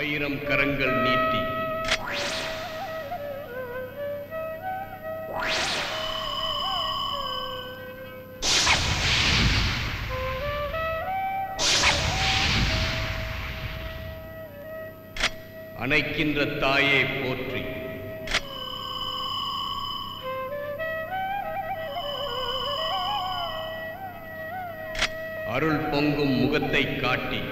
ஆயிரம் கரங்கள் நீட்டி அணைக்கின்ற தாயே போற்றி அருள் பொங்கும் முகத்தை காட்டி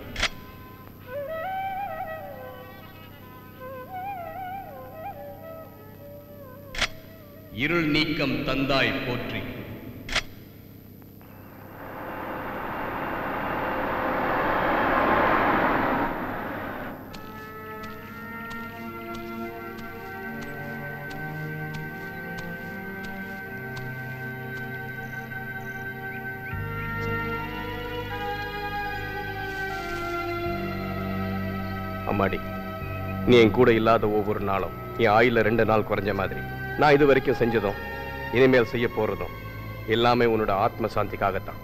இருள் நீக்கம் தந்தாய் போற்றி அம்மாடி நீ என் கூட இல்லாத ஒவ்வொரு நாளும் என் ஆயுள ரெண்டு நாள் குறைஞ்ச மாதிரி நான் இது வரைக்கும் செஞ்சதும் இனிமேல் செய்ய போறதும் எல்லாமே உன்னோட ஆத்ம சாந்திக்காகத்தான்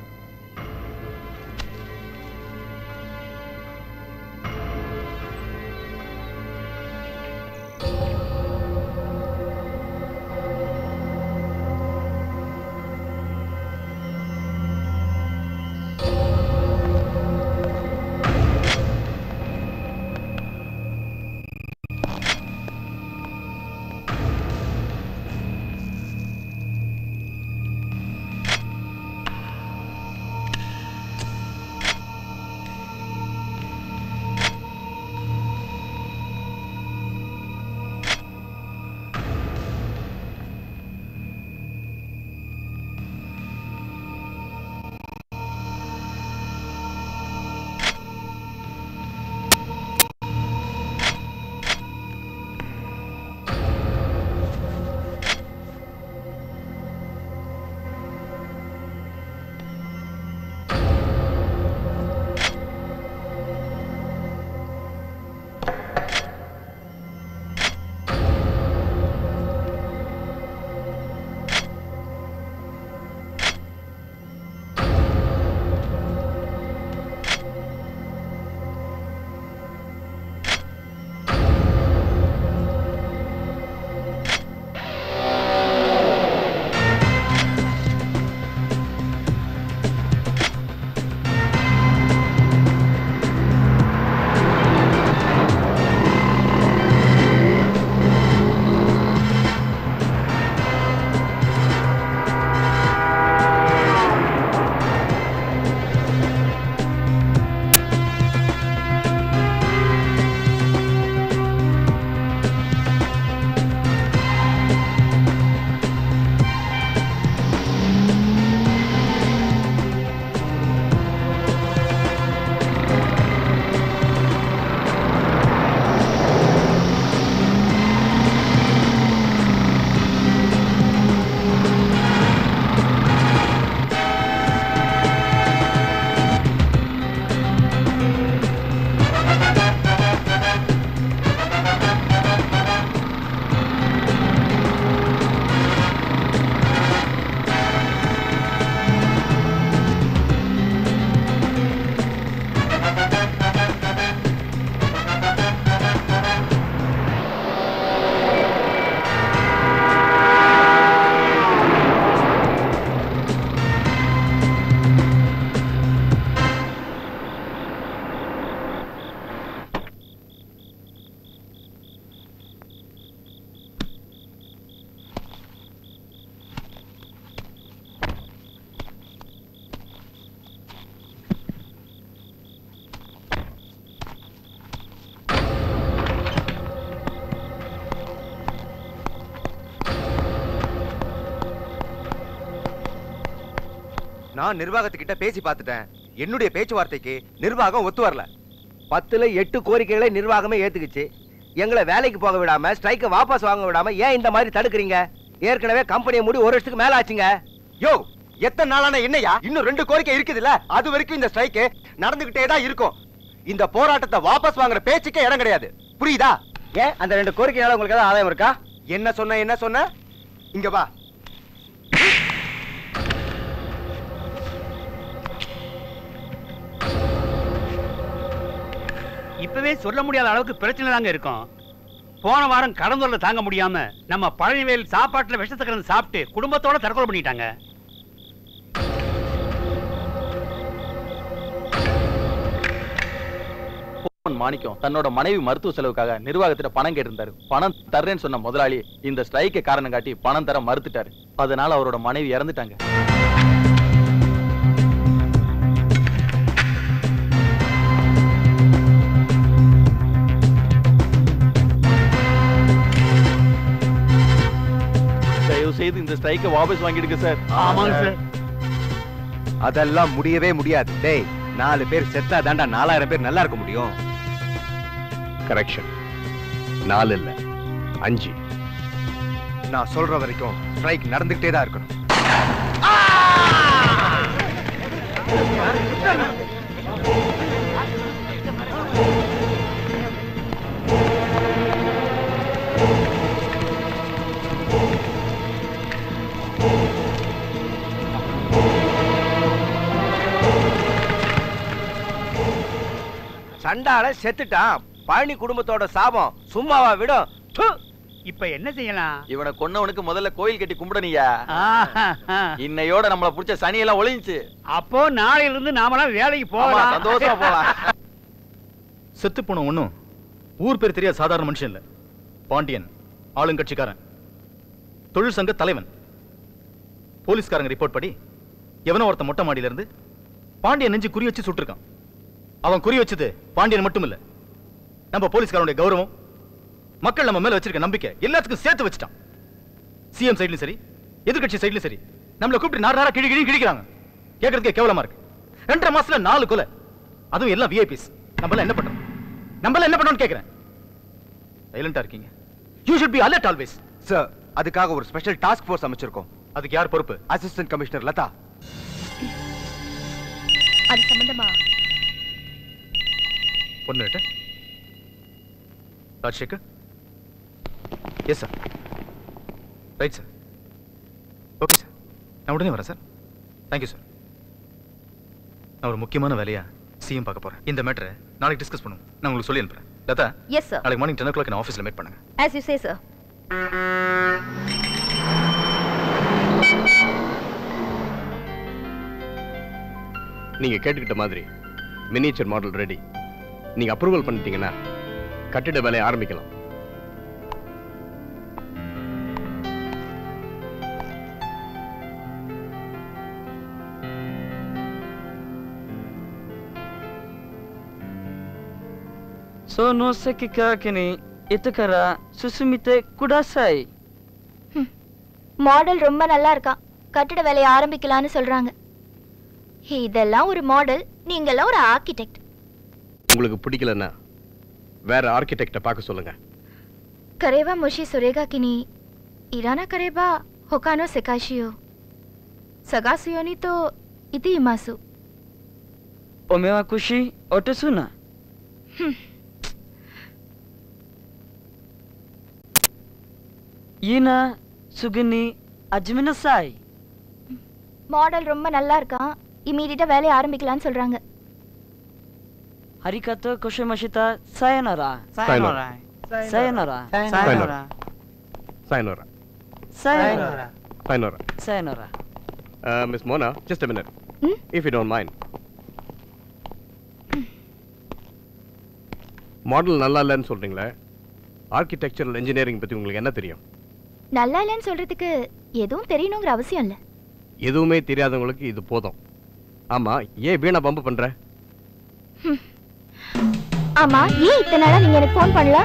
நான் நிர்வாகத்துக்கிட்ட பேசி பார்த்துட்டேன் என்னுடைய பேச்சுவார்த்தைக்கு நிர்வாகம் ஒத்து வரல பத்துல எட்டு கோரிக்கைகளை நிர்வாகமே ஏத்துக்குச்சு எங்களை வேலைக்கு போக விடாம ஸ்ட்ரைக்கை வாபஸ் வாங்க விடாம ஏன் இந்த மாதிரி தடுக்கிறீங்க ஏற்கனவே கம்பெனியை மூடி ஒரு வருஷத்துக்கு மேல ஆச்சுங்க யோ எத்தனை நாளான என்னையா இன்னும் ரெண்டு கோரிக்கை இருக்குதுல்ல அது வரைக்கும் இந்த ஸ்ட்ரைக்கு நடந்துகிட்டே தான் இருக்கும் இந்த போராட்டத்தை வாபஸ் வாங்குற பேச்சுக்கே இடம் கிடையாது புரியுதா ஏன் அந்த ரெண்டு கோரிக்கையால உங்களுக்கு ஏதாவது ஆதாயம் இருக்கா என்ன சொன்ன என்ன சொன்ன இங்க வா இப்பவே சொல்ல முடியாத அளவுக்கு பிரச்சனை தாங்க இருக்கும் போன வாரம் கடந்தூர்ல தாங்க முடியாம நம்ம பழனிவேல் சாப்பாட்டுல விஷத்தை கலந்து சாப்பிட்டு குடும்பத்தோட தற்கொலை பண்ணிட்டாங்க பொன் மாணிக்கம் தன்னோட மனைவி மருத்துவ செலவுக்காக நிர்வாகத்திட்ட பணம் கேட்டிருந்தாரு பணம் தர்றேன்னு சொன்ன முதலாளி இந்த ஸ்ட்ரைக்கை காரணம் காட்டி பணம் தர மறுத்துட்டாரு அதனால அவரோட மனைவி இறந்துட்டாங்க தயவு செய்து இந்த ஸ்ட்ரைக்கை வாபஸ் வாங்கிடுங்க சார் ஆமாங்க சார் அதெல்லாம் முடியவே முடியாது டேய் நாலு பேர் செத்தா தாண்டா நாலாயிரம் பேர் நல்லா இருக்க முடியும் கரெக்ஷன் நாலு இல்ல அஞ்சு நான் சொல்ற வரைக்கும் ஸ்ட்ரைக் நடந்துகிட்டே தான் இருக்கணும் சண்டால செத்துட்டான் பழனி குடும்பத்தோட சாபம் சும்மாவா விடும் து. இப்ப என்ன செய்யலாம் இவனை கொன்னவனுக்கு முதல்ல கோயில் கட்டி கும்பிடணியா ஆஹா. இன்னையோட நம்மள புடிச்ச சனியெல்லாம் ஒளிஞ்சுச்சு அப்போ நாளையில இருந்து நாமெல்லாம் வேலைக்கு ஆமா, போகலாம் சந்தோஷமா போலாம் செத்து போன ஒண்ணும் ஊர் பேர் தெரியாத சாதாரண மனுஷன் இல்ல பாண்டியன் ஆளுங்கட்சிக்காரன் தொழில் சங்க தலைவன் போலீஸ்காரங்க ரிப்போர்ட் படி எவனோ ஒருத்தன் மொட்டை மாடியில இருந்து பாண்டியன் நெஞ்சு குறி வச்சு சுட்டிருக்கான் அவன் குறி வச்சது பாண்டியன் மட்டும் இல்ல நம்ம போலீஸ்காரனுடைய கௌரவம் மக்கள் நம்ம மேல வச்சிருக்க நம்பிக்கை எல்லாத்துக்கும் சேர்த்து வச்சுட்டான் சிஎம் சைடுலயும் சரி எதிர்க்கட்சி சைடுலயும் சரி நம்மள கூப்பிட்டு நார் நாரா கிழி கிழி கிழிக்கிறாங்க கேட்கறதுக்கே கேவலமா இருக்கு ரெண்டரை மாசத்துல நாலு கொலை அதுவும் எல்லாம் விஐபிஸ் நம்மள என்ன பண்றோம் நம்மள என்ன பண்ணோம்னு கேக்குறேன் சைலண்டா இருக்கீங்க you should be alert always sir அதுக்காக ஒரு ஸ்பெஷல் டாஸ்க் ஃபோர்ஸ் அமைச்சிருக்கோம் அதுக்கு யார் பொறுப்பு அசிஸ்டன்ட் கமிஷனர் லதா அது சம்பந்தமா one minute Rajsekhar yes sir right sir okay sir நான் உடனே வரேன் சார் தேங்க்யூ சார் நான் ஒரு முக்கியமான வேலையா சிஎம் பார்க்க போறேன் இந்த மேட்டரை நாளைக்கு டிஸ்கஸ் பண்ணுவோம் நான் உங்களுக்கு சொல்லி அனுப்புறேன் லதா எஸ் சார் நாளைக்கு மார்னிங் டென் ஓ கிளாக் நான் ஆஃபீஸில் மீட் பண்ணுங்க ஆஸ் யூ சே சார் நீங்க கேட்டுக்கிட்ட மாதிரி மினிச்சர் மாடல் ரெடி நீங்க அப்ரூவல் பண்ணிட்டீங்கன்னா கட்டிட வேலையை ஆரம்பிக்கலாம் ಸೊ ನೋಸಕ್ಕೆ ಕಾಕಿನಿ ಇತಕರ ಸುಸುಮಿತೆ ಕುಡಾಸಾಯಿ மாடல் ரொம்ப நல்லா இருக்கான் கட்டிட வேலையை ஆரம்பிக்கலாம்னு சொல்றாங்க இதெல்லாம் ஒரு மாடல் நீங்கெல்லாம் ஒரு ஆர்கிடெக்ட் உங்களுக்கு பிடிக்கலன்னா வேற ஆர்கிடெக்ட பார்க்க சொல்லுங்க கரேவா முஷி சுரேகா கினி இரானா கரேபா ஹொகானோ செகாஷியோ ಸಗಾಸುಯೋನಿ ತೋ ಇತಿ ಇಮಾಸು ಒಮೆವಾ ಖುಷಿ ಒಟಸುನ ಈನ ಸುಗನಿ ಅಜ್ಮಿನ ಸಾಯ್ மாடல் ரொம்ப நல்லா இருக்கான் இமீடியட்டா வேலையை ஆரம்பிக்கலாம்னு சொல்றாங்க ಹರಿಕತ ಖುಷಿ ಮಶಿತ sayonara Sayonara. Sayonara Sayonara. Sayonara. Sayonara Sayonara. Sayonara Uh, Miss Mona, just a minute. Hmm? If you don't mind. Model நல்லா இல்லைன்னு சொல்றீங்களே ஆர்கிடெக்சரல் இன்ஜினியரிங் பத்தி உங்களுக்கு என்ன தெரியும் நல்லா இல்லைன்னு சொல்றதுக்கு எதுவும் தெரியணுங்கிற அவசியம் இல்ல எதுவுமே தெரியாதவங்களுக்கு இது போதும் ஆமா ஏன் வீணா பம்பு பண்ற ஆமா ஏன் இத்தனை நாளா நீங்க எனக்கு ஃபோன் பண்ணல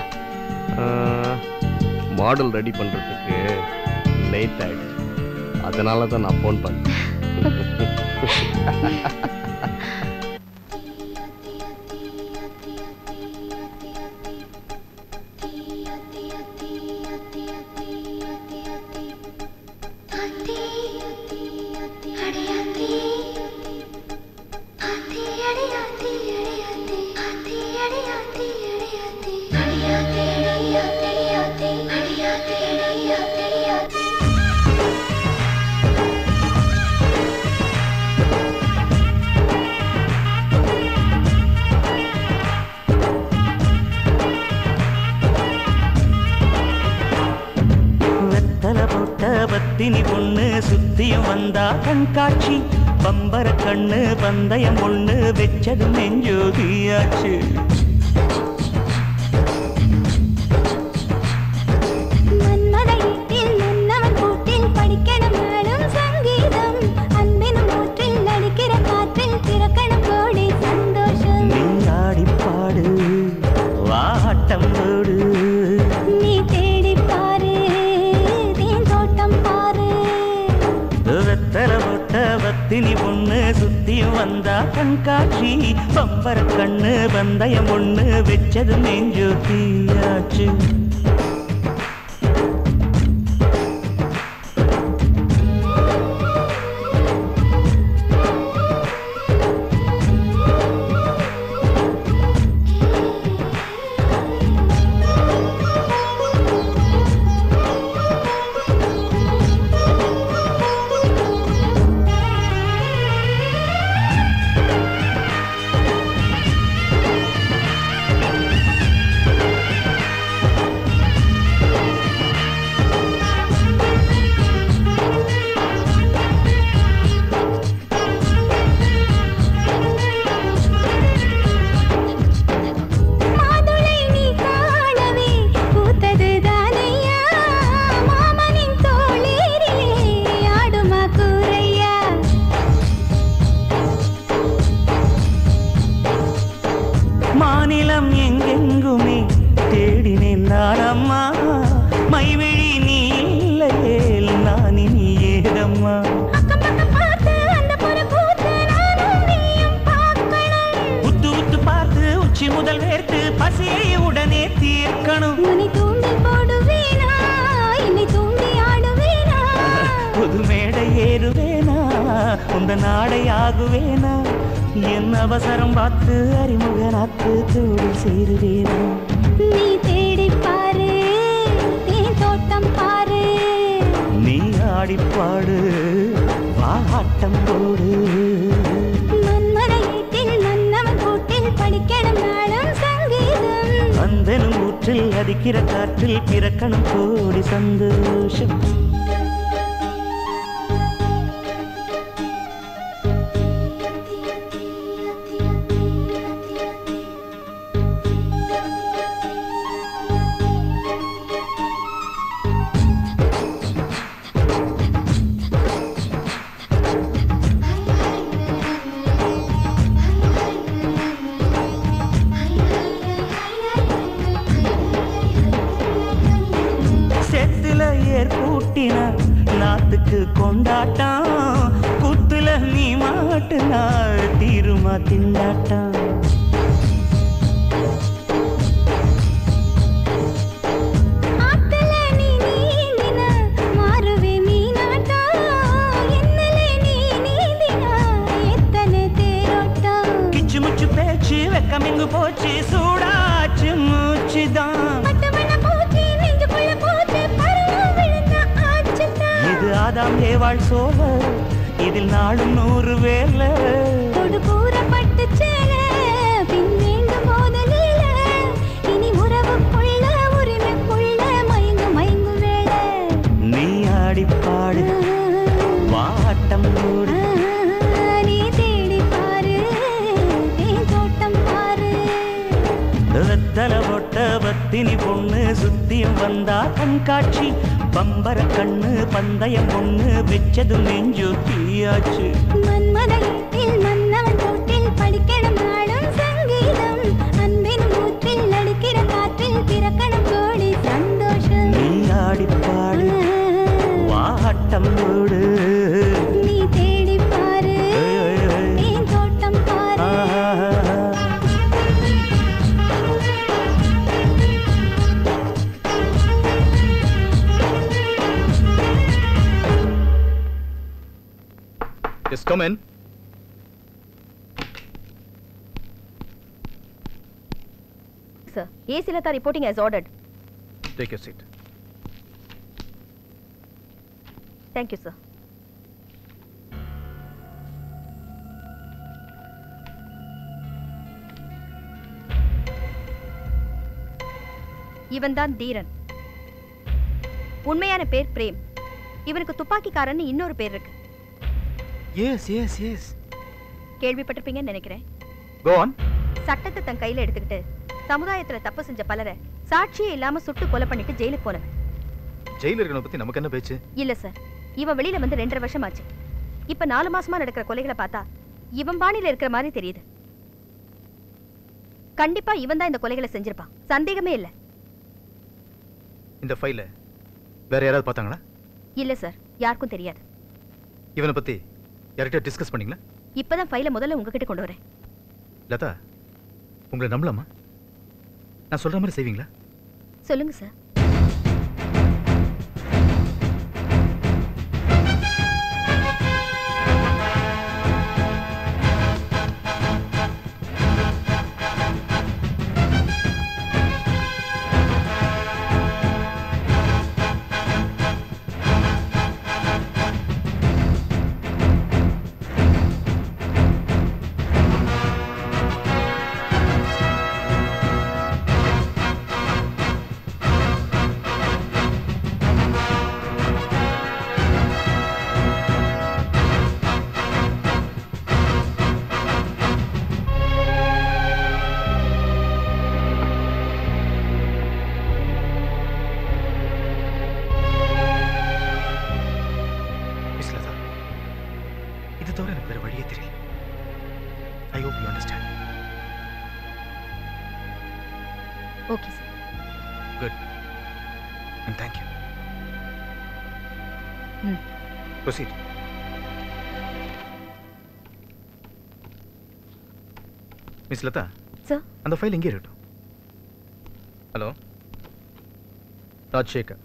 மாடல் ரெடி பண்றதுக்கு லேட் ஆயிடுச்சு அதனால தான் நான் ஃபோன் பண்ணேன் பத்தினி பொண்ணு சுத்தியும் வந்தா கண்காட்சி பம்பர கண்ணு பந்தயம் ஒண்ணு வெச்சது நெஞ்சோதியாச்சு மன்மத வீட்டில் மன்னவன் கூட்டில் படிக்கணும் நாளும் சங்கீதம் அன்பினும் ஊற்றில் நடிக்கிற காற்றில் பிறக்கணும் கோடி சந்தோஷம் நீ ஆடிப்பாடு வாட்டம் போடு நீ தேடி பாரு தேன் தோட்டம் பாரு வெத்தல போட்ட பத்தினி பொண்ணு சுத்தியும் வந்தா கண்காட்சி பம்பர கண்ணு பந்தயம் ஒண்ணு வெச்சது நெஞ்சோதியாச்சு மாதுளை நீ காணவே பூத்தது தானையா மாமனின் தோளேறிலே ஆடுமா கூரையா மாநிலம் எங்கெங்குமே தேடினேன் நானம்மா மைவிழி நீ இல்லையேல் நான் இனி ஏதம்மா அக்கம் பக்கம் பார்த்து அந்த புற கூத்து நானும் நீயும் பார்க்கணும் உத்து உத்து பார்த்து உச்சி முதல் வேர்த்து பசியை உடனே தீர்க்கணும் உன்னை தூண்டி போடுவேனா என்னை தூண்டி ஆடுவேனா புது மேடை ஏறுவேனா உந்த நாடை ஆகுவேனா என் அவசரம் பார்த்து அறிமுகனாத்து தோடு சேருவேனா நீ தேடி பாரு தேன் தோட்டம் பாரு நீ ஆடிப்பாடு வாட்டம் போடு மன்மத வீட்டில் மன்னவன் கூட்டில் படிக்கணும் நாளும் சங்கீதம் அந்தனும் ஊற்றில் அடிக்கிற காற்றில் பிறக்கணும் கோடி சந்தோஷம் செத்துல ஏர் பூட்டினா நாத்துக்கு கொண்டாட்டம் குத்துல நீ மாட்டுனா தீருமா திண்டாட்டம் ஆத்துல நீ நீந்தினா மாறுவே மீனாட்டம் என்னலே நீ நீந்தினா எத்தனை தேரோட்டம் கிச்சு முச்சு பேச்சு வெக்கம் எங்கு போச்சு சூடாச்சு மூச்சுதான் பட்டமண பூச்சி நெஞ்சுக்குள்ள பூச்சி பருவம் விழுந்த ஆச்சுதான் இது ஆதாம் ஏவாள் சோழ இதில் நாளும் நூறு வேலை தொடு கூறப்பட்டு சேல பின் வேண்டும் போதலில இனி உறவுக்குள்ள உரிமைக்குள்ள மயங்கு மயங்கு வேளை நீ ஆடிப்பாடு வாட்டம் போடு நீ தேடி பாரு தேன் தோட்டம் பாரு வெத்தல ஒட்ட பத்தினி பொண்ணு சுத்தியும் வந்தா கண்காட்சி பம்பர கண்ணு பந்தயம் பொண்ணு வெச்சது நெஞ்சு தீயாச்சு மன்மத வீட்டில் மன்னவன் கூட்டில் படிக்கணும் நாளும் சங்கீதம் அன்பின் ஊற்றில் நடிக்கிற காற்றில் பிறக்கணும் கோடி சந்தோஷம் நீ ஆடிப்பாடு வாட்டம் போடு நீ தேடி பாரு தேன் தோட்டம் பாரு Yes, come in. Sir, AC Lata reporting as ordered. Take your seat. Thank you, sir. இவன்தான் தீரன் உண்மையான பேர் பிரேம் இவனுக்கு துப்பாக்கிக்காரன்னு இன்னொரு பேர் இருக்கு எஸ் எஸ் எஸ் கேள்விப்பட்டிருப்பீங்கன்னு நினைக்கிறேன் கோ ஆன் சட்டத்தை தன் கையில எடுத்துக்கிட்டு சமுதாயத்துல தப்பு செஞ்ச பலரை சாட்சியே இல்லாம சுட்டு கொலை பண்ணிட்டு ஜெயிலுக்கு போனவன் ஜெயில இருக்கணும் பத்தி நமக்கு என்ன பேச்சு இல்ல சார் இவன் வெளியில வந்து ரெண்டரை வருஷம் ஆச்சு இப்ப நாலு மாசமா நடக்கிற கொலைகளை பார்த்தா இவன் பாணியில இருக்கிற மாதிரி தெரியுது கண்டிப்பா இவன் தான் இந்த கொலைகளை செஞ்சிருப்பான் சந்தேகமே இல்ல இந்த ஃபைல வேற யாராவது பார்த்தாங்களா இல்ல சார் யாருக்கும் தெரியாது இவனை பத்தி யார்கிட்ட டிஸ்கஸ் பண்ணீங்களா இப்பதான் ஃபைல முதல்ல உங்ககிட்ட கொண்டு வரேன் லதா உங்களை நம்பலாமா நான் சொல்ற மாதிரி செய்வீங்களா சொல்லுங்க சார் மிஸ் லதா இது தவிர எனக்கு வேற வழியே தெரியல I hope you understand okay sir good and thank you hmm. Proceed miss Latha sir அந்த ஃபைல் எங்கே இருக்கட்டும் ஹலோ ராஜ்சேகர்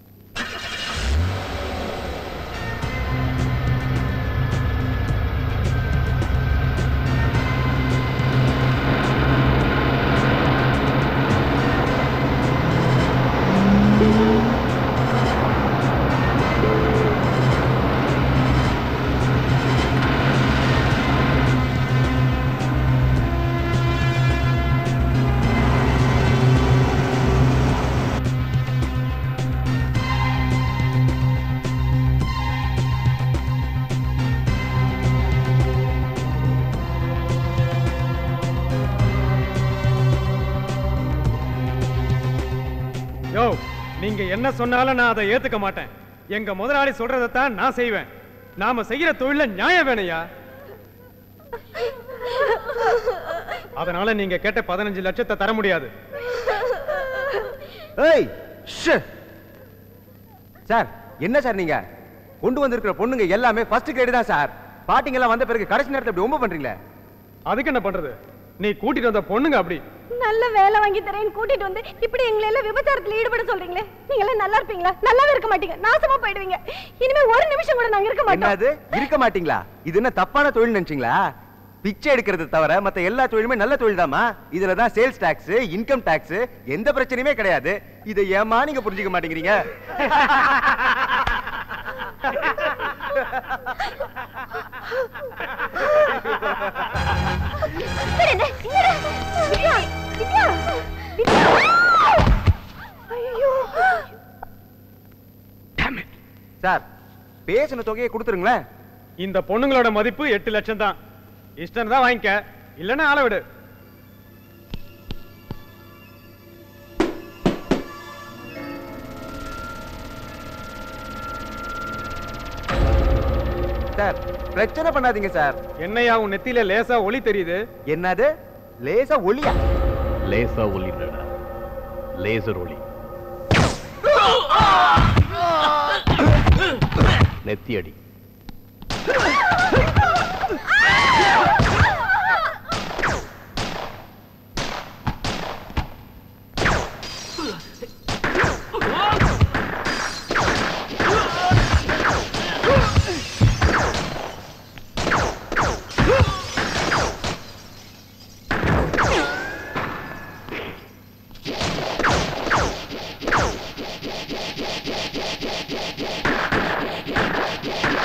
யோ நீங்க என்ன சொன்னாலும் நான் அதை ஏத்துக்க மாட்டேன் எங்க முதலாளி சொல்றதைத்தான் நான் செய்வேன் நாம செய்யற தொழில நியாயம் வேணையா அதனால நீங்க கேட்ட பதினஞ்சு லட்சத்தை தர முடியாது ஏய் ஷே. சார் என்ன சார் நீங்க கொண்டு வந்திருக்கிற பொண்ணுங்க எல்லாமே ஃபர்ஸ்ட் கிரேடு தான் சார் பாட்டிங்க எல்லாம் வந்த பிறகு கடைசி நேரத்துல இப்படி ரொம்ப பண்றீங்களே அதுக்கு என்ன பண்றது நீ கூட்டிட்டு வந்த பொண்ணுங்க அப்படி நல்ல வேலை வாங்கி தரேன்னு கூட்டிட்டு வந்து இப்படி எங்களை எல்லாம் விபச்சாரத்துல ஈடுபட சொல்றீங்களே நீங்க எல்லாம் நல்லா இருப்பீங்களா நல்லாவே இருக்க மாட்டீங்க நாசமா போயிடுவீங்க இனிமே ஒரு நிமிஷம் கூட நாங்க இருக்க மாட்டோம் என்னது இருக்க மாட்டீங்களா இது என்ன தப்பான தொழில் நினைச்சீங்களா பிச்சை எடுக்கிறது தவிர மத்த எல்லா தொழிலுமே நல்ல தொழில் தாமா இதுல தான் சேல்ஸ் டாக்ஸ் இன்கம் டாக்ஸ் எந்த பிரச்சனையுமே கிடையாது இதை ஏமா நீங்க புரிஞ்சுக்க மாட்டேங்கிறீங்க விடுங்க, விடுங்க. வித்யா, வித்யா, வித்யா. ஐயோ. சார் பேசின தொகையை கொடுத்துருங்களேன் இந்த பொண்ணுங்களோட மதிப்பு எட்டு லட்சம் தான் இஷ்டம் தான் வாங்கிக்க இல்லைன்னா ஆள விடு சார் பிரச்சனை பண்ணாதீங்க சார் என்னையா உன் நெத்தியில லேசா ஒளி தெரியுது என்னது லேசா ஒளியா லேசா ஒளி இல்லடா லேசர் ஒளி நெத்தி அடி ஆ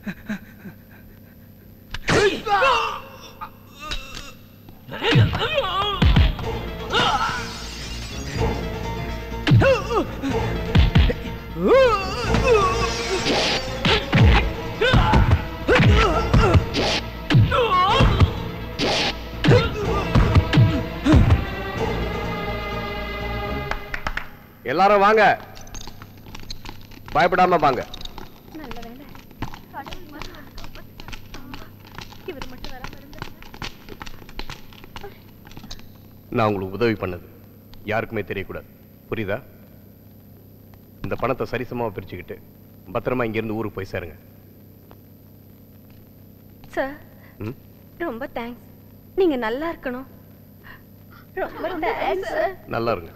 எல்லாரும் வாங்க பயப்படாம வாங்க நல்ல வேலை கடவுள் மட்டும் வந்து காப்பாத்து. இவர் மட்டும் வராம இருந்தா நான் உங்களுக்கு உதவி பண்ணது யாருக்குமே தெரியக்கூடாது புரியுதா இந்த பணத்தை சரிசமமா பிரிச்சுக்கிட்டு பத்திரமா இங்கிருந்து ஊருக்கு போய் சேருங்க சார் ம்? ரொம்ப தேங்க்ஸ் நீங்க நல்லா இருக்கணும் ரொம்ப தேங்க்ஸ் சார் நல்லா இருங்க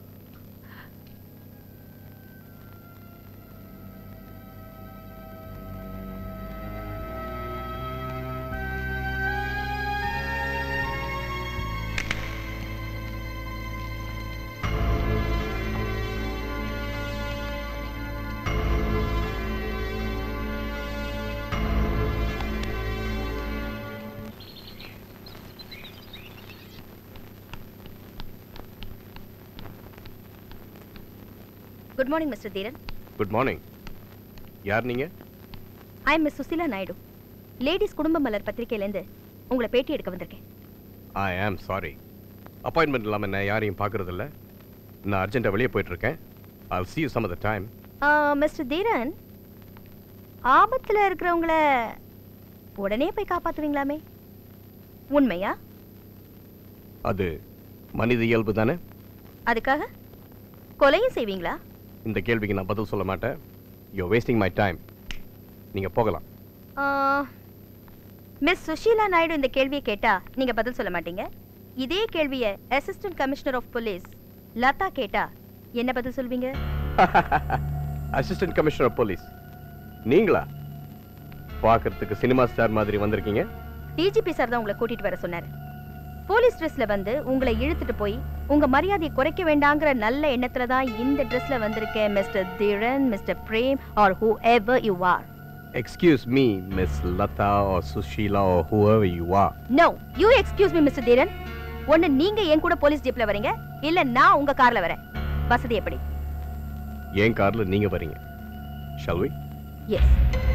good morning mister Dheeran good morning யார் நீங்க I am miss Susila Naidu ladies குடும்ப மலர் பத்திரிகையிலேருந்து உங்களை பேட்டி எடுக்க வந்திருக்கேன் ஐ ஆம் சாரி அப்பாயின்மெண்ட் இல்லாமல் நான் யாரையும் பார்க்கறது இல்ல நான் அர்ஜென்ட்டாக வெளியே போயிட்டு இருக்கேன் I'll see you some of the time mister Dheeran ஆபத்துல இருக்கிறவங்கள உடனே போய் காப்பாத்துவீங்களாமே உண்மையா அது மனித இயல்பு தானே அதுக்காக கொலையும் செய்வீங்களா இந்த கேள்விக்கு நான் பதில் சொல்ல மாட்டேன் யூ வேஸ்டிங் மை டைம் நீங்க போகலாம் மிஸ் சுஷீலா நாயுடு இந்த கேள்வியை கேட்டா நீங்க பதில் சொல்ல மாட்டீங்க இதே கேள்வியை assistant commissioner of police Latha கேட்டா என்ன பதில் சொல்வீங்க அசிஸ்டன்ட் கமிஷனர் ஆஃப் போலீஸ் நீங்களா பார்க்கறதுக்கு சினிமா ஸ்டார் மாதிரி வந்திருக்கீங்க டிஜிபி சார் தான் உங்களை கூட்டிட்டு வர சொன்னாரு போலீஸ் ட்ரெஸ்ல வந்து உங்களை இழுத்துட்டு போய் உங்க மரியாதையை குறைக்க வேண்டாங்கிற நல்ல எண்ணத்துல தான் இந்த ட்ரெஸ்ல வந்திருக்கேன் mister Dheeran mister Prem or whoever you are excuse me miss Latha or Sushila or whoever you are no you excuse me mister Dheeran ஒன்னு நீங்க என் கூட போலீஸ் ஜீப்ல வரீங்க இல்ல நான் உங்க கார்ல வரேன் வசதி எப்படி என் கார்ல நீங்க வரீங்க shall we எஸ்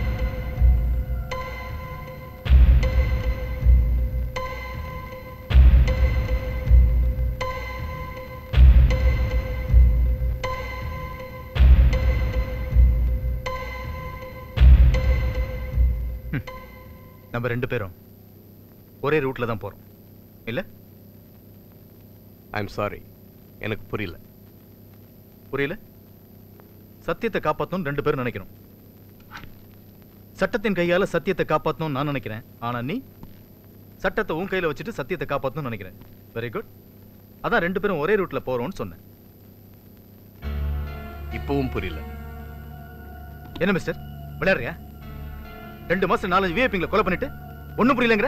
நம்ம ரெண்டு பேரும் ஒரே ரூட்ல தான் போறோம் இல்ல ஐம் சாரி எனக்கு புரியல புரியல சத்தியத்தை காப்பாத்தணும் ரெண்டு பேரும் நினைக்கிறோம் சட்டத்தின் கையால சத்தியத்தை காப்பாத்தணும் நான் நினைக்கிறேன் ஆனா நீ சட்டத்தை உன் கையில வச்சுட்டு சத்தியத்தை காப்பாத்தணும் நினைக்கிறேன் வெரி குட் அதான் ரெண்டு பேரும் ஒரே ரூட்ல போறோம்னு சொன்னேன் இப்பவும் புரியல என்ன மிஸ்டர் விளையாடுறியா ரெண்டு மாசம் நாலஞ்சு விஐபிங்களை கொலை பண்ணிட்டு ஒண்ணும் புரியலங்கிற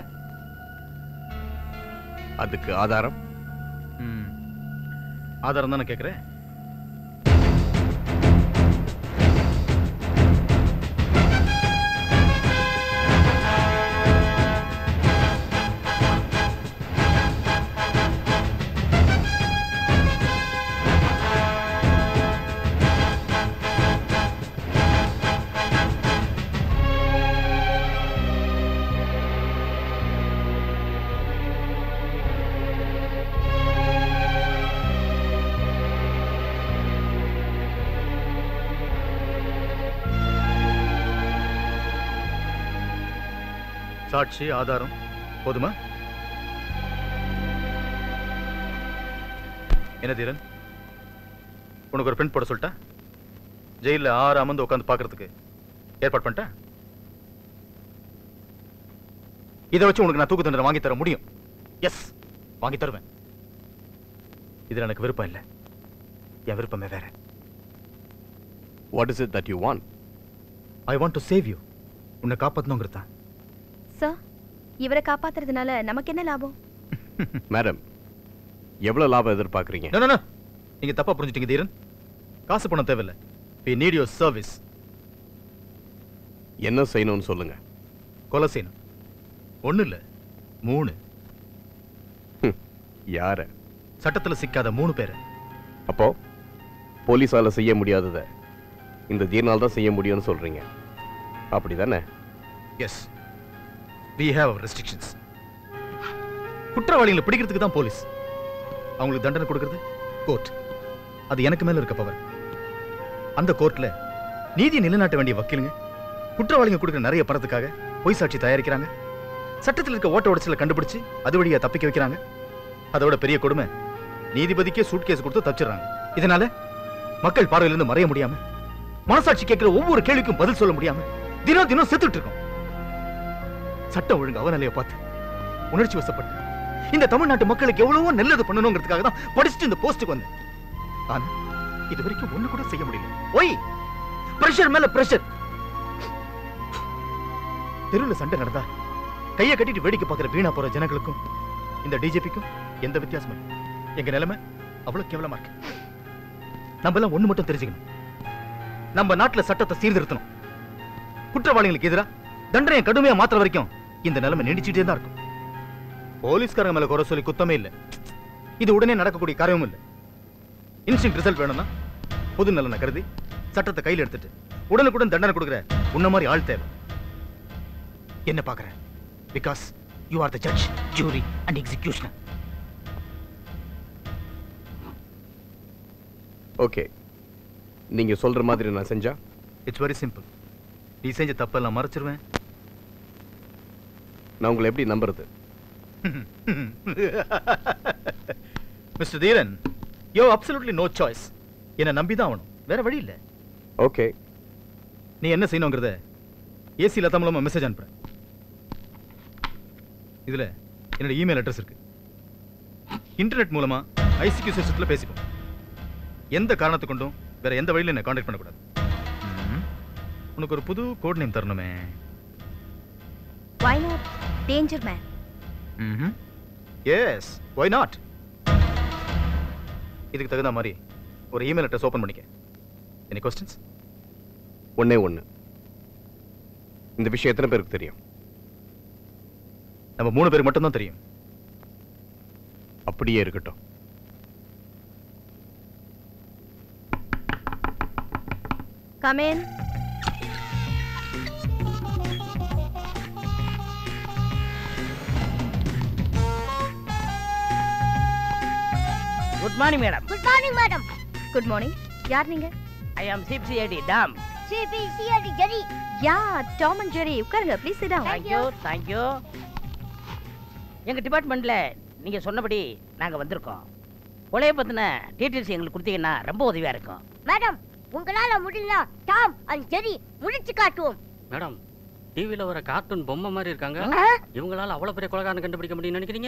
அதுக்கு ஆதாரம் ஆதாரம் தானே கேக்குறேன் சாட்சி ஆதாரம் போதுமா என்ன தீரன் உனக்கு ஒரு பிரிண்ட் போட சொல்லிட்டா ஜெயில ஆறு அமர்ந்து உட்காந்து பார்க்கறதுக்கு ஏற்பாடு பண்ணிட்டேன் இதை வச்சு உனக்கு நான் தூக்கு தண்டனை வாங்கி தர முடியும் எஸ் வாங்கி தருவேன் இதுல எனக்கு விருப்பம் இல்லை என் விருப்பமே வேற what is it that you want I want to save you உன்னை காப்பாத்தணுங்கிறது தான் சார் இவரை காப்பாத்துறதுனால நமக்கு என்ன லாபம் மேடம் எவ்வளவு லாபம் எதிர்பார்க்கறீங்க நோ நோ நீங்க தப்பா புரிஞ்சுட்டீங்க தீரன் காசு பணம் தேவையில்லை we need your service என்ன செய்யணும்னு சொல்லுங்க கொலை செய்யணும் ஒண்ணு இல்ல மூணு யார சட்டத்துல சிக்காத மூணு பேரை அப்போ போலீஸால செய்ய முடியாதத இந்த தீர்னால் தான் செய்ய முடியும்னு சொல்றீங்க அப்படிதானே yes we have our restrictions குற்றவாளிகளை பிடிக்கிறதுக்கு தான் போலீஸ் அவங்களுக்கு தண்டனை கொடுக்கிறது கோர்ட் அது எனக்கு மேல இருக்க பவர் அந்த கோர்ட்ல நீதியை நிலைநாட்ட வேண்டிய வக்கீலுங்க குற்றவாளிங்க கொடுக்குற நிறைய பணத்துக்காக பொய் சாட்சி தயாரிக்கிறாங்க சட்டத்தில் இருக்க ஓட்ட உடச்சல கண்டுபிடிச்சு அது வழியா தப்பிக்க வைக்கிறாங்க அதோட பெரிய கொடுமை நீதிபதிக்கே சூட் கேஸ் கொடுத்து தப்பிச்சிடுறாங்க இதனால மக்கள் பார்வையிலிருந்து மறைய முடியாம மனசாட்சி கேட்கிற ஒவ்வொரு கேள்விக்கும் பதில் சொல்ல முடியாம தினம் தினம் செத்துட்டு இருக்கோம் சட்டம் ஒழுங்கு அவநிலைய பார்த்து உணர்ச்சி வசப்பட்டு இந்த தமிழ்நாட்டு மக்களுக்கு எவ்வளவோ நல்லது பண்ணணுங்கிறதுக்காக தான் படிச்சுட்டு இந்த போஸ்டுக்கு வந்தேன் ஆனா இது வரைக்கும் ஒண்ணு கூட செய்ய முடியல ஒய் பிரஷர் மேல பிரஷர் தெருவுல சண்டை நடந்தா கையை கட்டிட்டு வேடிக்கை பார்க்கிற வீணா போற ஜனங்களுக்கும் இந்த டிஜிபிக்கும் எந்த வித்தியாசமும் இல்லை எங்க நிலைமை அவ்வளவு கேவலமா இருக்கு நம்ம எல்லாம் ஒண்ணு மட்டும் தெரிஞ்சுக்கணும் நம்ம நாட்டுல சட்டத்தை சீர்திருத்தணும் குற்றவாளிகளுக்கு எதிரா தண்டனையை கடுமையா மாத்துற வரைக்கும் இந்த நிலைமை நீடிச்சுட்டே தான் இருக்கும் போலீஸ்காரங்க மேல குறை சொல்லி குத்தமே இல்ல இது உடனே நடக்கக்கூடிய காரியமும் இல்ல இன்ஸ்டிங் ரிசல்ட் வேணும்னா பொது நலனை கருதி சட்டத்தை கையில் எடுத்துட்டு உடனுக்குடன் தண்டனை கொடுக்குற உன்ன மாதிரி ஆள் தேவை என்ன பாக்குற because you are the judge jury and executioner okay நீங்க சொல்ற மாதிரி நான் செஞ்சா இட்ஸ் வெரி சிம்பிள் நீ செஞ்ச தப்பெல்லாம் மறைச்சிருவேன் நான் உங்களை எப்படி நம்புறது mister Dheeran you absolutely no choice என்ன நம்பி தான் ஆகணும் வேற வழி இல்ல ஓகே நீ என்ன செய்யணுங்கிறத ஏசி லதா மூலமா மெசேஜ் அனுப்புறேன் இதுல என்னோட இமெயில் அட்ரஸ் இருக்கு இன்டர்நெட் மூலமா ஐசிக்யூ சிஸ்டத்துல பேசிக்கோ எந்த காரணத்தை கொண்டும் வேற எந்த வழியில என்ன காண்டாக்ட் பண்ணக்கூடாது ம்ம். உனக்கு ஒரு புது கோட் நேம் தரணுமே Why not danger man? Yes why not இதுக்கு தகுந்த மாதிரி ஒரு இமெயில் அட்ரஸ் ஓபன் பண்ணிக்க எனி கொஸ்டின்ஸ் ஒண்ணே ஒண்ணு இந்த விஷயம் எத்தனை பேருக்கு தெரியும் நம்ம மூணு பேருக்கு மட்டும் தான் தெரியும் அப்படியே இருக்கட்டும் Come in. Good morning madam good morning madam good morning யார் நீங்க I am CBCID Tom CBCRD Jerry yeah Tom and Jerry உட்காருங்க please sit down thank you thank you எங்க டிபார்ட்மெண்ட்ல நீங்க சொன்னபடி நாங்க வந்திருக்கோம் கொலையை பத்தின டீட்டெயில்ஸ் எங்களுக்கு கொடுத்தீங்கன்னா ரொம்ப உதவியா இருக்கும் மேடம் உங்களால முடியல டாம் அண்ட் ஜெரி முடிச்சு காட்டுவோம் மேடம் டிவில வர கார்ட்டூன் பொம்மை மாதிரி இருக்காங்க இவங்களால அவ்வளவு பெரிய கொலைகாரனை கண்டுபிடிக்க முடியும்னு நினைக்கிறீங்க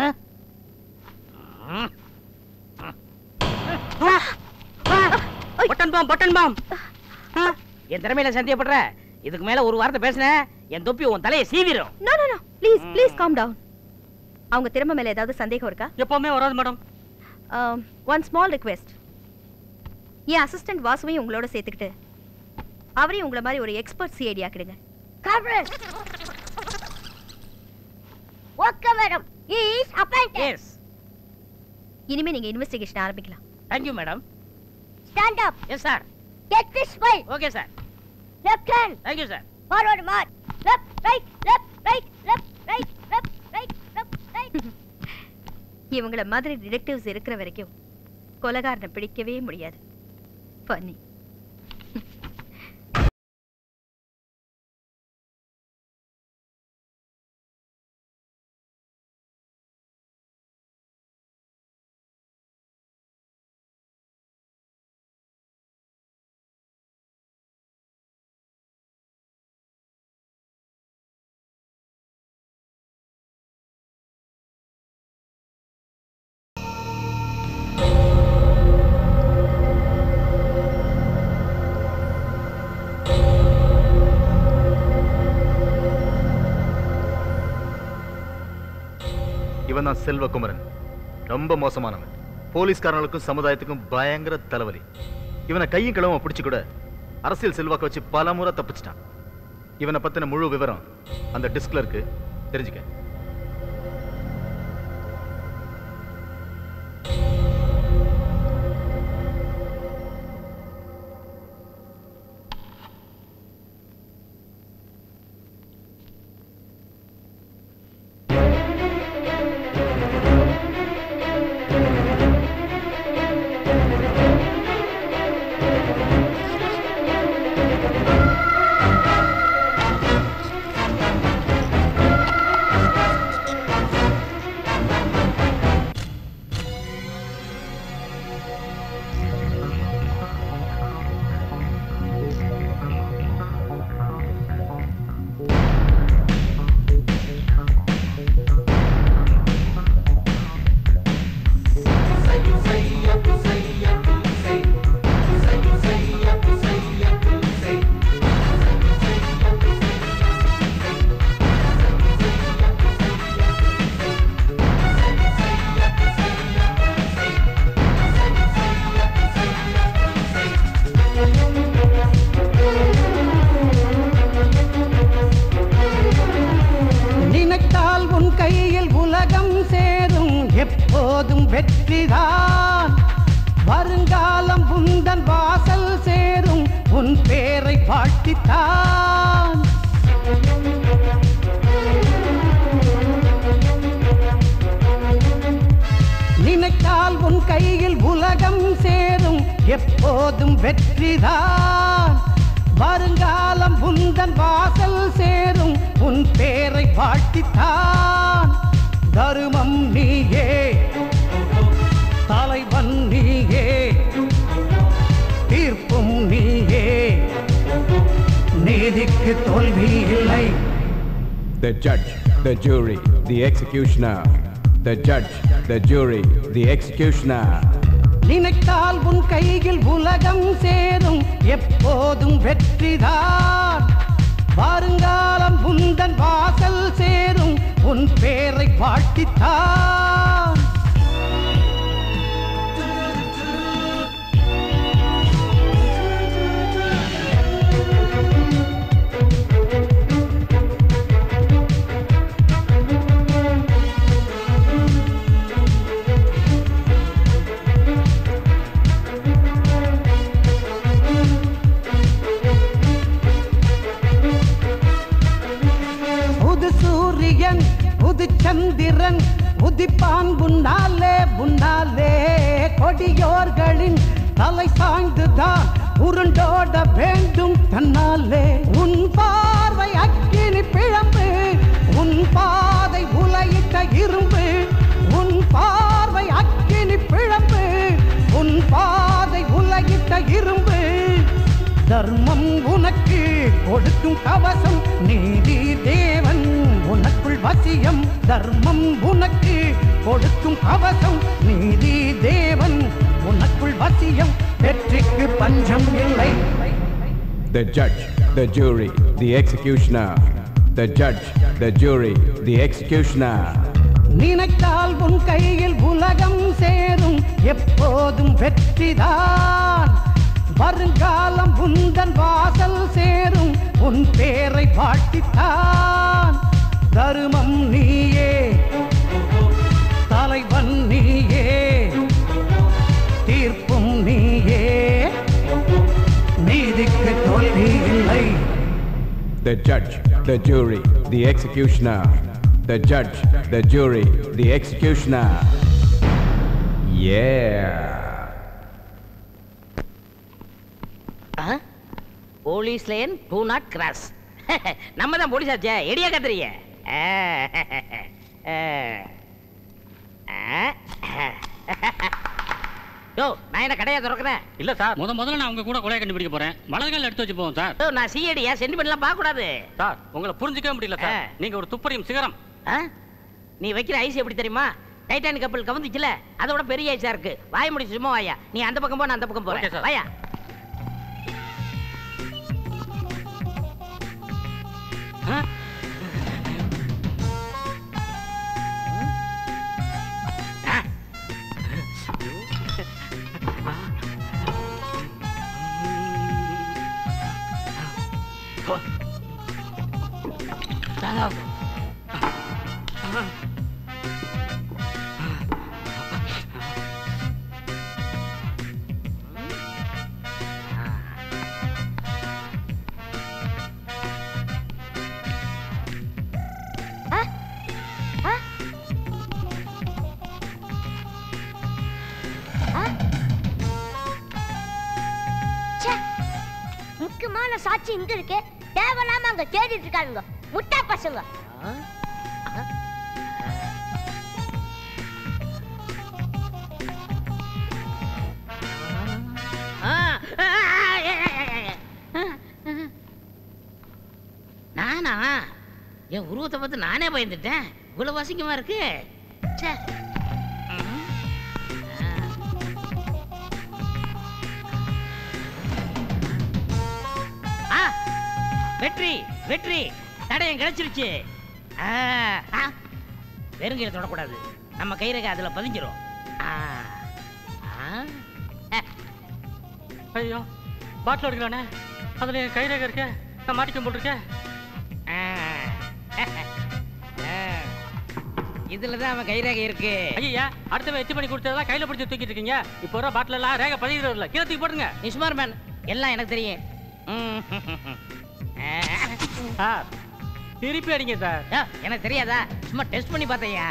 பட்டன் பாம் பட்டன் பாம் என் திறமையில சந்தேகப்படுற இதுக்கு மேல ஒரு வார்த்தை பேசுனேன் என் தொப்பி உன் தலையை சீவிரும் no no no please please calm down அவங்க திறமை மேல ஏதாவது சந்தேகம் இருக்கா எப்பவுமே வராது மேடம் ஒன் ஸ்மால் ரிக்வெஸ்ட் என் அசிஸ்டன்ட் வாசுவையும் உங்களோட சேர்த்துக்கிட்டு அவரையும் உங்களை மாதிரி ஒரு எக்ஸ்பர்ட் சிஐடி ஆக்கிடுங்க corporate okay madam is appointed yes இனிமே நீங்க இன்வெஸ்டிகேஷன் ஆரம்பிக்கலாம் thank you madam stand up yes sir take this way okay sir left hand thank you sir forward march left right left right left right left right left right இவங்கள மாதிரி detectives இருக்கிற வரைக்கும் கொலகாரனை பிடிக்கவே முடியாது பண்ணி இவன் தான் செல்வகுமரன் ரொம்ப மோசமானவன் போலீஸ்காரங்களுக்கும் சமுதாயத்துக்கும் பயங்கர தலைவலி இவனை கையும் கிளம்ப பிடிச்சு கூட அரசியல் செல்வாக்க வச்சு பல முறை தப்பிச்சிட்டான் இவனை பத்தின முழு விவரம் அந்த டிஸ்க்ல இருக்கு தெரிஞ்சுக்க நினைத்தால் உன் கையில் உலகம் சேரும் எப்போதும் வெற்றிதான் வருங்காலம் உந்தன் வாசல் சேரும் உன் பேரை வாழ்த்தித்தான் நினைத்தால் உன் கையில் உலகம் சேரும் எப்போதும் வெற்றிதான் வருங்காலம் உந்தன் வாசல் சேரும் உன் பேரை வாழ்த்தித்தான் தருமம் நீயே தலைவன் நீயே தீர்ப்பும் நீயே நீதிக்கு தோல்வி இல்லை The judge, the jury, the executioner. The judge, the jury, the executioner. நினைத்தால் உன் கையில் உலகம் சேரும் எப்போதும் வெற்றிதான் வருங்காலம் உந்தன் வாசல் சேரும் உன் பேரை வாழ்த்தித்தான் புது சூரியன் புது சந்திரன் உதிப்பான் உன்னாலே உன்னாலே கொடியோர்களின் தலை சாய்ந்துதான் உருண்டோட வேண்டும் தன்னாலே உன் பார்வை அக்கினி பிழம்பு உன் பாதை உலையிட்ட இரும்பு உன் பார்வை அக்கினி பிழம்பு உன் பாதை உலையிட்ட இரும்பு தர்மம் உனக்கு கொடுக்கும் கவசம் நீதி தேவன் உனக்குள் வசியம் தர்மம் உனக்கு கொடுக்கும் கவசம் நீதி தேவன் உனக்குள் வசியம் வெற்றிக்கு பஞ்சம் இல்லை The judge, the jury, the executioner. The judge, the jury, the executioner. நினைத்தால் உன் கையில் உலகம் சேரும் எப்போதும் வெற்றிதான் வருங்காலம் உந்தன் வாசல் சேரும் உன் பேரை வாழ்த்தித்தான் தருமம் நீயே தலைவன் நீயே தீர்ப்பும் நீயே நீதிக்கு தோல்வி இல்லை The judge, the jury, the executioner. The judge, the jury, the executioner. Yeah. Police line do not cross நம்ம தான் போலீஸ் ஆச்சே எடியா கத்துறீங்க யோ நான் என்ன கடையா திறக்கிறேன் இல்ல சார் முத முதல்ல நான் உங்க கூட கொலையை கண்டுபிடிக்க போறேன் மலர்கள் எடுத்து வச்சு போவோம் சார் யோ நான் சிஐடியா சென்டிமெண்ட்லாம் பார்க்க கூடாது சார் உங்களை புரிஞ்சுக்கவே முடியல சார் நீங்க ஒரு துப்பறியும் சிகரம் ஆ? நீ வைக்கிற ஐஸ் எப்படி தெரியுமா டைட்டானிக் கப்பல் கவுந்துச்சுல அதோட பெரிய ஐஸா இருக்கு வாய முடிச்சு சும்மா வாயா நீ அந்த பக்கம் போ நான் அந்த பக்கம் Okay, போறேன் sir. வாயா ஆ? ஆ? ச்சே, முக்கியமான சாட்சி இங்க இருக்கு தேவையில்லாம அங்க தேடிட்டு இருக்காங்க முட்டா பசங்க ஆ, ஆ, ஏ, ஏ, ஏ, ஏ. நானா என் உருவத்தை பார்த்து நானே பயந்துட்டேன் இவ்வளவு அசிங்கமா இருக்கு ச்சே. ம். ஆ. ஆ, வெற்றி வெற்றி தடயம் கிடைச்சிருச்சு ஆ, ஆ. வெறுங்கையில தொடக்கூடாது நம்ம கைரேகை அதுல பதிஞ்சிரும் ஆ. ஆ. ஐயோ பாட்டில் எடுக்கலானே அதில் என் கைரேகை இருக்கே நான் மாட்டிக்க போல் இருக்கேன் இதுல தான் அவன் கைரேகை இருக்கு ஐயா அடுத்த எத்தி பண்ணி கொடுத்ததெல்லாம் கையில பிடிச்சி தூக்கிட்டு இருக்கீங்க இப்போ வர பாட்டில் எல்லாம் ரேகை பதிகிறது இல்லை கீழே தூக்கி போடுங்க நீ சுமார் மேன் எல்லாம் எனக்கு தெரியும் ம். சார் திருப்பி அடிங்க சார் ஆ, எனக்கு தெரியாதா சும்மா டெஸ்ட் பண்ணி பார்த்தேயா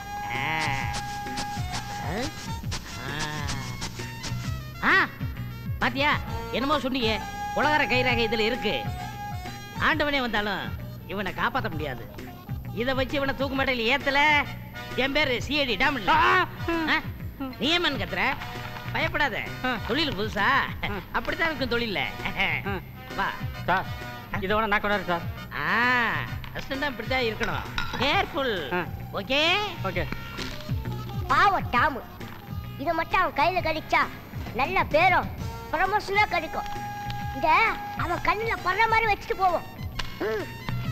ஆ பாத்தியா என்னமோ சொன்னீங்க உலகர கைரேகை இதுல இருக்கு ஆண்டவனே வந்தாலும் இவனை காப்பாற்ற முடியாது இதை வச்சு இவனை தூக்கு மாட்டையில் ஏத்தல என் பேரு சிஐடி டாமன் நீ ஏமன் கத்துற பயப்படாத தொழில் புதுசா அப்படித்தான் இருக்கும் தொழில்ல வா சார் இதை வேணா நான் கொண்டாரு சார் ஆ அசிஸ்டன்ட் தான் இப்படித்தான் இருக்கணும் கேர்ஃபுல் ஓகே ஓகே பாவம் டாமு இதை மட்டும் அவன் கையில கடிச்சா நல்ல பேரும் ப்ரமோஷனா கிடைக்கும் இத அவன் கண்ணுல படுற மாதிரி வச்சுட்டு போவோம் ம்.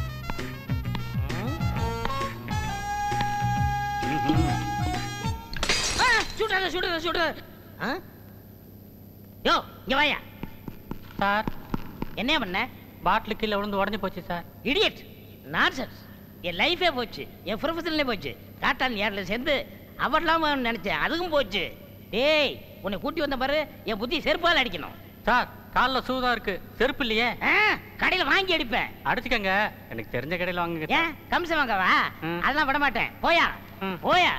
ஆ, சுடாத சுடாத சுடாத ஆ? யோ இங்க வாயா சார் என்ன பண்ண பாட்டில் கீழே விழுந்து உடஞ்சி போச்சு சார் இடியட் நான்சென்ஸ் என் லைஃபே போச்சு என் ப்ரொஃபஷனலே போச்சு காட்டான் யாரில் சேர்ந்து அவர்லாம நினைச்சேன் அதுவும் போச்சு டேய் உன்னை கூட்டி வந்த பாரு என் புத்தி செருப்பால் அடிக்கணும் சார் காலில் சூதா இருக்கு செருப்பு இல்லையே ஆ, கடையில வாங்கி அடிப்பேன் அடிச்சுக்கங்க எனக்கு தெரிஞ்ச கடையில் வாங்குங்க ஏன் கம்சம் வாங்கவா அதெல்லாம் விட மாட்டேன் போயா போயா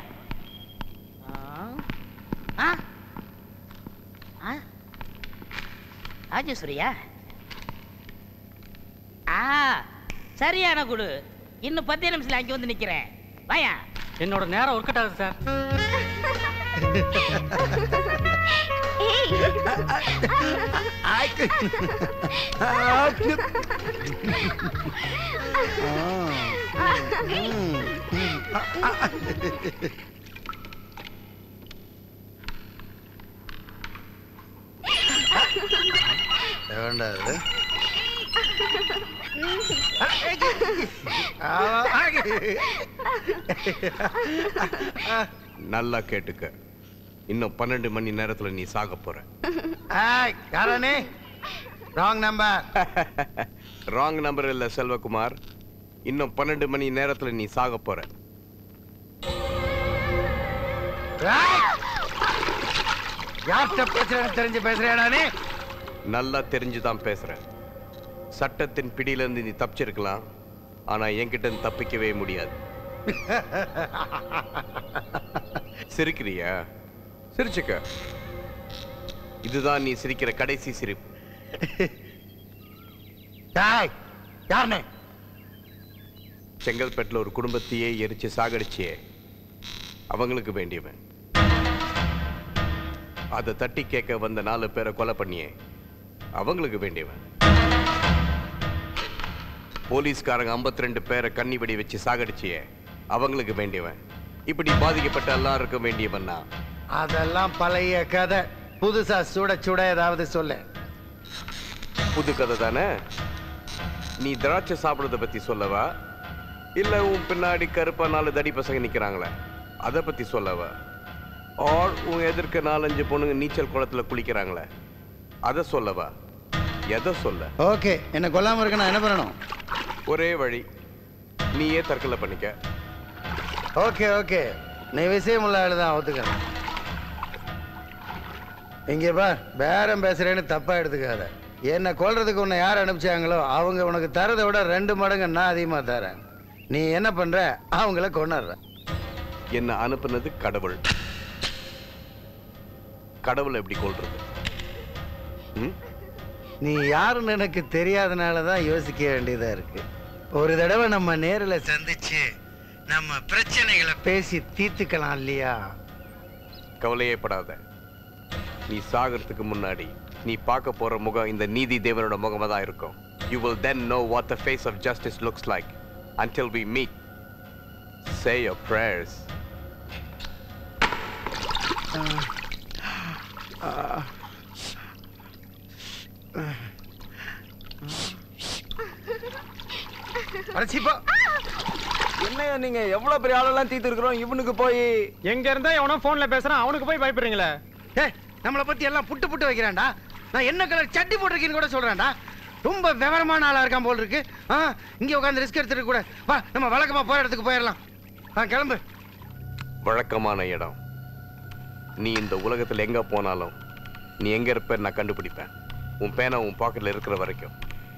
ஆ ஆ ராஜேஸ்வரியா ஆ சரியான குடு இன்னும் பத்து நிமிஷத்துல அங்கே வந்து நிக்கிறேன் வாயா என்னோட நேரம் ஒர்க் அவுட் ஆகுது சார் வேண்டாது நல்லா கேட்டுக்க இன்னும் பன்னெண்டு மணி நேரத்துல நீ சாக போற யாரானே ராங் நம்பர் ராங் நம்பர் இல்ல செல்வகுமார் இன்னும் பன்னெண்டு மணி நேரத்துல நீ சாக போற யார்கிட்ட பேசுறேன்னு தெரிஞ்சு பேசுறேனானே நல்லா தெரிஞ்சுதான் பேசுறேன் சட்டத்தின் பிடியிலிருந்து நீ தப்பிச்சிருக்கலாம் ஆனா என்கிட்ட இருந்து தப்பிக்கவே முடியாது சிரிக்கிறியா சிரிச்சுக்க இதுதான் நீ சிரிக்கிற கடைசி சிரிப்பு டாய் யாருனே செங்கல்பட்டுல ஒரு குடும்பத்தையே எரிச்சு சாகடிச்சியே அவங்களுக்கு வேண்டியவன் அதை தட்டி கேட்க வந்த நாலு பேரை கொலை பண்ணியே அவங்களுக்கு வேண்டியவன் போலீஸ்காரங்க 52 ரெண்டு பேரை கண்ணி வெடி வச்சு சாகடிச்சியே அவங்களுக்கு வேண்டியவன் இப்படி பாதிக்கப்பட்ட எல்லாருக்கும் வேண்டியவன் நான் அதெல்லாம் பழைய கதை புதுசா சுட சுட ஏதாவது சொல்லு புது கதை தானே நீ திராட்சை சாப்பிடுறத பத்தி சொல்லவா இல்ல உன் பின்னாடி கருப்பா நாலு தடி பசங்க நிக்கிறாங்களே அதை பத்தி சொல்லவா ஆர் உன் எதிர்க்க நாலஞ்சு பொண்ணுங்க நீச்சல் குளத்துல குளிக்கிறாங்களே அதை சொல்லவா எதை சொல்ல ஓகே என்ன கொல்லாம இருக்க நான் என்ன பண்ணணும் ஒரே வழி நீயே தற்கொலை பண்ணிக்க ஓகே ஓகே நீ விஷயம் உள்ள ஆளு தான் ஒத்துக்கிறேன் இங்கே பா பேரம் பேசுறேன்னு தப்பா எடுத்துக்காத என்னை கொல்றதுக்கு உன்னை யார் அனுப்பிச்சாங்களோ அவங்க உனக்கு தரதை விட ரெண்டு மடங்கு நான் அதிகமாக தரேன் நீ என்ன பண்ற அவங்கள கொண்டாடுற என்ன அனுப்புனது கடவுள் கடவுளை எப்படி கொள்றது ம்? நீ யாருன்னு எனக்கு தெரியாதனால தான் யோசிக்க வேண்டியதா இருக்கு ஒரு தடவை நம்ம நேரில் சந்திச்சு நம்ம பிரச்சனைகளை பேசி தீர்த்துக்கலாம் இல்லையா கவலையே படாத நீ சாகிறதுக்கு முன்னாடி நீ பார்க்க போற முகம் இந்த நீதி தேவனோட முகமா தான் இருக்கும் you will then know what the face of justice looks like until we meet say your prayers அரைச்சிப்பா என்னையா நீங்க எவ்வளவு பெரிய ஆளெல்லாம் தீர்த்து இருக்கிறோம் இவனுக்கு போய் எங்க இருந்தா எவனோ போன்ல பேசுறான் அவனுக்கு போய் பயப்படுறீங்களே ஏய் நம்மளை பத்தி எல்லாம் புட்டு புட்டு வைக்கிறான்டா நான் என்ன கலர் சட்டி போட்டிருக்கேன்னு கூட சொல்றேன்டா ரொம்ப விவரமான ஆளா இருக்கான் போல் இருக்கு ஆ இங்கே உட்காந்து ரிஸ்க் எடுத்துட்டு கூட வா நம்ம வழக்கமா போற இடத்துக்கு போயிடலாம் ஆ கிளம்பு வழக்கமான இடம் நீ இந்த உலகத்துல எங்க போனாலும் நீ எங்க இருப்ப நான் கண்டுபிடிப்பேன் உன் பேனை உன் பாக்கெட்ல இருக்கிற வரைக்கும்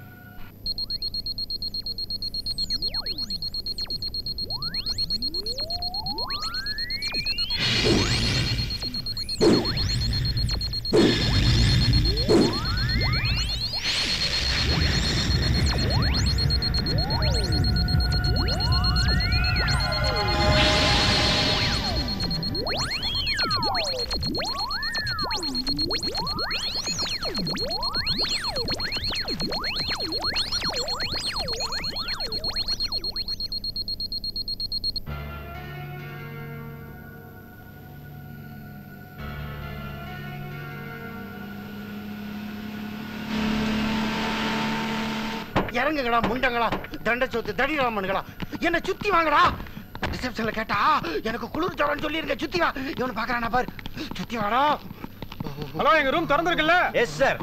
இறங்குங்களா முண்டங்களா தண்ட சொத்து தடிராமனுங்களா என்ன சுத்தி வாங்கடா ரிசப்ஷன்ல கேட்டா எனக்கு குளிர் ஜுரம்னு சொல்லிருங்க சுத்தி வா இவனு பாக்குறானா பாரு சுத்தி வாடா ஹலோ எங்க ரூம் திறந்திருக்குல்ல எஸ் சார்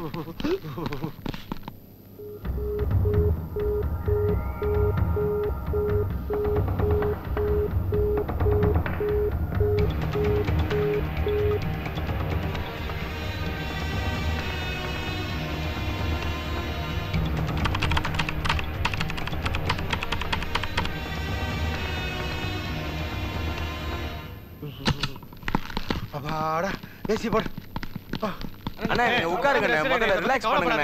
அப்பாடா ஏசி போடு அண்ணா நீங்க உட்காருங்க முதல்ல ரிலாக்ஸ் பண்ணுங்க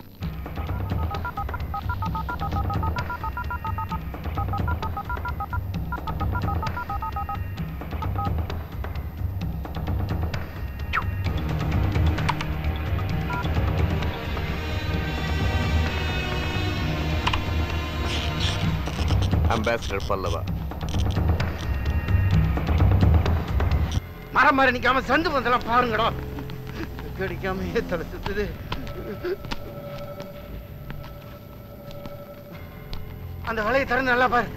அம்பாசிடர் பல்லவா மரம் மாதிரி நிக்காம சந்து பந்தெல்லாம் பாருங்கடா கடிக்காம தலை சுத்துது அந்த வலையை திறந்து நல்லா பாரு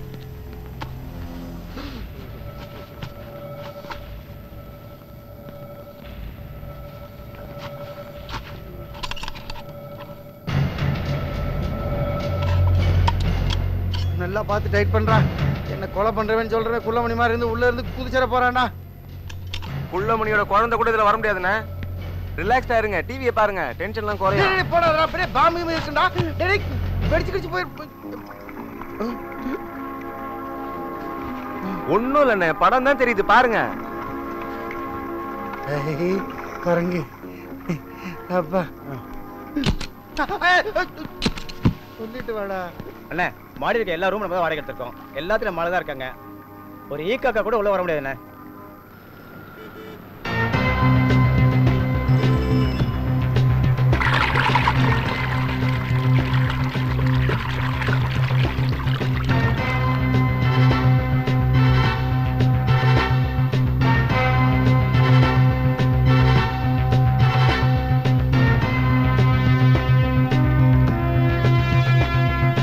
நல்லா பார்த்து டைட் பண்றா என்ன கொலை பண்றவன் சொல்றேன் குள்ளமணி மாதிரி இருந்து உள்ள இருந்து குதிச்சிட போறான்டா புள்ளமணியோட குழந்தை கூட இதுல வர முடியாதுண்ணே ரிலாக்ஸ்டா இருங்க டிவியை பாருங்க டென்ஷன்லாம் குறையும் டேய், டேய், போடாதடா பெரிய பாம்பு இருக்குடா டேய் வெடிச்சு கிடிச்சு போய் ஒண்ணும் இல்லண்ணே படம் தான் தெரியுது பாருங்க ஏய், குரங்கு அப்பா சொல்லிட்டு வாடா அண்ணே மாடி இருக்க எல்லா ரூமும் நம்ம தான் வாடகை எடுத்திருக்கோம் எல்லாத்துலயும் மழை தான் இருக்காங்க ஒரு ஈக்காக்கா கூட உள்ள வர முடியாதுண்ணே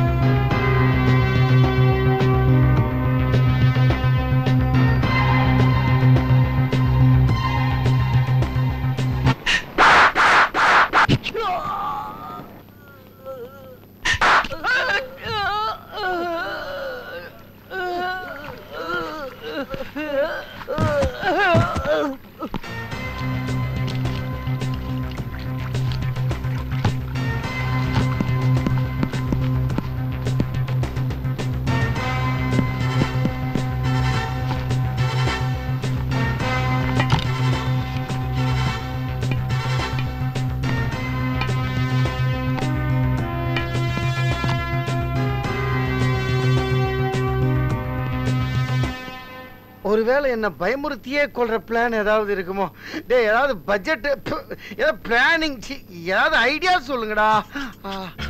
ஆ ஒருவேளை என்ன பயமுறுத்தியே கொள்ற பிளான் ஏதாவது இருக்குமோ டேய் ஏதாவது பட்ஜெட் ஏதாவது பிளானிங் ஏதாவது ஐடியா சொல்லுங்கடா ஆ.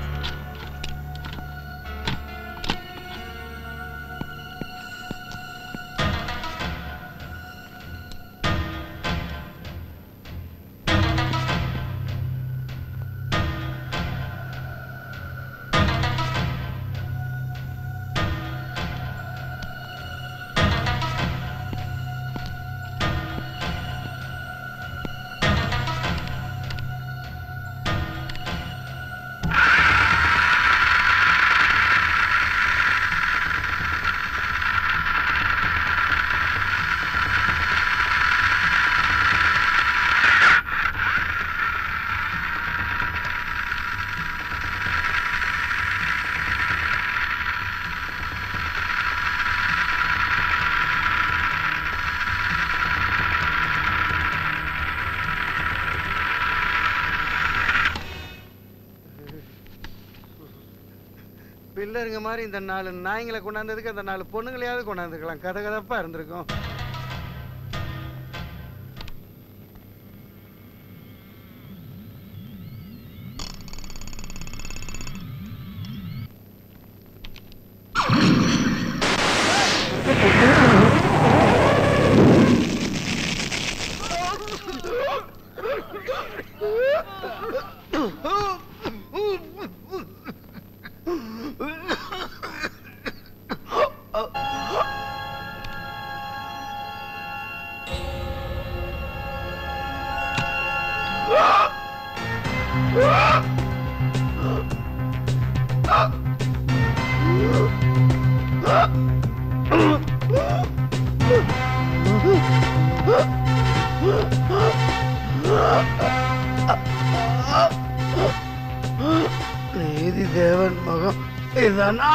பில்லருங்க மாதிரி இந்த நாலு நாய்ங்களை கொண்டாந்ததுக்கு அந்த நாலு பொண்ணுங்களையாவது கொண்டாந்துக்கலாம் கதை கதப்பா இருந்திருக்கும் நீதி தேவன் மகம் இதானா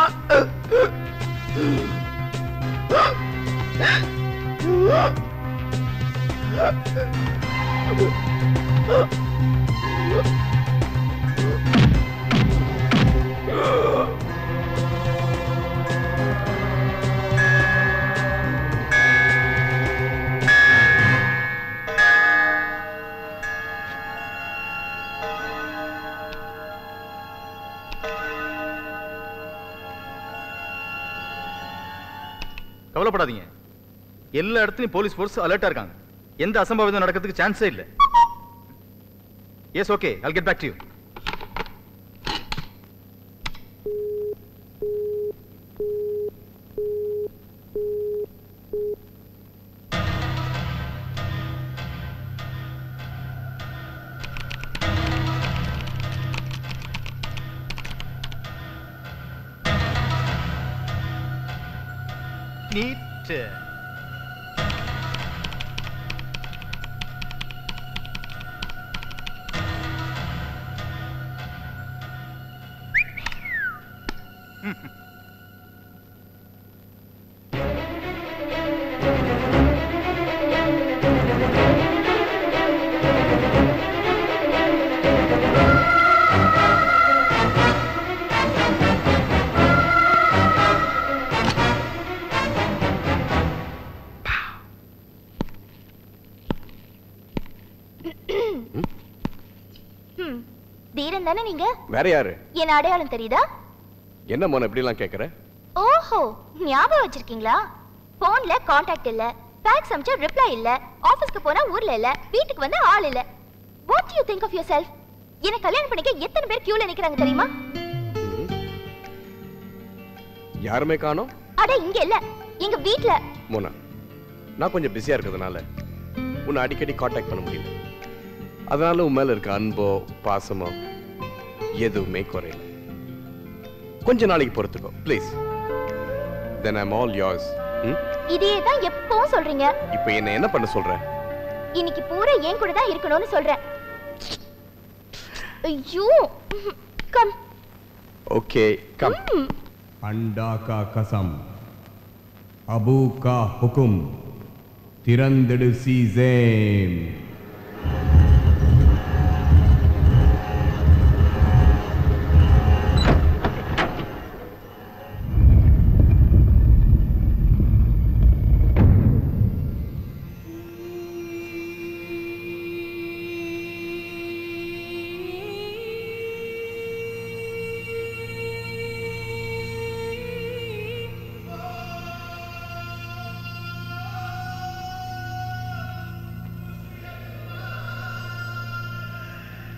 கவலைப்படாதீங்க எல்லா இடத்துலயும் போலீஸ் ஃபோர்ஸ் அலர்ட்டா இருக்காங்க எந்த அசம்பாவிதம் நடக்கிறதுக்கு சான்ஸே இல்ல yes okay I'll get back to you need ம், தீரன் தானே நீங்க வேற யாரு என் அடையாளம் தெரியுதா என்ன மோன இப்படிலாம் கேட்குற ஓஹோ ஞாபகம் வச்சிருக்கீங்களா போன்ல காண்டாக்ட் இல்ல ஃபேக்ஸ் அனுப்பிச்சா ரிப்ளை இல்ல ஆபீஸ்க்கு போனா ஊர்ல இல்ல வீட்டுக்கு வந்து ஆள் இல்ல what you think of yourself என்ன கல்யாணம் பண்ணிக்க எத்தனை பேர் கியூல நிக்கிறாங்க தெரியுமா யாருமே காணோம் அட இங்க இல்ல எங்க வீட்ல மோனா நான் கொஞ்சம் பிஸியா இருக்கிறதுனால உன்னை அடிக்கடி காண்டாக்ட் பண்ண முடியல அதனால உன் மேல இருக்க அன்போ பாசமோ எதுவுமே குறையல கொஞ்ச நாளைக்கு பொறுத்துக்கோ please then I'm all yours ம் இதையே தான் எப்பவும் சொல்றீங்க இப்போ என்ன என்ன பண்ண சொல்ற இன்னைக்கு பூரா ஏன் கூட தான் இருக்கணும்னு சொல்றேன் ஐயோ கம் ஓகே கம் अंडा का कसम अबू का हुक्म तिरंदड़ सीजेम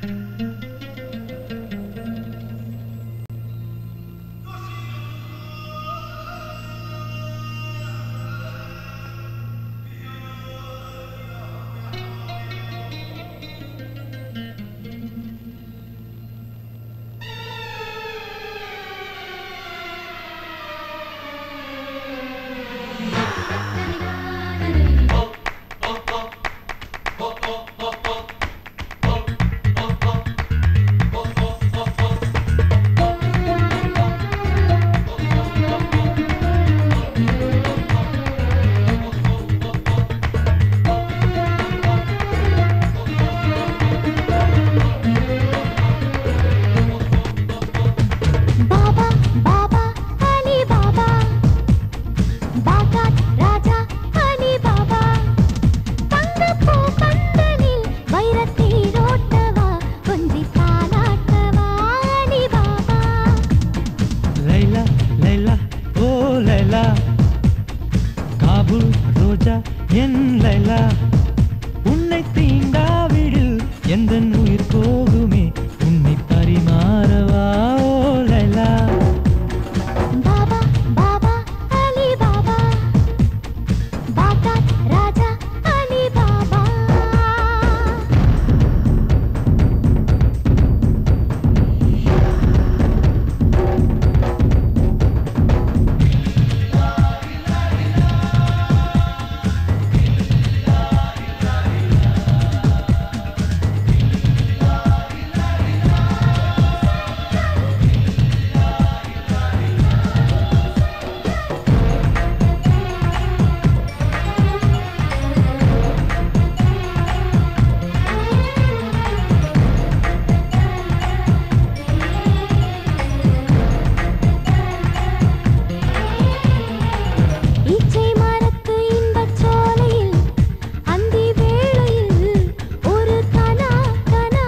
பாபா பாபா அலி பாபா பாகாத் ராஜா அலி பாபா தங்கப்பூ பந்தலில் வைரத்தீரோட்டவா கொஞ்சி தாலாட்டவா அலி பாபா லைலா லைலா ஓ லைலா காபூல் ரோஜா என் லைலா உன்னை தீண்டாவிடில் எந்த உயிர் போகுமே உன்னை பரிமாறவா ஓ லைலா பாபா பாபா அலி பாபா பாகாத் ராஜா அலி பாபா ஈச்சை மரத்து இன்பச் சோலையில் அந்தி வேளையில் ஒரு கனா கனா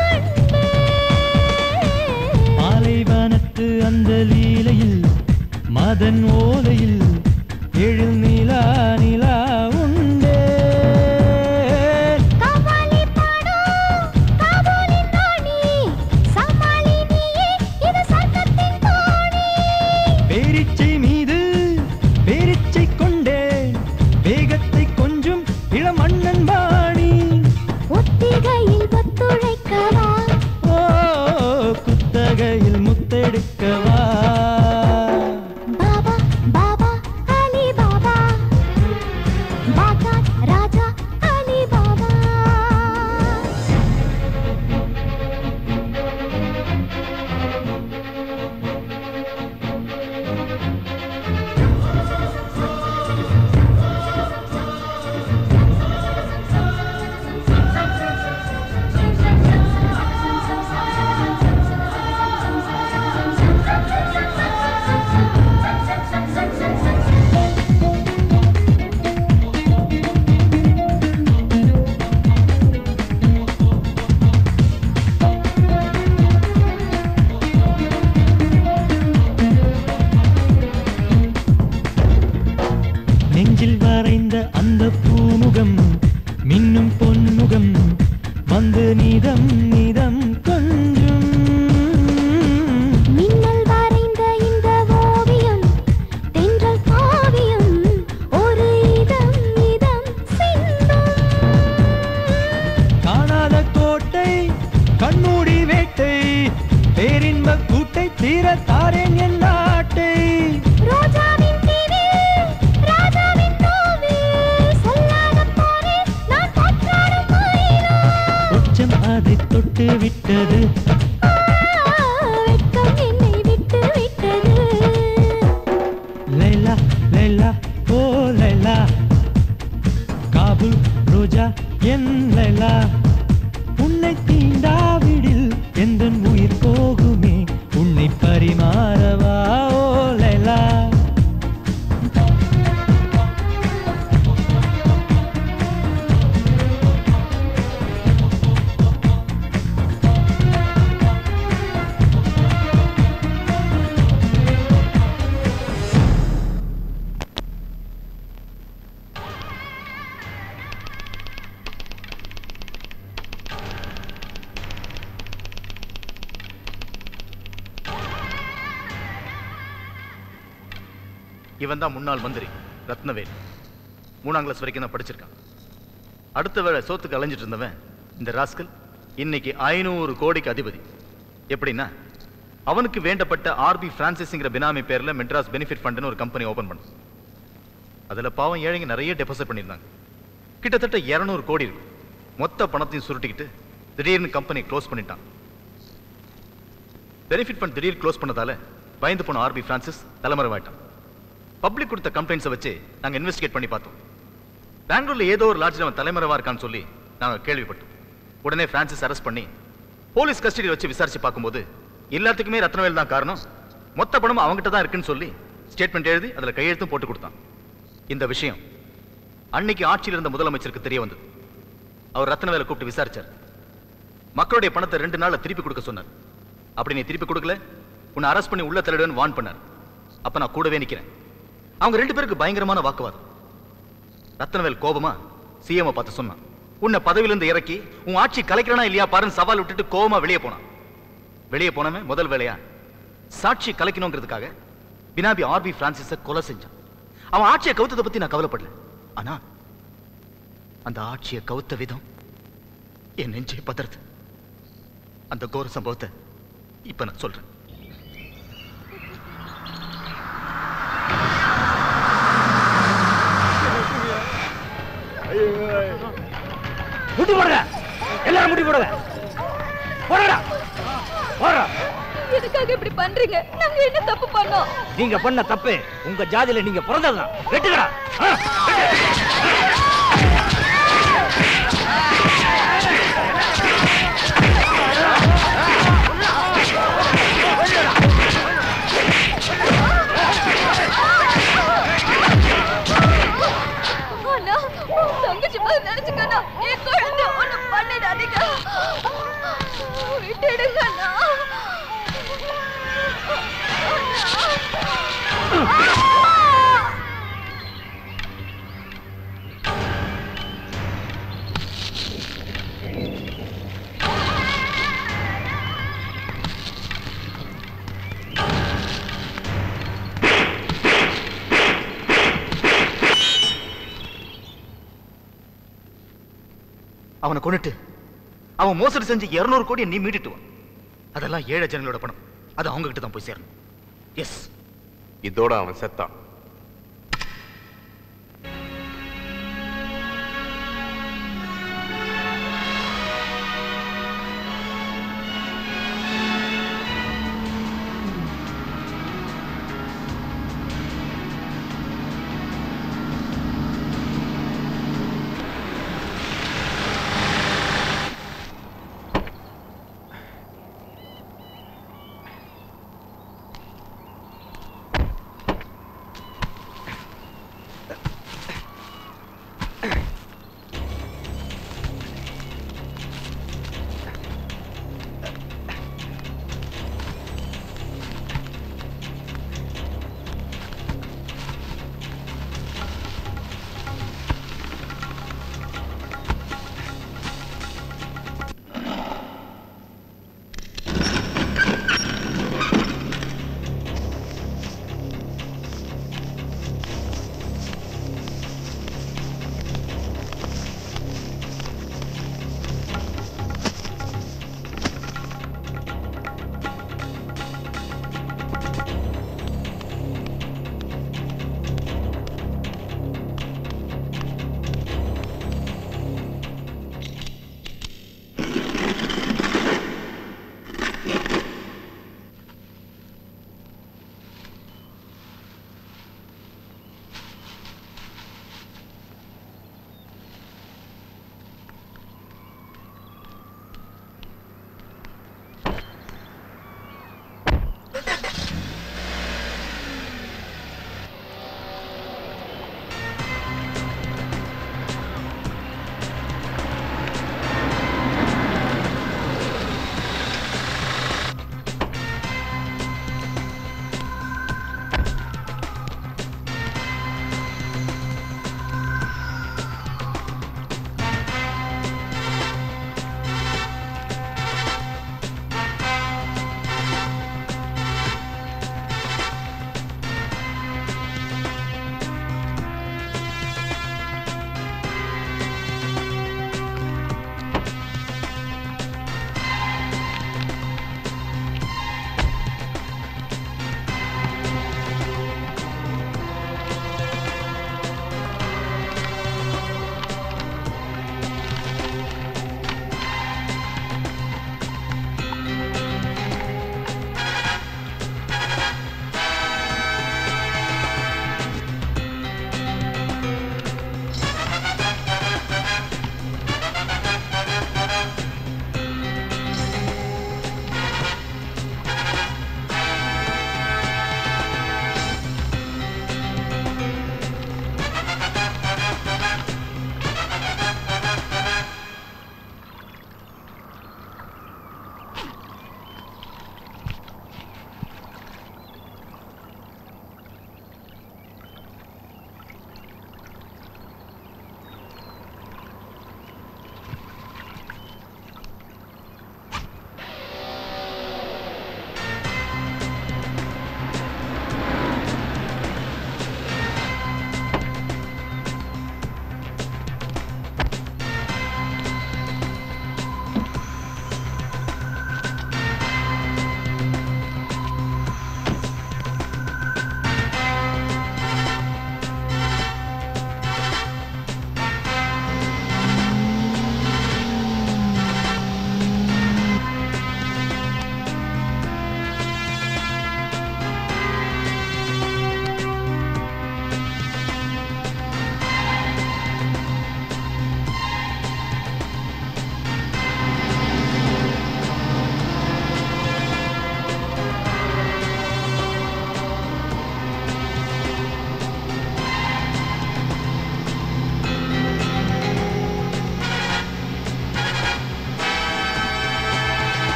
பாலைவனத்து அந்த லீலையில் மதன் ஓலையில் எழில் நிலா நிலா உண்டே காவாலி பாடோ காபூலி நாணி சமாளி நீயே இது சர்க்கத்தின் தோணி பேரிச்சை மீது பேரிச்சை கொண்டே வேகத்தை கொஞ்சம் இளமண்ணன் பாணி ஒத்திகையில் ஒத்துழைக்கவா ஓ குத்தகையில் முத்தெடுக்கவா பாபா பாபா அலி பாபா பாகாத் ராஜா அலி பாபா நெஞ்சில் வரைந்த அந்த பூமுகம் மின்னும் பொன்முகம் வந்து நிதம் நிதம் கொஞ்சம் மின்னல் வரைந்த இந்த ஓவியம் தென்றல் காவியம் ஒரு இதம் இதம் சிந்தும் காணாத கோட்டை கண்மூடி வேட்டை பேரின்ப கூட்டை தீர தாரேன் என் நாட்டை ரோஜாவின் தீவில் ராஜாவின் கோவில் சொல்லாத போரே நான் போற்றாடும் மயிலோ உச்சம் அதை தொட்டு விட்டது வெட்கம் என்னை விட்டு விட்டது லைலா லைலா ஓ லைலா காபூல் ரோஜா என் லைலா உன்னை தீண்டாவிடில் எந்த உயிர் போகுமே உன்னை பரிமாறவா ஓ லைலா இவன் தான் முன்னாள் மந்திரி ரத்னவேல் மூணாம் கிளாஸ் வரைக்கும் தான் படிச்சிருக்கான் அடுத்த வேளை சோத்துக்கு அலைஞ்சிட்டு இருந்தவன் இந்த ராஸ்கல் இன்னைக்கு ஐநூறு கோடிக்கு அதிபதி எப்படின்னா அவனுக்கு வேண்டப்பட்ட ஆர்பி பிரான்சிஸ்ங்கிற பினாமி பேர்ல மெட்ராஸ் பெனிஃபிட் ஃபண்ட்னு ஒரு கம்பெனி ஓபன் பண்ணு அதுல பாவம் ஏழைங்க நிறைய டெபாசிட் பண்ணியிருந்தாங்க கிட்டத்தட்ட 200 கோடி இருக்கு மொத்த பணத்தையும் சுருட்டிக்கிட்டு திடீர்னு கம்பெனி க்ளோஸ் பண்ணிட்டான் பெனிஃபிட் ஃபண்ட் திடீர் க்ளோஸ் பண்ணதால பயந்து போன ஆர்பி பிரான்சிஸ் தலைமறைவாயிட்டான் பப்ளிக் கொடுத்த கம்ப்ளைண்ட்ஸை வச்சு நாங்க இன்வெஸ்டிகேட் பண்ணி பார்த்தோம் பெங்களூர்ல ஏதோ ஒரு லாட்ஜில் அவன் தலைமறைவா இருக்கான்னு சொல்லி நாங்க கேள்விப்பட்டோம் உடனே பிரான்சிஸ் அரெஸ்ட் பண்ணி போலீஸ் கஸ்டடியில் வச்சு விசாரிச்சு பார்க்கும்போது எல்லாத்துக்குமே ரத்னவேல் தான் காரணம் மொத்த பணமும் அவங்ககிட்ட தான் இருக்குன்னு சொல்லி ஸ்டேட்மெண்ட் எழுதி அதுல கையெழுத்தும் போட்டு கொடுத்தான் இந்த விஷயம் அன்னைக்கு ஆட்சியில் இருந்த முதலமைச்சருக்கு தெரிய வந்தது அவர் ரத்னவேலை கூப்பிட்டு விசாரிச்சார் மக்களுடைய பணத்தை ரெண்டு நாள்ல திருப்பி கொடுக்க சொன்னார் அப்படி நீ திருப்பி கொடுக்கல உன்னை அரெஸ்ட் பண்ணி உள்ள தள்ளிடுவேன்னு வான் பண்ணார் அப்ப நான் கூடவே நிக்கிறேன் அவங்க ரெண்டு பேருக்கு பயங்கரமான வாக்குவாதம் ரத்னவேல் கோபமா சிஎம் பார்த்து சொன்னான் உன்னை பதவியிலிருந்து இறக்கி உன் ஆட்சி கலைக்கிறனா இல்லையா பாருன்னு சவால் விட்டுட்டு கோபமா வெளியே போனான் வெளியே போனவன் முதல் வேலையா சாட்சி கலைக்கணுங்கிறதுக்காக பினாபி ஆர்பி பிரான்சிஸ கொலை செஞ்சான் அவன் ஆட்சியை கவுத்ததை பத்தி நான் கவலைப்படல ஆனா அந்த ஆட்சியை கவுத்த விதம் என் நெஞ்சை பதறது அந்த கோர சம்பவத்தை இப்ப நான் சொல்றேன் முட்டி போடுங்க எல்லாரும் முட்டி போடுங்க போடுங்கடா போடுறா எதுக்காக இப்படி பண்றீங்க நாங்க என்ன தப்பு பண்ணோம் நீங்க பண்ண தப்பு உங்க ஜாதியில நீங்க பிறந்ததுதான் வெட்டுங்கடா ஆ, வெட்டு. அண்ணா உன் தங்கச்சி மாதிரி நினைச்சுக்கண்ணா என் குழந்தை ஒண்ணு பண்ணிடாதீங்க விட்டுடுங்க அண்ணா அவனை கொண்டுட்டு அவன் மோசடி செஞ்சு 200 கோடியை நீ மீட்டுட்டு வா அதெல்லாம் ஏழை ஜனங்களோட பணம் அது அவங்க கிட்ட தான் போய் சேரணும் எஸ் இதோட அவன் செத்தான்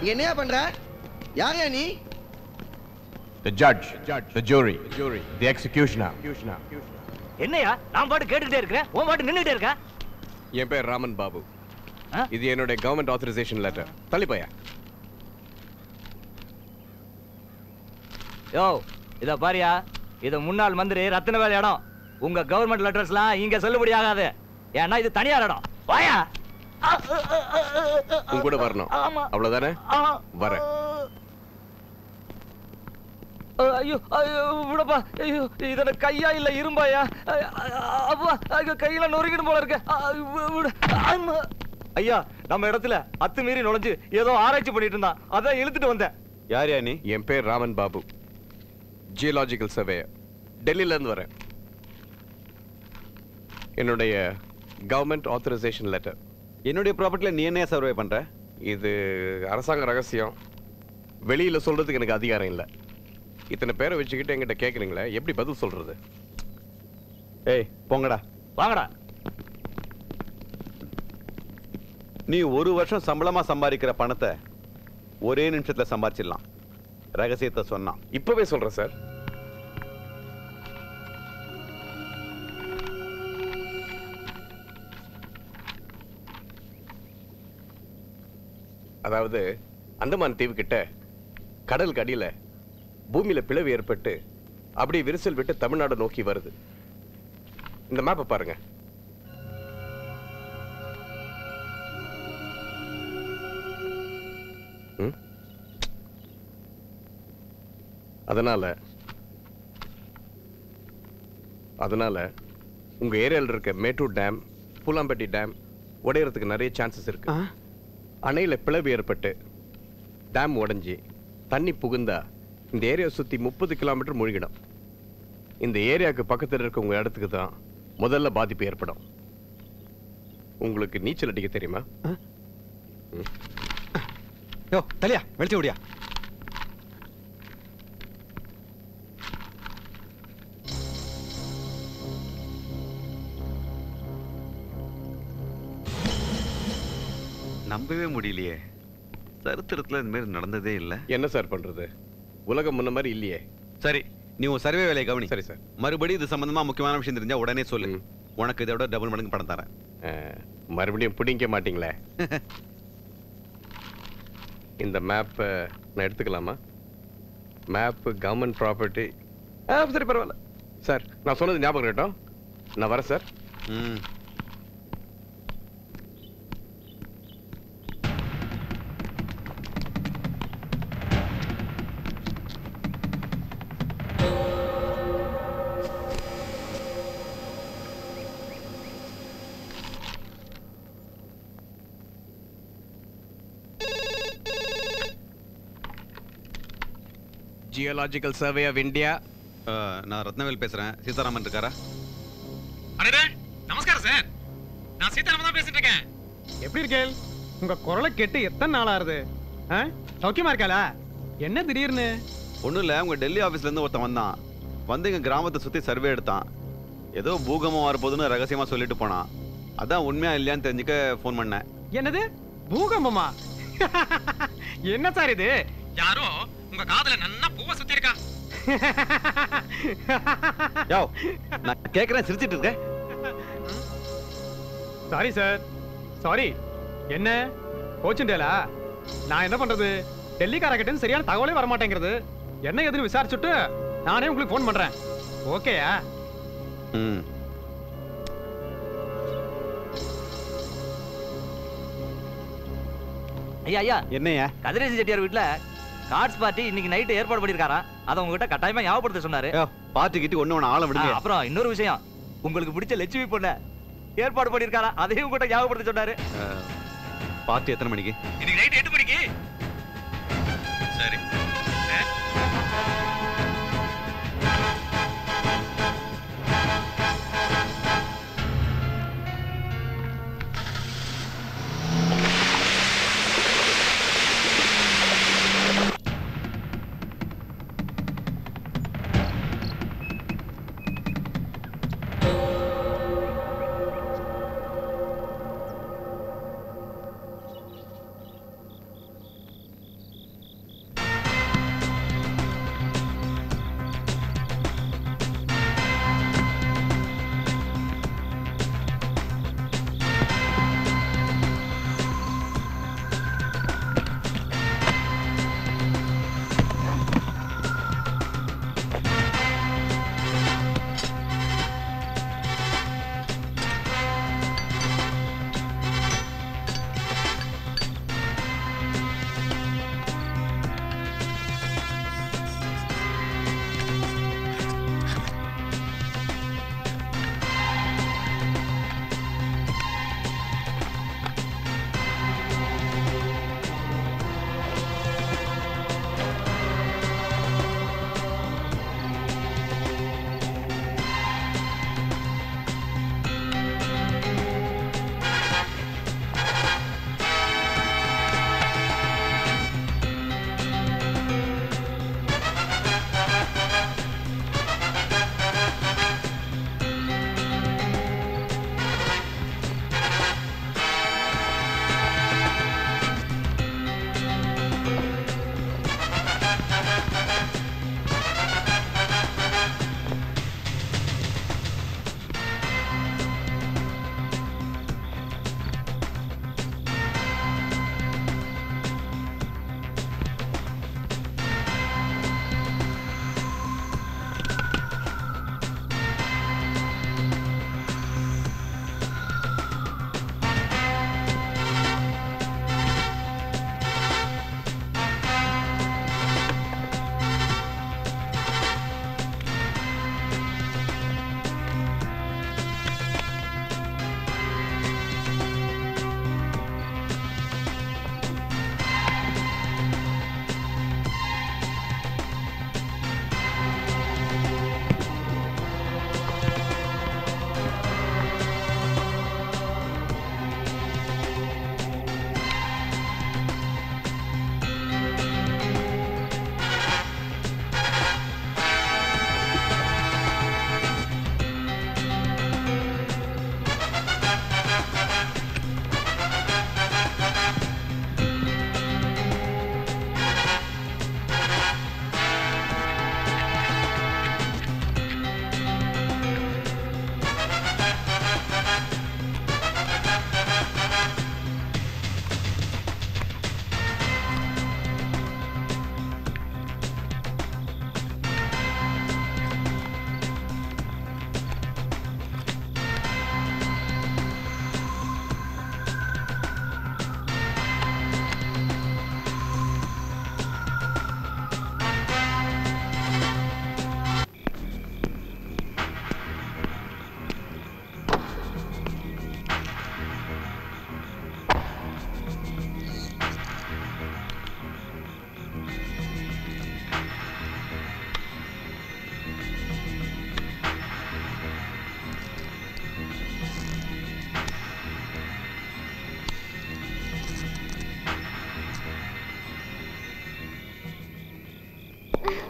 இங்க என்னையா பண்ற யாரையா நீ The judge, the jury, the executioner. என்னையா நான் பாட்டு கேட்டுக்கிட்டே இருக்கிறேன் உன் பாட்டு நின்னுட்டே இருக்க என் பேர் ராமன் பாபு இது என்னுடைய கவர்மெண்ட் ஆத்தரைசேஷன் லெட்டர் தள்ளி போயா யோ இத பாரியா இது முன்னாள் மந்திரி ரத்தினவேல் இடம் உங்க கவர்மெண்ட் லெட்டர்ஸ்லாம் இங்க செல்லுபடி ஆகாது ஏன்னா இது தனியார் இடம் வாயா உன் கூட வரணும் ஆமா. அவ்வளவுதானே வரேன் ஐயோ ஐயோ விடப்பா ஐயோ இதோட கையா இல்ல இரும்பாயா ஐ- அப்பா ஐயோ கையில நொறுக்கிடும் போல இருக்கு ஆ, வி- விடு. ஆமா. ஐயா நம்ம இடத்துல அத்துமீறி நுழைஞ்சு ஏதோ ஆராய்ச்சி பண்ணிட்டு இருந்தான் அதான் இழுத்துட்டு வந்தேன் யார் யா நீ என் பேர் ராமன் பாபு ஜியலாஜிக்கல் சர்வேயர் டெல்லியில இருந்து வரேன் என்னுடைய கவர்மெண்ட் ஆத்தரைசேஷன் லெட்டர் என்னுடைய ப்ராப்பர்ட்டில நீ என்ன சர்வே பண்ற இது அரசாங்க ரகசியம் வெளியில சொல்றதுக்கு எனக்கு அதிகாரம் இல்லை இத்தனை பேரை வச்சுக்கிட்டு என்கிட்ட கேக்குறீங்களே எப்படி பதில் சொல்றது ஏய் போங்கடா வாங்கடா நீ ஒரு வருஷம் சம்பளமா சம்பாதிக்கிற பணத்தை ஒரே நிமிஷத்துல சம்பாதிச்சிடலாம் ரகசியத்தை சொன்னான் இப்பவே சொல்றேன் சார் அதாவது அந்தமான் தீவு கிட்ட கடலுக்கு அடியில பூமியில பிளவு ஏற்பட்டு அப்படியே விரிசல் விட்டு தமிழ்நாடு நோக்கி வருது இந்த மேப்பை பாருங்க ம்? அதனால அதனால உங்க ஏரியால இருக்க மேட்டூர் டேம் பூலாம்பட்டி டேம் உடையறதுக்கு நிறைய சான்சஸ் இருக்கு அணையில பிளவு ஏற்பட்டு டேம் உடைஞ்சி தண்ணி புகுந்தா இந்த ஏரியா சுத்தி முப்பது கிலோமீட்டர் மூழ்கிடும் இந்த ஏரியாவுக்கு பக்கத்துல இருக்க உங்க இடத்துக்கு தான் முதல்ல பாதிப்பு ஏற்படும் உங்களுக்கு நீச்சல் அடிக்க தெரியுமா ம். யோ தலையா வெளிச்சு விடியா நம்பவே முடியலையே சரித்திரத்துல இந்த மாதிரி நடந்ததே இல்ல என்ன சார் பண்றது உலகம் முன்ன மாதிரி இல்லையே சரி நீ உன் சர்வே வேலையை கவனி சரி சார் மறுபடியும் இது சம்பந்தமா முக்கியமான விஷயம் தெரிஞ்சா உடனே சொல்லு உனக்கு இதோட டபுள் மடங்கு பணம் தரேன் மறுபடியும் பிடிக்க மாட்டீங்களே இந்த மேப்பை நான் எடுத்துக்கலாமா மேப்பு கவர்மெண்ட் ப்ராப்பர்ட்டி ஆ சரி பரவாயில்ல சார் நான் சொன்னது ஞாபகம் இருக்கட்டும் நான் வரேன் சார் ம் ஜியோலாஜிக்கல் சர்வே ஆஃப் இந்தியா நான் ரத்னவேல் பேசுறேன் சீதாராமன் இருக்காரா அடடே நமஸ்காரம் சார் நான் சீதாராமன் தான் பேசிட்டு இருக்கேன் எப்படி இருக்கேள் உங்க குரலை கேட்டு எத்தனை நாள் ஆறுது ஆ? சௌக்கியமா இருக்காளா என்ன திடீர்னு ஒன்றும் இல்லை உங்க டெல்லி ஆஃபீஸ்ல இருந்து ஒருத்தன் வந்தான் வந்து எங்க கிராமத்தை சுத்தி சர்வே எடுத்தான் ஏதோ பூகம்பம் வரப்போகுதுன்னு ரகசியமா சொல்லிட்டு போனான் அதான் உண்மையா இல்லையான்னு தெரிஞ்சுக்க ஃபோன் பண்ணேன் என்னது பூகம்பமா என்ன சார் இது யாரோ உங்க காதுல நன்னா பூவை சுத்தி இருக்கா யோ நான் கேட்கறேன் சிரிச்சிட்டு இருக்க சாரி சார் சாரி என்ன கோச்சுண்டேலா நான் என்ன பண்றது டெல்லிக்காரங்கிட்ட சரியான தகவலே வர மாட்டேங்கிறது என்ன எதுன்னு விசாரிச்சுட்டு நானே உங்களுக்கு ஃபோன் பண்றேன் ஓகேயா ம் ஐயா ஐயா என்னையா கதிரேசன் செட்டியார் வீட்ல கார்ட்ஸ் பார்ட்டி இன்னைக்கு நைட்டு ஏற்பாடு பண்ணிருக்காராம் அதை உங்ககிட்ட கட்டாயமா ஞாபகப்படுத்த சொன்னாரு பார்ட்டி கிட்டி ஒண்ணு ஒண்ணு ஆள விடுங்க ஆ, அப்புறம் இன்னொரு விஷயம் உங்களுக்கு பிடிச்ச லட்சுமி பொண்ண ஏற்பாடு பண்ணிருக்காரா அதையும் உங்ககிட்ட ஞாபகப்படுத்த சொன்னாரு பார்ட்டி எத்தனை மணிக்கு இன்னைக்கு நைட் எட்டு மணிக்கு சரி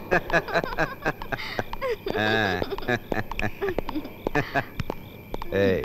ஆ. ஏய்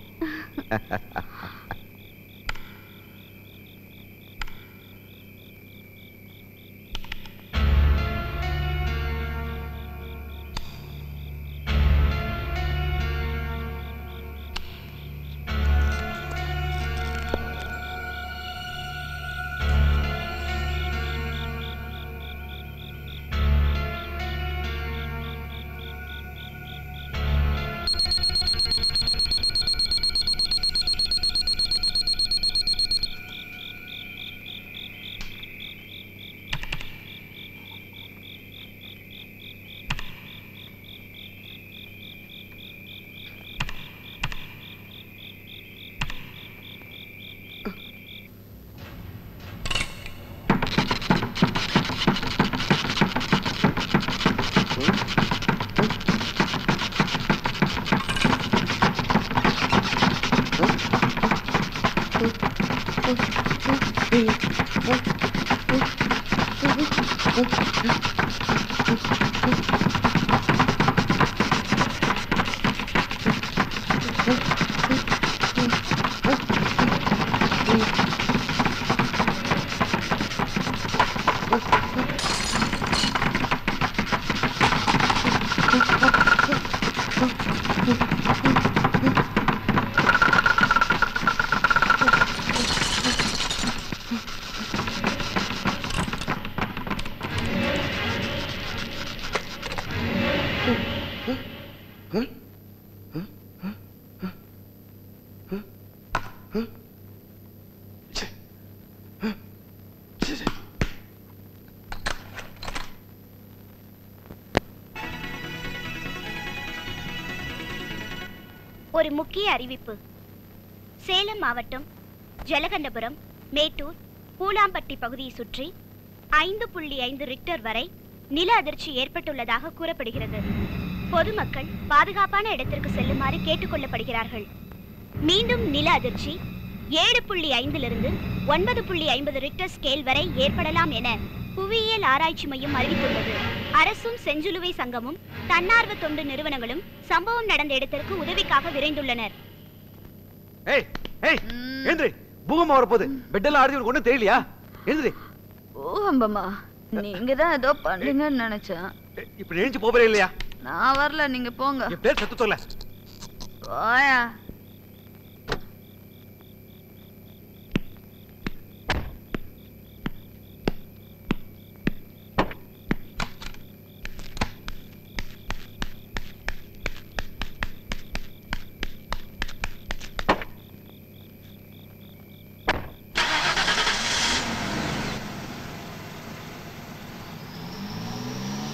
ஒரு முக்கிய அறிவிப்பு சேலம் மாவட்டம் ஜலகண்டபுரம் மேட்டூர் பூலாம்பட்டி பகுதியை சுற்றி ஐந்து புள்ளி ஐந்து ரிக்டர் வரை நில அதிர்ச்சி ஏற்பட்டுள்ளதாக கூறப்படுகிறது பொதுமக்கள் பாதுகாப்பான இடத்திற்கு செல்லுமாறு கேட்டுக்கொள்ளப்படுகிறார்கள் மீண்டும் நில அதிர்ச்சி ஏழு புள்ளி ஐந்திலிருந்து ஒன்பது புள்ளி ஐம்பது ரிக்டர் ஸ்கேல் வரை ஏற்படலாம் என புவியியல் ஆராய்ச்சி மையம் அறிவித்துள்ளது அரசும் செஞ்சிலுவை சங்கமும் தன்னார்வ தொண்டு நிறுவனங்களும் சம்பவம் நடந்த இடத்திற்கு உதவிக்காக விரைந்துள்ளனர் ஏய் ஏய் எழுந்திரி பூகம்பம் வரப்போகுது பெட்டெல்லாம் ஆடுது உனக்கு ஒன்றும் தெரியலையா எழுந்திரி ஓஹம்பம்மா நீங்க தான் ஏதோ பண்ணுங்கன்னு நினைச்சேன் இப்படி எழுந்து போகிறே இல்லையா நான் வரல நீங்க போங்க என் பேர் சத்து சொல்ல போயா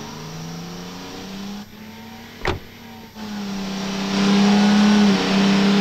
ஆ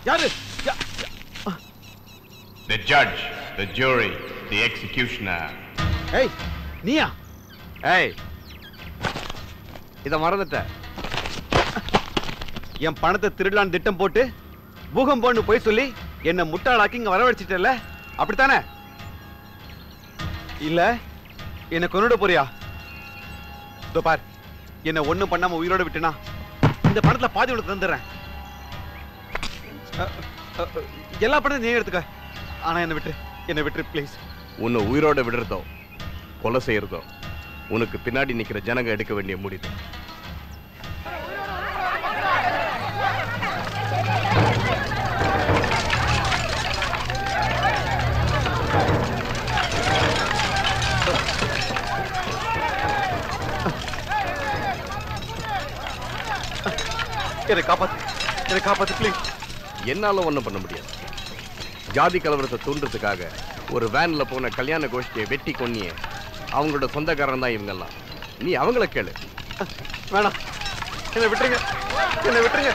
யாரு The judge, the jury, the executioner. ஏய் நீயா ஏய் இத மறந்துட்ட என் பணத்தை திருடலான்னு திட்டம் போட்டு பூகம்பம்னு போய் சொல்லி என்ன முட்டாளாக்கி இங்க வரவழைச்சிட்டல அப்படித்தானே இல்ல என்ன கொன்னுட போறியா இதோ பார் என்ன ஒண்ணும் பண்ணாம உயிரோட விட்டுனா இந்த பணத்துல பாதி உனக்கு தந்துடுறேன் அ, அ, அ, எல்லா பணத்தையும் நீ எடுத்துக்க ஆனா என்ன விட்டுரு என்ன விட்டுரு ப்ளீஸ் உன்னை உயிரோட விடுறதோ கொலை செய்யறதோ உனக்கு பின்னாடி நிக்கிற ஜனங்க எடுக்க வேண்டிய முடிவு என்னை காப்பாத்து என்னை காப்பாத்து ப்ளீஸ் என்னால ஒண்ணும் பண்ண முடியாது ஜாதி கலவரத்தை தூண்டுறதுக்காக ஒரு வேன்ல போன கல்யாண கோஷ்டியை வெட்டி கொன்னியே அவங்களோட சொந்தக்காரன் தான் இவங்கெல்லாம் நீ அவங்கள கேளு வேணாம் என்னை விட்டுருங்க என்னை விட்டுருங்க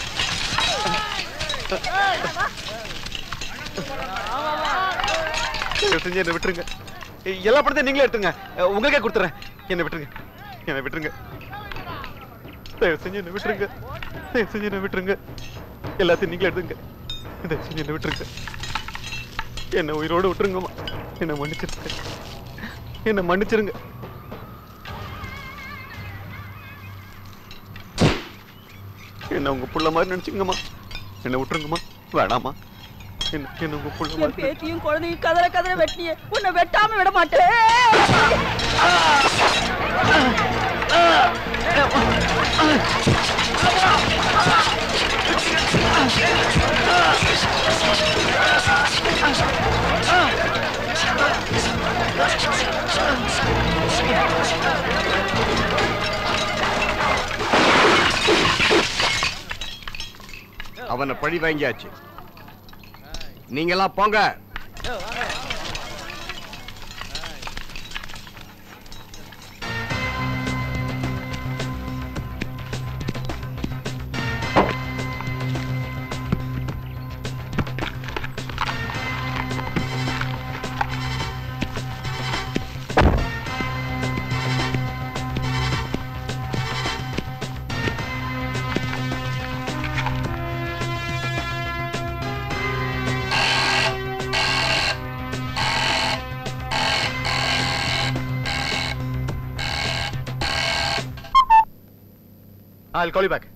தயவு செஞ்சு என்னை விட்டுருங்க எல்லா படத்தையும் நீங்களே எடுத்துங்க உங்களுக்கே கொடுத்துறேன் என்னை விட்டுருங்க என்னை விட்டுருங்க தயவு செஞ்சு என்னை விட்டுருங்க தயவு செஞ்சு என்னை விட்டுருங்க எல்லாத்தையும் நீங்களே எடுத்துங்க தயவு செஞ்சு என்னை விட்டுருங்க என்னை உயிரோடு விட்டுருங்கம்மா என்னை மன்னிச்சிருங்க என்னை மன்னிச்சிருங்க என்ன உங்க புள்ள மாதிரி நினைச்சுங்கம்மா என்ன விட்டுருங்கம்மா வேணாமா என்ன என்ன உங்க புள்ள என் மாதிரி பேத்தியும் குழந்தையும் கதற கதற வெட்டினியே உன்னை வெட்டாம விட மாட்டேன் அவனை பழி வாங்கியாச்சு நீங்கெல்லாம் போங்க I'll call you back.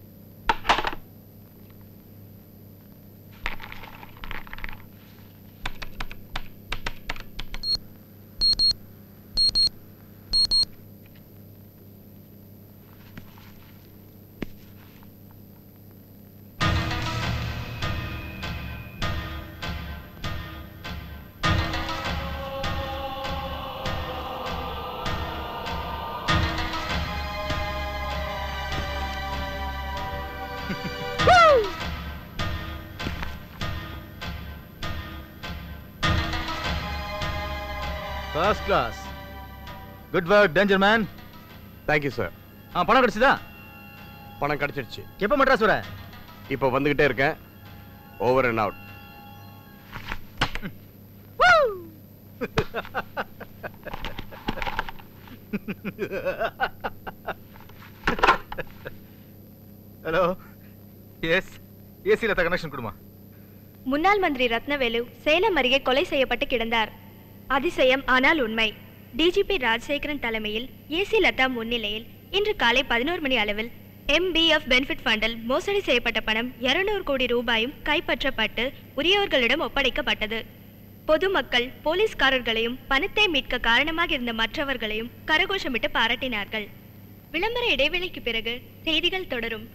First class good work danger man thank you sir ஆ பணம் கிடைச்சதா பணம் கிடைச்சிடுச்சு எப்போ மெட்ராஸ் வர இப்போ வந்துகிட்டே இருக்கேன் over and out hello yes ஏசியில் கனெக்ஷன் கொடுமா முன்னாள் மந்திரி ரத்னவேலு சேலம் அருகே கொலை செய்யப்பட்டு கிடந்தார் அதிசயம் ஆனால் உண்மை டிஜிபி ராஜசேகரன் தலைமையில் ஏசி லதா முன்னிலையில் இன்று காலை பதினோரு மணி அளவில் எம்பிஎஃப் பெனிஃபிட் ஃபண்டில் மோசடி செய்யப்பட்ட பணம் 200 கோடி ரூபாயும் கைப்பற்றப்பட்டு உரியவர்களிடம் ஒப்படைக்கப்பட்டது பொதுமக்கள் போலீஸ்காரர்களையும் பணத்தை மீட்க காரணமாக இருந்த மற்றவர்களையும் கரகோஷமிட்டு பாராட்டினார்கள் விளம்பர இடைவேளைக்கு பிறகு செய்திகள் தொடரும்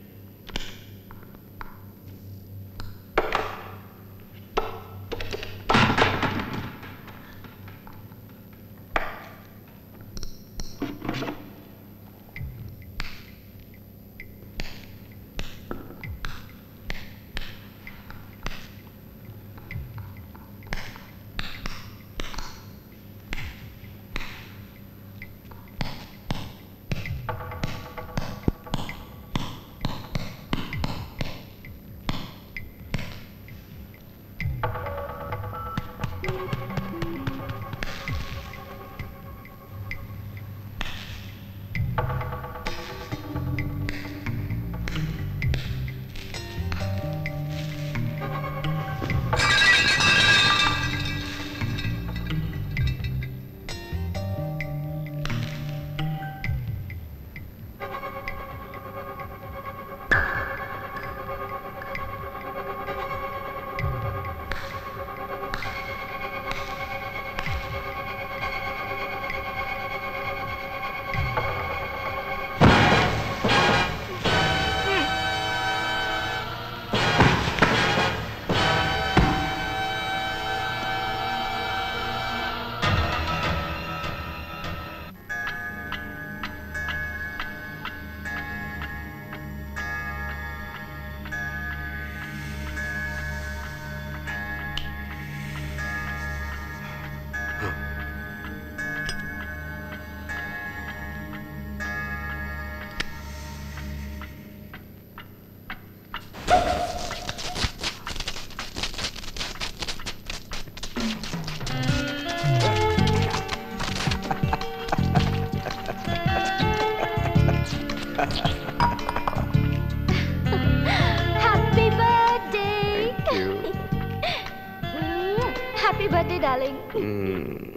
ஹாப்பி பர்த்டே டார்லிங் ம்.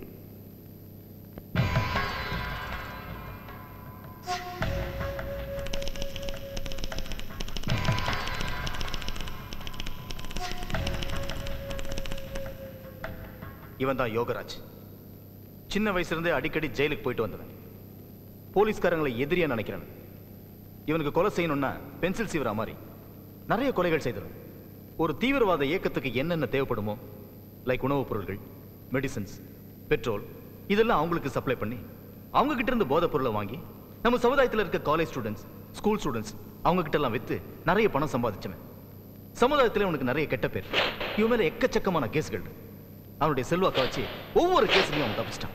இவன் தான் யோகராஜ் சின்ன வயசுல இருந்தே அடிக்கடி ஜெயிலுக்கு போயிட்டு வந்தவன் போலீஸ்காரங்களை எதிரியா நினைக்கிறவன் இவனுக்கு கொலை செய்யணும்னா பென்சில் சீவரா மாதிரி நிறைய கொலைகள் செய்தவன் ஒரு தீவிரவாத இயக்கத்துக்கு என்னென்ன தேவைப்படுமோ லைக் உணவுப் பொருட்கள் மெடிசன்ஸ் பெட்ரோல் இதெல்லாம் அவங்களுக்கு சப்ளை பண்ணி அவங்க கிட்ட இருந்து போதைப் பொருளை வாங்கி நம்ம சமுதாயத்தில் இருக்க காலேஜ் ஸ்டூடெண்ட்ஸ் ஸ்கூல் ஸ்டூடெண்ட்ஸ் அவங்க கிட்ட எல்லாம் வித்து நிறைய பணம் சம்பாதிச்சவன் சமுதாயத்தில் உனக்கு நிறைய கெட்ட பேர் இவன் மேல எக்கச்சக்கமான கேஸ்கள் அவனுடைய செல்வாக்க வச்சு ஒவ்வொரு கேஸ்லயும் அவன் தப்பிச்சிட்டான்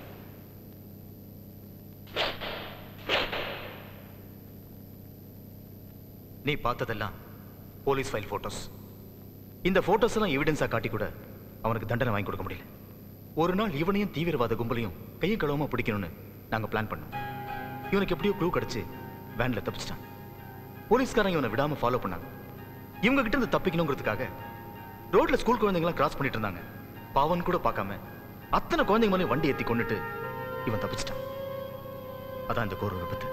நீ பார்த்ததெல்லாம் போலீஸ் ஃபைல் போட்டோஸ் இந்த போட்டோஸ் எல்லாம் எவிடன்ஸா காட்டி கூட அவனுக்கு தண்டனை வாங்கி கொடுக்க முடியல ஒரு நாள் இவனையும் தீவிரவாத கும்பலையும் கையும் களவுமா பிடிக்கணும்னு நாங்க பிளான் பண்ணோம் இவனுக்கு எப்படியோ க்ளூ கிடைச்சு வேன்ல தப்பிச்சிட்டான் போலீஸ்காரங்க இவனை விடாம ஃபாலோ பண்ணாங்க இவங்க கிட்ட இருந்து தப்பிக்கணுங்கிறதுக்காக ரோட்ல ஸ்கூல் குழந்தைங்களாம் கிராஸ் பண்ணிட்டு இருந்தாங்க பாவன் கூட பார்க்காம அத்தனை குழந்தைங்க மேலே வண்டி ஏத்தி கொண்டுட்டு இவன் தப்பிச்சிட்டான் அதான் இந்த கோர விபத்து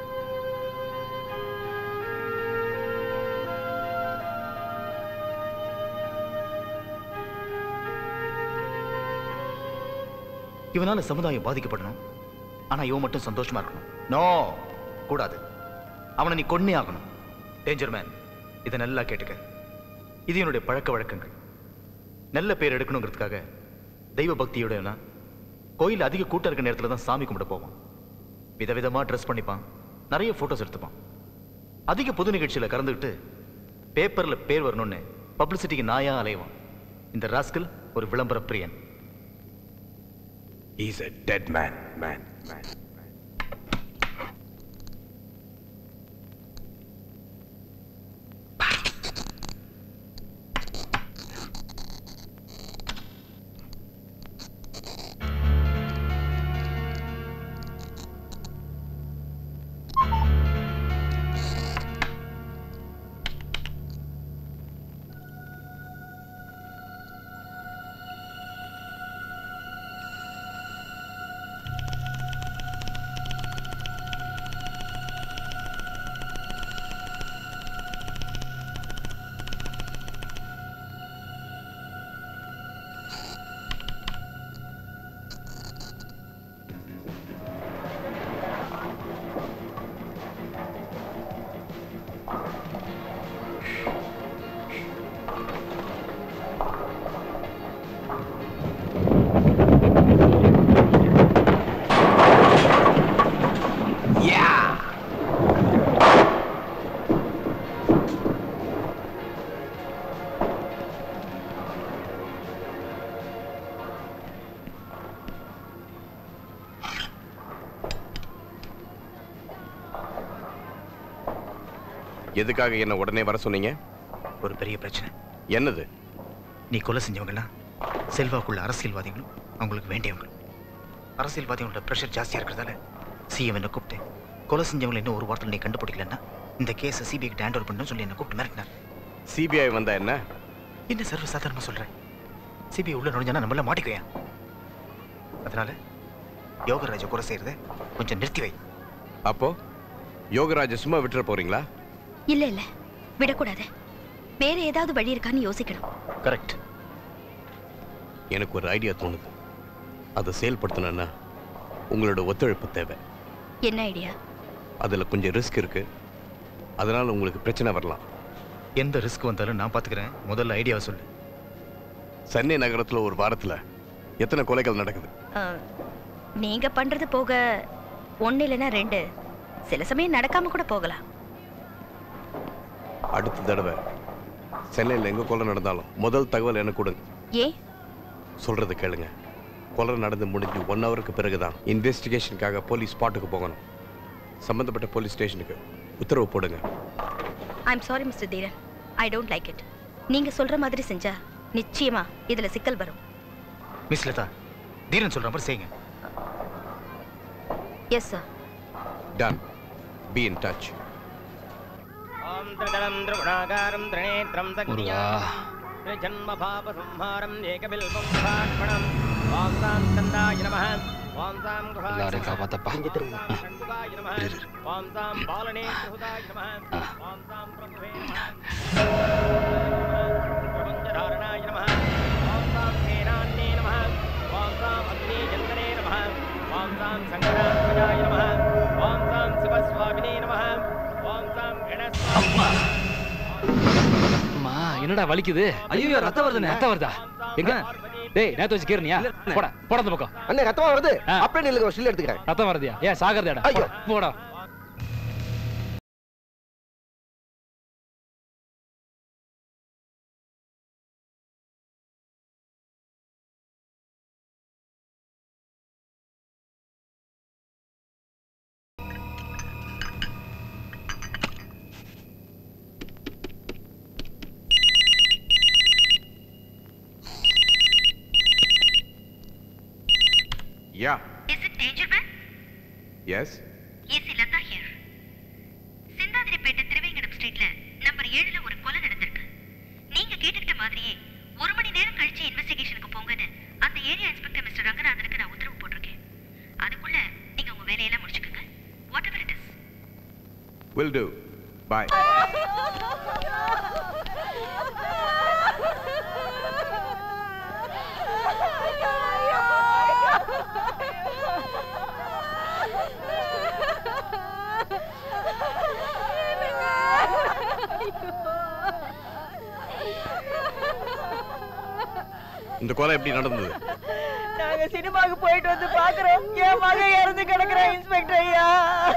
இவனால சமுதாயம் பாதிக்கப்படணும் ஆனா இவன் மட்டும் சந்தோஷமா இருக்கணும் நோ கூடாது அவனை நீ கொன்னே ஆகணும் டேஞ்சர் மேன் இதை நல்லா கேட்டுக்க இது என்னுடைய பழக்க வழக்கங்கள் நல்ல பேர் எடுக்கணுங்கிறதுக்காக தெய்வ பக்தியோட கோயில் அதிக கூட்டம் இருக்க நேரத்துல தான் சாமி கும்பிட போவான் விதவிதமா ட்ரெஸ் பண்ணிப்பான் நிறைய போட்டோஸ் எடுத்துப்பான் அதிக பொது நிகழ்ச்சியில கலந்துக்கிட்டு பேப்பர்ல பேர் வரணும்னு பப்ளிசிட்டிக்கு நாயா அலைவான் இந்த ராஸ்கல் ஒரு விளம்பர பிரியன் He's a dead man, man, man. எதுக்காக என்ன உடனே வர சொன்னீங்க ஒரு பெரிய பிரச்சனை என்னது நீ கொலை செஞ்சவங்கலாம் செல்வாக்குள்ள அரசியல்வாதிகளும் அவங்களுக்கு வேண்டியவங்க அரசியல்வாதிகளோட ப்ரெஷர் ஜாஸ்தியா இருக்கிறதால சிஎம் என்ன கூப்பிட்டு கொலை செஞ்சவங்களை இன்னும் ஒரு வாரத்தில் நீ கண்டுபிடிக்கலன்னா இந்த கேஸை சிபிஐ கிட்ட ஹேண்ட் ஓவர் பண்ணு சொல்லி என்ன கூப்பிட்டு மிரட்டினார் சிபிஐ வந்தா என்ன என்ன சர்வ சாதாரணமா சொல்றேன் சிபிஐ உள்ள நுழைஞ்சானா நம்மள மாட்டிக்குவேன் அதனால யோகராஜ கொலை செய்யறத கொஞ்சம் நிறுத்தி வை அப்போ யோகராஜ சும்மா விட்டுற போறீங்களா இல்ல இல்ல விடக்கூடாது வேற ஏதாவது வழி இருக்கான்னு யோசிக்கணும் கரெக்ட் எனக்கு ஒரு ஐடியா தோணுது அதை செயல்படுத்தணும்னா உங்களோட ஒத்துழைப்பு தேவை என்ன ஐடியா அதுல கொஞ்சம் ரிஸ்க் இருக்கு அதனால உங்களுக்கு பிரச்சனை வரலாம் எந்த ரிஸ்க் வந்தாலும் நான் பாத்துக்கிறேன் முதல்ல ஐடியாவை சொல்லு சென்னை நகரத்துல ஒரு வாரத்துல எத்தனை கொலைகள் நடக்குது அஹ், நீங்க பண்றது போக ஒண்ணு இல்லைன்னா ரெண்டு சில சமயம் நடக்காம கூட போகலாம் அடுத்த தடவை சென்னையில் எங்க கொலை நடந்தாலும் முதல் தகவல் எனக்கு கொடுங்க ஏன் சொல்றது கேளுங்க கொலை நடந்து முடிஞ்சு ஒன் ஹவருக்கு பிறகுதான் இன்வெஸ்டிகேஷனுக்காக போலீஸ் ஸ்பாட்டுக்கு போகணும் சம்பந்தப்பட்ட போலீஸ் ஸ்டேஷனுக்கு உத்தரவு போடுங்க I'm sorry mister Dheeran I don't like it நீங்க சொல்ற மாதிரி செஞ்சா நிச்சயமா இதுல சிக்கல் வரும் மிஸ் லதா தீரன் சொல்ற மாதிரி செய்யுங்க yes sir done be in touch ஓம் திரகலம் திரகுணாகாரம் திரிநேத்திரம் முருகா ஜன்மபாபசம்ஹாரம் ஏகபில்பம் சாட்பணம் ஓம் சாம் ஸ்கந்தாய நமः ஓம் சாம் குஹாய எல்லாரையும் காப்பாத்தப்பா சண்முகாய நமः ஓம் சாம் பாலனே சுஹுதாய நமः ஓம் சாம் பிரபுவே நமः பிரபஞ்சதாரணாய நமः ஓம் சாம் சேனான்னே நமः ஓம் சாம் அக்னி ஜந்தனே நமः ஓம் சாம் சங்கராத்மஜாய நமः ஓம் சாம் சிவஸ்வாமினே நமः ஓம் சாம் கணஸ்வாமி அம்மா என்னடா வலிக்குது ஐயோ, ரத்தம் வருதுண்ணே. ரத்தம் வருதா எங்க டேய் நேத்து வச்சு கேருனியா போடா போடா அந்த பக்கம் அண்ணே ரத்தமா வருது ஆ. அப்படியே நில்லுங்க ஒரு ஸ்டில் எடுத்துக்கிறேன் ரத்தம் வருதியா ஏன் சாகிறதாடா ஐயோ. போடா Yeah. Is it danger man? Yes. AC Latha here Chintadripet Thiruvengadam ஸ்ட்ரீட்ல நம்பர் ஏழுல ஒரு கொலை நடந்திருக்கு நீங்க கேட்டுக்கிட்ட மாதிரியே ஒரு மணி நேரம் கழிச்சு இன்வெஸ்டிகேஷனுக்கு போங்கன்னு அந்த ஏரியா இன்ஸ்பெக்டர் மிஸ்டர் ரங்கநாதனுக்கு நான் உத்தரவு போட்டிருக்கேன் அதுக்குள்ள நீங்க உங்க வேலையெல்லாம் முடிச்சுக்கோங்க whatever it is Will do. Bye. இந்த கொலை எப்படி நடந்தது நாங்க சினிமாக்கு போயிட்டு வந்து பாக்குறோம் என் மகன் இறந்து கிடக்குறான் இன்ஸ்பெக்டர் ஐயா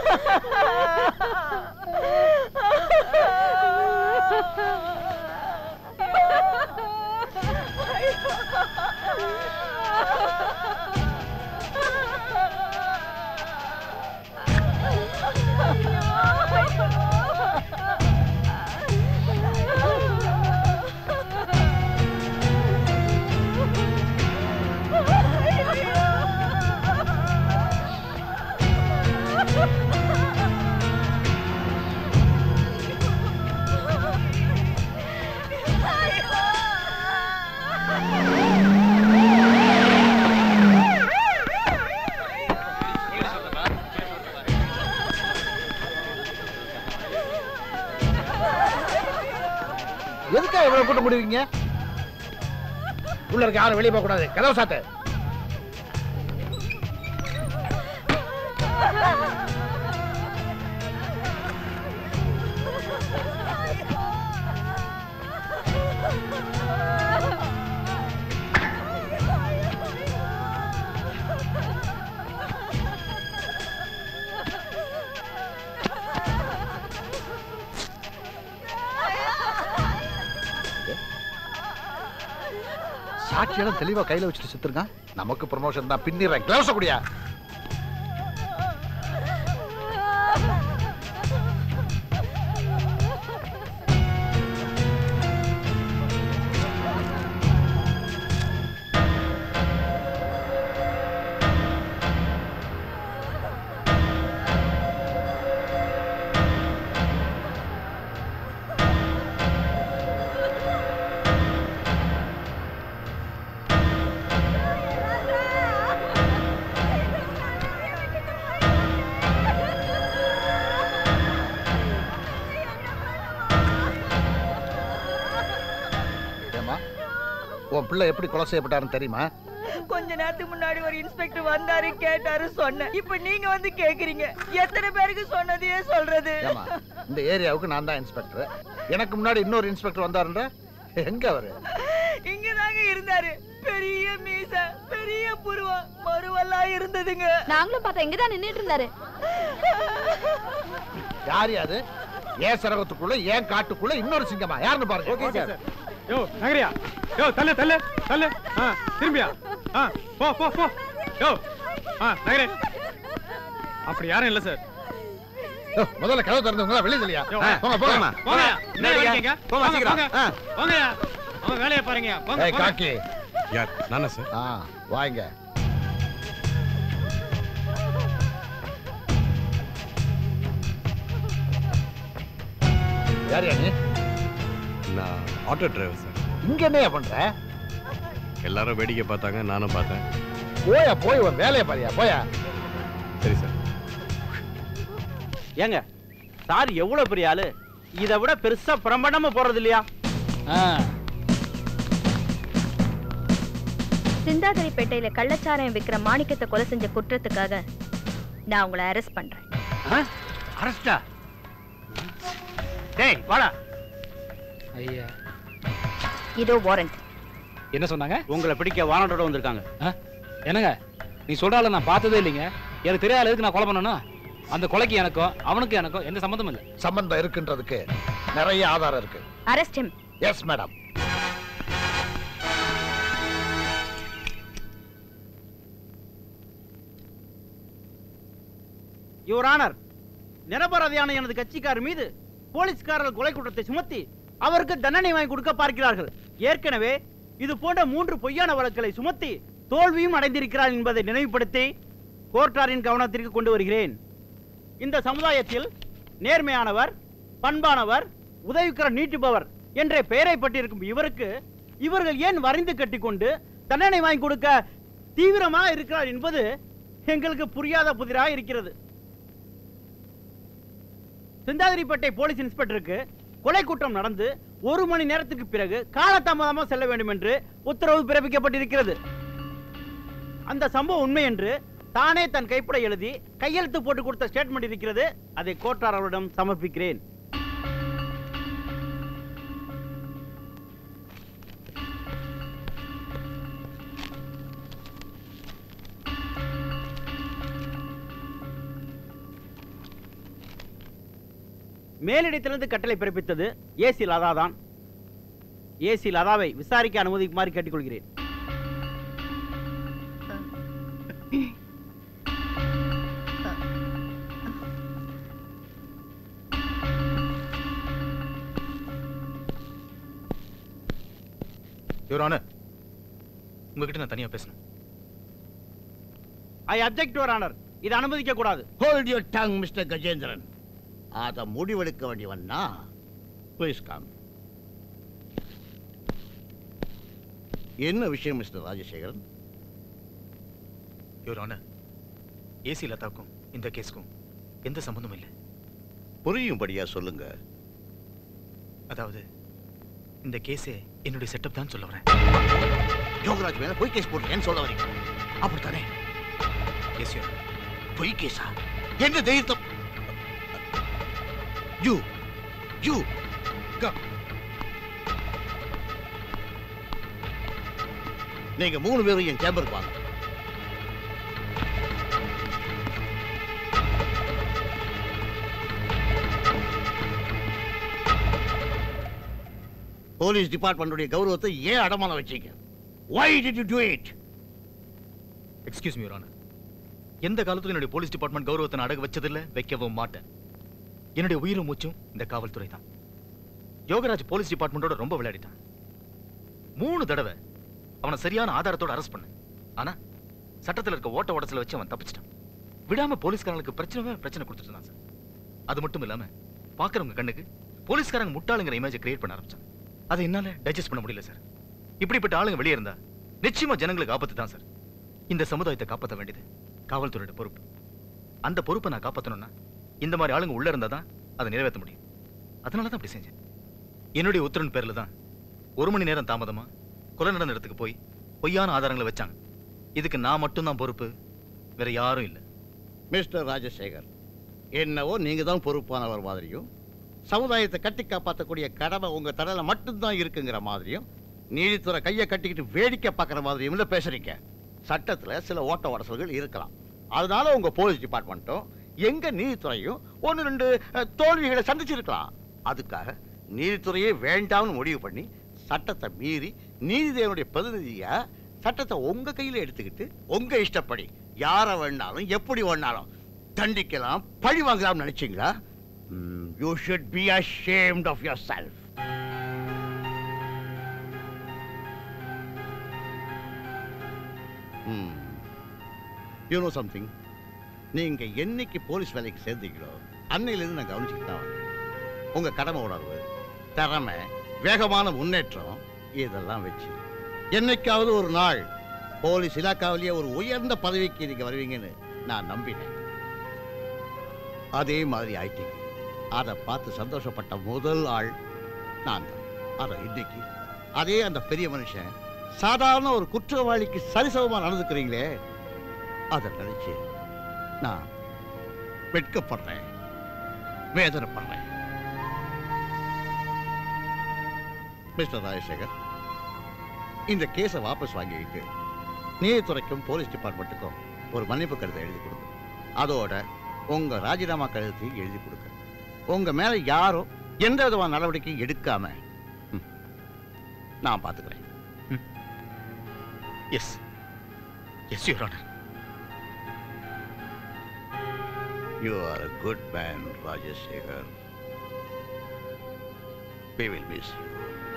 எதுக்கா இவ்வளவு கூட்டம் முடிவீங்க உள்ள இருக்க யாரும் வெளியே போக கூடாது கதவு சாத்து சாட்சியெல்லாம் தெளிவா கையில வச்சுட்டு செத்துருக்கான் நமக்கு ப்ரமோஷன் தான் பின்னிடுறேன் கிளவுஸ் கூடியா ஏமா உன் பிள்ளை எப்படி கொலை செய்யப்பட்டாருன்னு தெரியுமா கொஞ்ச நேரத்துக்கு முன்னாடி ஒரு இன்ஸ்பெக்டர் வந்தாரு கேட்டாரு சொன்னேன் இப்ப நீங்க வந்து கேக்குறீங்க எத்தனை பேருக்கு சொன்னதையே சொல்றது ஏமா இந்த ஏரியாவுக்கு நான் தான் இன்ஸ்பெக்டர் எனக்கு முன்னாடி இன்னொரு இன்ஸ்பெக்டர் வந்தாருன்ற எங்க அவரு இங்கதாங்க இருந்தாரு பெரிய மீச பெரிய புருவம் மருவெல்லாம் இருந்ததுங்க நாங்களும் பார்த்தா இங்கதான் நின்னுட்டு இருந்தாரு யார் அது ஏன் சரகத்துக்குள்ள ஏன் காட்டுக்குள்ள இன்னொரு சிங்கமா யாருன்னு பாருங்க ஓகே சார் யோ நகரியா யோ தள்ளு தள்ளு தள்ளு ஆ திரும்பியா ஆ போ போ போ யோ ஆ நகரே அப்படி யாரும் இல்ல சார் யோ, முதல்ல கதவு திறந்தவங்க வெளியே இல்லையா யோ, போங்க போங்க போங்க என்ன இருக்கீங்க போங்க, போங்க சீக்கிரம். போங்க ஆ. போங்கயா அவங்க வேலையை பாருங்க போங்க ஏய் போங்க. காக்கி யார் நானா சார் ஆ வாங்க யார் நீ நான் ஆட்டோ டிரைவர் சார் இங்க என்னையா பண்ற எல்லாரும் வேடிக்கை பார்த்தாங்க நானும் பார்த்தேன் போயா போய் உன் வேலையை பாரியா போயா சரி சார் ஏங்க சார் எவ்வளவு பெரிய ஆளு இதை விட பெருசா பிரம்மாண்டமா போறது இல்லையா சிந்தாதிரிப்பேட்டையில கள்ளச்சாராயம் விக்கிற மாணிக்கத்தை கொலை செஞ்ச குற்றத்துக்காக நான் உங்களை அரெஸ்ட் பண்றேன் அரஸ்டா டேய் வாடா ஐயா இதோ வாரண்ட் என்ன சொன்னாங்க உங்களை பிடிக்க வானட்டோட வந்திருக்காங்க என்னங்க நீ சொல்ற ஆளை நான் பார்த்ததே இல்லைங்க எனக்கு தெரியாத எதுக்கு நான் கொலை பண்ணணும் அந்த கொலைக்கு எனக்கும் அவனுக்கு எனக்கும் எந்த சம்மந்தமும் இல்லை சம்பந்தம் இருக்குன்றதுக்கு நிறைய ஆதாரம் இருக்கு arrest him yes madam your honour நிரபராதியான எனது கட்சிக்காரர் மீது போலீஸ்காரர்கள் கொலை குற்றத்தை சுமத்தி அவருக்கு தண்டனை வாங்கி கொடுக்க பார்க்கிறார்கள் ஏற்கனவே இது போன்ற மூன்று பொய்யான வழக்குகளை சுமத்தி தோல்வியும் அடைந்திருக்கிறார் என்பதை நினைவுபடுத்தி கோர்ட்டாரின் கவனத்திற்கு கொண்டு வருகிறேன் இந்த சமுதாயத்தில் நேர்மையானவர் பண்பானவர் உதவிக்கரம் நீட்டுபவர் என்ற பெயரை பட்டிருக்கும் இவருக்கு இவர்கள் ஏன் வரைந்து கட்டிக்கொண்டு தண்டனை வாங்கி கொடுக்க தீவிரமாக இருக்கிறார் என்பது எங்களுக்கு புரியாத புதிராக இருக்கிறது சிந்தாதிரிப்பேட்டை போலீஸ் இன்ஸ்பெக்டருக்கு கொலை குற்றம் நடந்து ஒரு மணி நேரத்துக்கு பிறகு காலதாமதமாக செல்ல வேண்டும் என்று உத்தரவு பிறப்பிக்கப்பட்டிருக்கிறது அந்த சம்பவம் உண்மை என்று தானே தன் கைப்பட எழுதி கையெழுத்து போட்டு கொடுத்த ஸ்டேட்மெண்ட் இருக்கிறது அதை கோட்டார் அவரிடம் சமர்ப்பிக்கிறேன் மேலிடத்திலிருந்து கட்டளை பிறப்பித்தது ஏசி லதா தான் ஏசி லதாவை விசாரிக்க அனுமதிக்குமாறு கேட்டுக்கொள்கிறேன் யுவர் ஆனர் உங்ககிட்ட நான் தனியா பேசணும் ஐ அப்செக்ட் யுவர் ஆனர் இது அனுமதிக்க கூடாது hold your tongue mister Gajendran அத முடிவெடுக்க வேண்டியவன் நான் ப்ளீஸ் கம் என்ன விஷயம் mister Rajasekaran your honour AC லதாவுக்கும் இந்த கேஸுக்கும் எந்த சம்பந்தமும் இல்லை புரியும்படியா சொல்லுங்க அதாவது இந்த கேஸே என்னுடைய செட்டப் தான் சொல்ல வரேன் யோகராஜ் மேல பொய் கேஸ் போட்டுருக்கேன்னு சொல்ல வரீங்க அப்படித்தானே எஸ் யூ பொய் கேஸா என்ன தைரியம் யூ யூ கம் நீங்க மூணு பேரும் என் சேம்பருக்கு வாங்க போலீஸ் டிபார்ட்மெண்டுடைய கௌரவத்தை ஏன் அடமானம் வச்சீங்க why did you do it excuse me your honour எந்த காலத்துல என்னுடைய போலீஸ் டிபார்ட்மெண்ட் கௌரவத்தை நான் அடகு வச்சதில்ல வைக்கவும் மாட்டேன் என்னுடைய உயிரும் மூச்சும் இந்த காவல்துறை தான் யோகராஜ் போலீஸ் டிபார்ட்மெண்டோட ரொம்ப விளையாடிட்டான் மூணு தடவை அவனை சரியான ஆதாரத்தோட அரெஸ்ட் பண்ண ஆனா சட்டத்துல இருக்க ஓட்ட ஓடத்துல வச்சு அவன் தப்பிச்சிட்டான் விடாம போலீஸ்காரங்களுக்கு பிரச்சனை மேல பிரச்சனை கொடுத்துட்டு இருந்தான் சார் அது மட்டும் இல்லாம பாக்குறவங்க கண்ணுக்கு போலீஸ்காரங்க முட்டாளுங்கிற இமேஜை கிரியேட் பண்ண ஆரம்பிச்சான் அதை என்னால டைஜஸ்ட் பண்ண முடியல சார் இப்படிப்பட்ட ஆளுங்க வெளியே இருந்தா நிச்சயமா ஜனங்களுக்கு ஆபத்து தான் சார் இந்த சமுதாயத்தை காப்பாற்ற வேண்டியது காவல்துறையோட பொறுப்பு அந்த பொறுப்பை நான் காப்பாற்றணும்னா இந்த மாதிரி ஆளுங்க உள்ள இருந்தா தான் அதை நிறைவேற்ற முடியும் அதனால தான் அப்படி செஞ்சேன் என்னுடைய உத்தரவின் பேர்ல தான் ஒரு மணி நேரம் தாமதமா கொலை நடந்த இடத்துக்கு போய் பொய்யான ஆதாரங்களை வச்சாங்க இதுக்கு நான் மட்டும்தான் பொறுப்பு வேற யாரும் இல்லை மிஸ்டர் ராஜசேகர் என்னவோ நீங்க தான் பொறுப்பானவர் மாதிரியும் சமுதாயத்தை கட்டி காப்பாற்றக்கூடிய கடமை உங்க தலையில மட்டும்தான் இருக்குங்கிற மாதிரியும் நீதித்துறை கையை கட்டிக்கிட்டு வேடிக்கை பார்க்குற மாதிரியும் இல்ல பேசுறீங்க சட்டத்துல சில ஓட்ட உடசல்கள் இருக்கலாம் அதனால உங்க போலீஸ் டிபார்ட்மெண்ட்டும் எங்க நீதித்துறையும் ஒன்று ரெண்டு அஹ், தோல்விகளை சந்திச்சிருக்கலாம் அதுக்காக நீதித்துறையே வேண்டாம்னு முடிவு பண்ணி சட்டத்தை மீறி நீதிதேவனுடைய பிரதிநிதியா சட்டத்தை உங்க கையில எடுத்துக்கிட்டு உங்க இஷ்டப்படி யாரை வேணாலும் எப்படி வேணாலும் தண்டிக்கலாம் பழி வாங்கலாம் நினைச்சீங்களா you should be ashamed of yourself you know something நீங்க என்னைக்கு போலீஸ் வேலைக்கு சேர்ந்தீங்களோ அன்னையிலிருந்து நான் கவனிச்சுட்டு தான் வரேன் உங்க கடமை உணர்வு திறமை வேகமான முன்னேற்றம் இதெல்லாம் வச்சு என்னைக்காவது ஒரு நாள் போலீஸ் இலாக்காவிலேயே ஒரு உயர்ந்த பதவிக்கு நீங்க வருவீங்கன்னு நான் நம்பினேன் அதே மாதிரி ஆயிட்டீங்க அதை பார்த்து சந்தோஷப்பட்ட முதல் ஆள் நான் தான் அதை இன்னைக்கு அதே அந்த பெரிய மனுஷன் சாதாரண ஒரு குற்றவாளிக்கு சரிசமமா நடந்துக்கிறீங்களே அதை நினைச்சு நான் வெட்கப்படுறேன் வேதனைப்படுறேன் மிஸ்டர் ராஜசேகர் இந்த கேஸை வாபஸ் வாங்கிக்கிட்டு நீதித்துறைக்கும் போலீஸ் டிபார்ட்மெண்ட்டுக்கும் ஒரு மன்னிப்பு கடிதம் எழுதி கொடுங்க அதோட உங்க ராஜினாமா கடிதத்தையும் எழுதி கொடுங்க உங்க மேல யாரும் எந்த விதமான நடவடிக்கையும் எடுக்காம ம், நான் பார்த்துக்கிறேன் yes yes your honour you are a good man Rajasekar we will miss you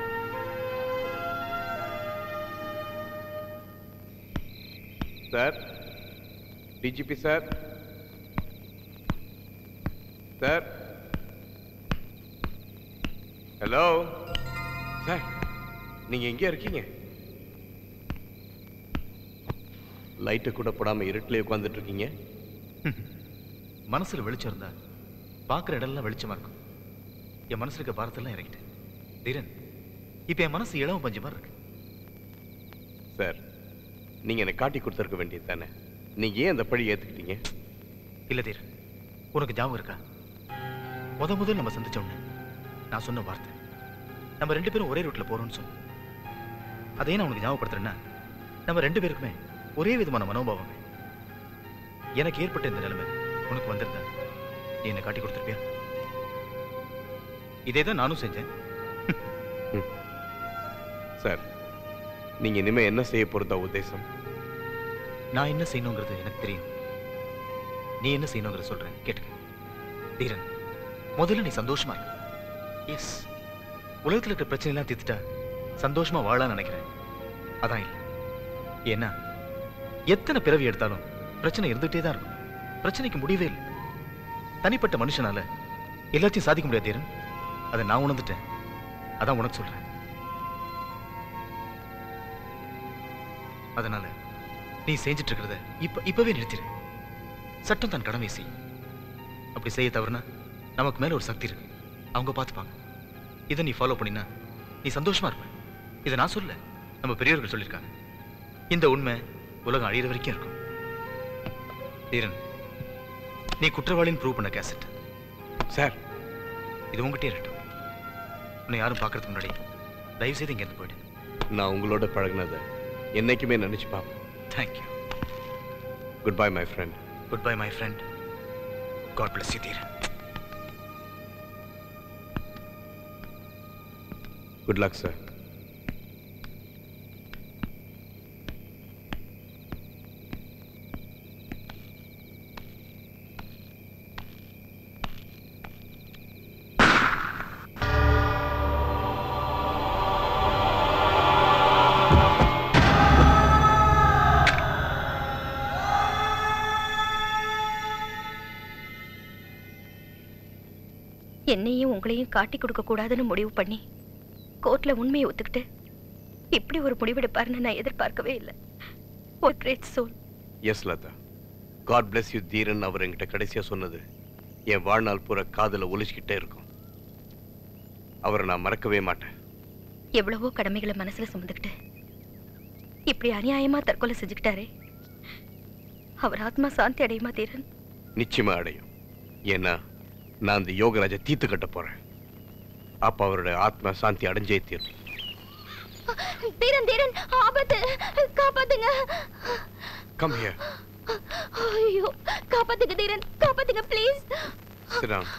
sir DGP sir sir hello sir நீங்க எங்கே இருக்கீங்க லைட்டு கூட போடாம இருட்டிலே உட்காந்துட்டு இருக்கீங்க மனசுல வெளிச்சம் இருந்தா பார்க்குற இடம்லாம் வெளிச்சமா இருக்கும் என் மனசுல இருக்க பாரத்தெல்லாம் இறக்கிட்டேன் தீரன் இப்போ என் மனசு இளவ பஞ்சு மாதிரி இருக்கு சார் நீங்க எனக்கு காட்டி கொடுத்துருக்க வேண்டியது தானே நீங்க ஏன் அந்த பழி ஏத்துக்கிட்டீங்க இல்ல தீரன் உனக்கு ஞாபகம் இருக்கா முத முதல் நம்ம சந்திச்ச உடனே நான் சொன்ன வார்த்தை நம்ம ரெண்டு பேரும் ஒரே ரூட்ல போறோம்னு சொன்னேன் அதே நான் உனக்கு ஞாபகப்படுத்துறேன்னா நம்ம ரெண்டு பேருக்குமே ஒரே விதமான மனோபாவம் எனக்கு ஏற்பட்ட இந்த நிலைமை உனக்கு வந்திருந்தா நீ என்னை காட்டி கொடுத்துருப்பியா இதே தான் நானும் செஞ்சேன் சார் நீங்க இனிமே என்ன செய்ய போறதா உத்தேசம் நான் என்ன செய்யணுங்கிறது எனக்கு தெரியும் நீ என்ன செய்யணுங்கிறத சொல்றேன் கேட்டுக்க தீரன் முதல்ல நீ சந்தோஷமா இருக்க எஸ் உலகத்துல இருக்கிற பிரச்சனை எல்லாம் தீர்த்துட்டா சந்தோஷமா வாழலாம்னு நினைக்கிறேன் அதான் இல்லை ஏன்னா எத்தனை பிறவி எடுத்தாலும் பிரச்சனை இருந்துகிட்டே தான் இருக்கும் பிரச்சனைக்கு முடிவே இல்லை தனிப்பட்ட மனுஷனால எல்லாத்தையும் சாதிக்க முடியாது தீரன் அதை நான் உணர்ந்துட்டேன் அதான் உனக்கு சொல்றேன் அதனால நீ செஞ்சுட்டு இருக்கிறத இப்ப இப்பவே நிறுத்திடு சட்டம் தன் கடமை செய் அப்படி செய்ய தவறுனா நமக்கு மேல ஒரு சக்தி இருக்கு அவங்க பார்த்துப்பாங்க இதை நீ ஃபாலோ பண்ணினா நீ சந்தோஷமா இருப்ப இதை நான் சொல்ல நம்ம பெரியவர்கள் சொல்லியிருக்காங்க இந்த உண்மை உலகம் அழியிற வரைக்கும் இருக்கும் தீரன் நீ குற்றவாளின்னு ப்ரூவ் பண்ண கேசட் சார் இது உங்ககிட்டே இருக்கட்டும் உன்னை யாரும் பார்க்கறதுக்கு முன்னாடி தயவு செய்து இங்க இருந்து போயிடு நான் உங்களோட பழகுனதை என்னைக்குமே நினைச்சு பார்ப்பேன் thank you goodbye my friend goodbye my friend God bless you Dheeran good luck sir என்னையும் உங்களையும் காட்டி கொடுக்க கூடாதுன்னு முடிவு பண்ணி கோர்ட்ல உண்மையை ஒத்துக்கிட்டு இப்படி ஒரு முடிவெடுப்பாருன்னு நான் எதிர்பார்க்கவே இல்லை ஒரு great soul yes Latha God bless you Dheeran அவர் என்கிட்ட கடைசியா சொன்னது என் வாழ்நாள் பூரா காதுல ஒலிச்சுக்கிட்டே இருக்கும் அவரை நான் மறக்கவே மாட்டேன் எவ்வளவோ கடமைகளை மனசுல சுமந்துக்கிட்டு இப்படி அநியாயமா தற்கொலை செஞ்சுக்கிட்டாரே அவர் ஆத்மா சாந்தி அடையுமா தீரன் நிச்சயமா அடையும் ஏன்னா நான் அந்த யோகராஜை தீர்த்து கட்ட போறேன் அப்ப அவரோட ஆத்மா சாந்தி அடைஞ்சே தீரும் தீரன் தீரன் ஆபத்து காப்பாத்துங்க கம் ஹியர் ஐயோ காப்பாத்துங்க தீரன் காப்பாத்துங்க ப்ளீஸ் சிராம்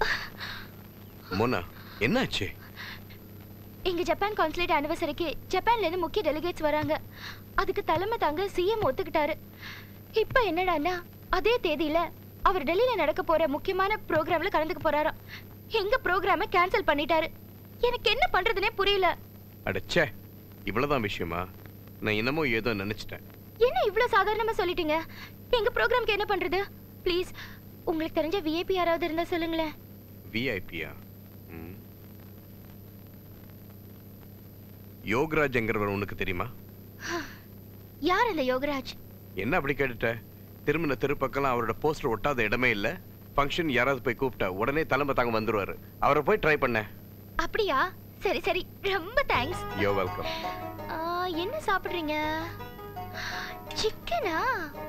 மோனா என்னாச்சு எங்க ஜப்பான் கான்சுலேட் ஆனிவர்சரிக்கு ஜப்பான்ல இருந்து முக்கிய டெலிகேட்ஸ் வராங்க அதுக்கு தலைமை தாங்க சிஎம் ஒத்துக்கிட்டாரு இப்ப என்னடான்னா அதே தேதியில அவர் டெல்லியில நடக்க போற முக்கியமான ப்ரோக்ராம்ல கலந்துக்க போறாராம் எங்க ப்ரோக்ராம கேன்சல் பண்ணிட்டாரு எனக்கு என்ன பண்றதுனே புரியல அடச்சே இவ்வளவுதான் விஷயமா நான் என்னமோ ஏதோ நினைச்சிட்டேன் என்ன இவ்ளோ சாதாரணமா சொல்லிட்டீங்க எங்க ப்ரோக்ராம்க்கு என்ன பண்றது ப்ளீஸ் உங்களுக்கு தெரிஞ்ச விஐபி யாராவது இருந்தா சொல்லுங்களேன் விஐபியா யோகராஜ்ங்கிறவர் உனக்கு தெரியுமா யார் அந்த யோகராஜ் என்ன அப்படி கேட்டுட்ட திரும்பின தெருப்பக்கெல்லாம் அவரோட போஸ்டர் ஒட்டாத இடமே இல்ல ஃபங்க்ஷன் யாராவது போய் கூப்பிட்டா உடனே தலைமை தாங்க வந்துருவாரு அவரை போய் ட்ரை பண்ண அப்படியா சரி சரி ரொம்ப தேங்க்ஸ் யோ வெல்கம் என்ன சாப்பிடுறீங்க சிக்கனா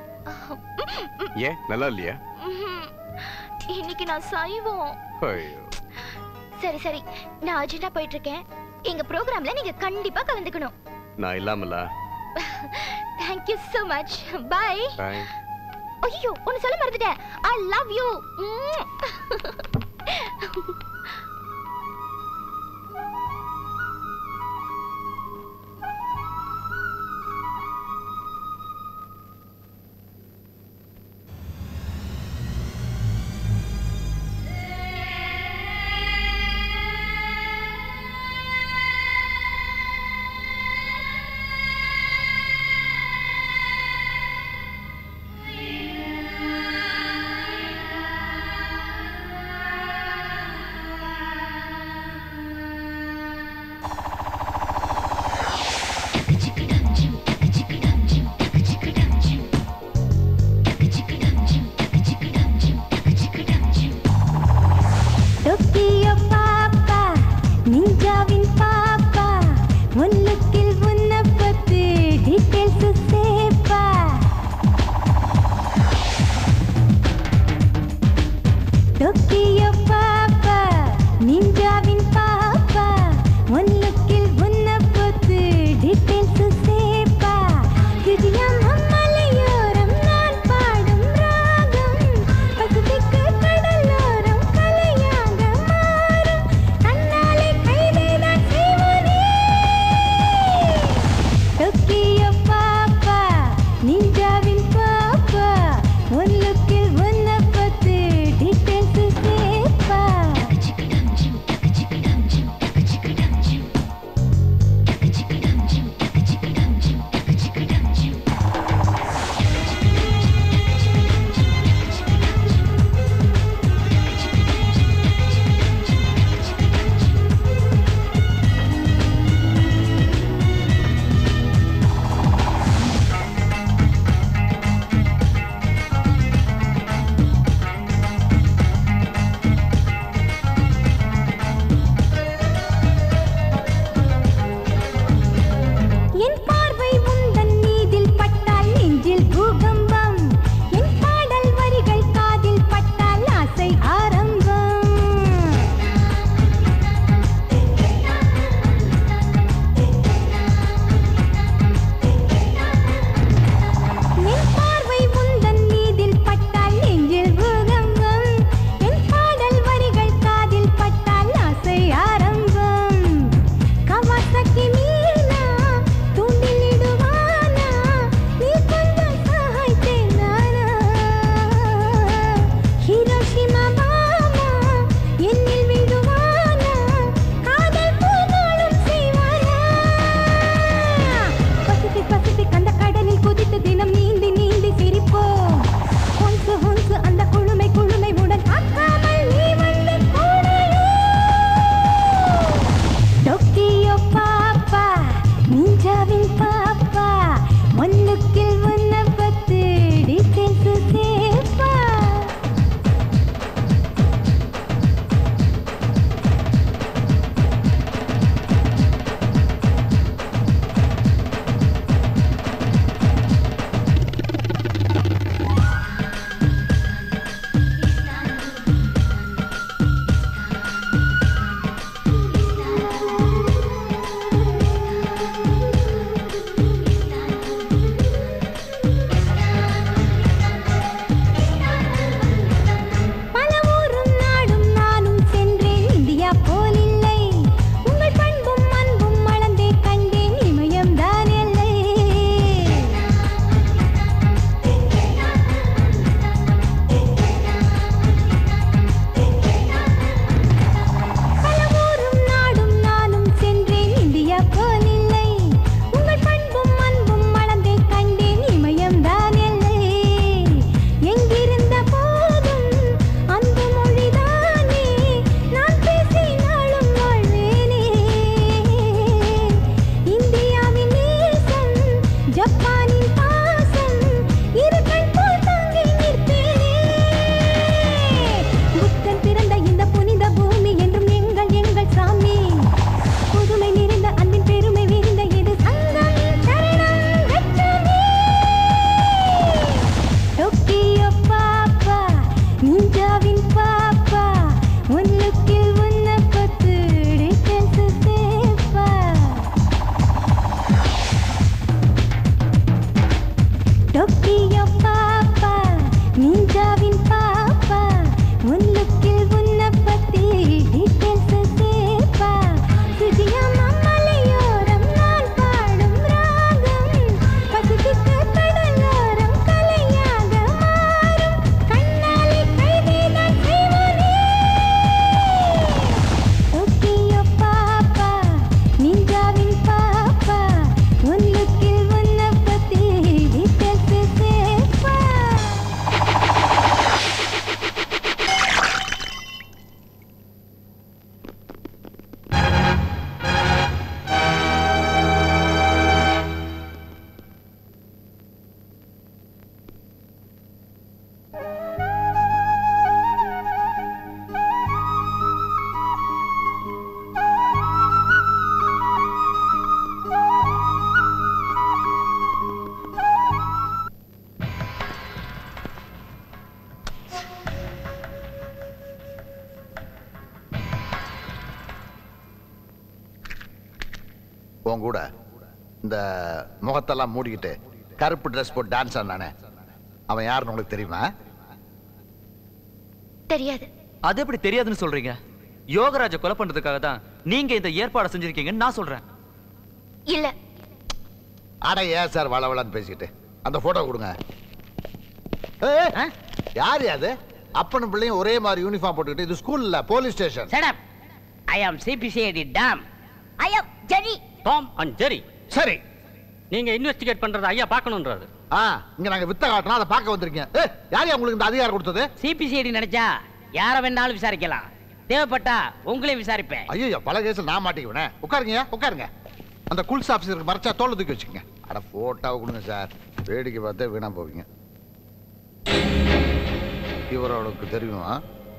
ஏன் நல்லா இல்லையா இன்னைக்கு நான் சைவம் ஐயோ சரி சரி நான் அர்ஜென்ட்டா போயிட்டு இருக்கேன் எங்க ப்ரோக்ராம்ல நீங்க கண்டிப்பா கலந்துக்கணும் நான் இல்லாமலா thank you so much bye bye ஐயோ ஒன்னு சொல்ல மறந்துட்டேன் ஐ லவ் யூ உன் கூட இந்த முகத்தெல்லாம் மூடிக்கிட்டு கருப்பு ட்ரெஸ் போட்டு டான்ஸ் ஆனானே அவன் யாருன்னு உங்களுக்கு தெரியுமா தெரியாது அது எப்படி தெரியாதுன்னு சொல்றீங்க யோகராஜ கொலை பண்றதுக்காக தான் நீங்க இந்த ஏற்பாடு செஞ்சிருக்கீங்கன்னு நான் சொல்றேன் இல்ல அட ஏன் சார் வளவளன்னு பேசிக்கிட்டு அந்த போட்டோ கொடுங்க ஏய், யார் அது அப்பனும் பிள்ளையும் ஒரே மாதிரி யூனிஃபார்ம் போட்டுக்கிட்டு இது ஸ்கூல் இல்ல police station சடப் I am CBCID Tom ஐயா ஜெரி டாம் அண்ட் ஜெரி சரி நீங்க இன்வெஸ்டிகேட் பண்றத ஐயா பார்க்கணுன்றாரு ஆ இங்க நாங்க வித்த காட்டணும் அதை பார்க்க வந்திருக்கீங்க ஏய், யார் உங்களுக்கு இந்த அதிகாரம் கொடுத்தது சிபிசிஐடி நினைச்சா யார வேணாலும் விசாரிக்கலாம் தேவைப்பட்டா உங்களையும் விசாரிப்பேன் ஐயோ பல கேஸ்ல நான் மாட்டிக்குவேனே உட்காருங்க உட்காருங்க அந்த குல்ஸ் ஆஃபீஸருக்கு மறைச்சா தோல்ல தூக்கி வச்சுக்கோங்க அட போட்டோவை கொடுங்க சார் வேடிக்கை பார்த்தே வீணா போவீங்க இவரோடக்கு தெரியுமா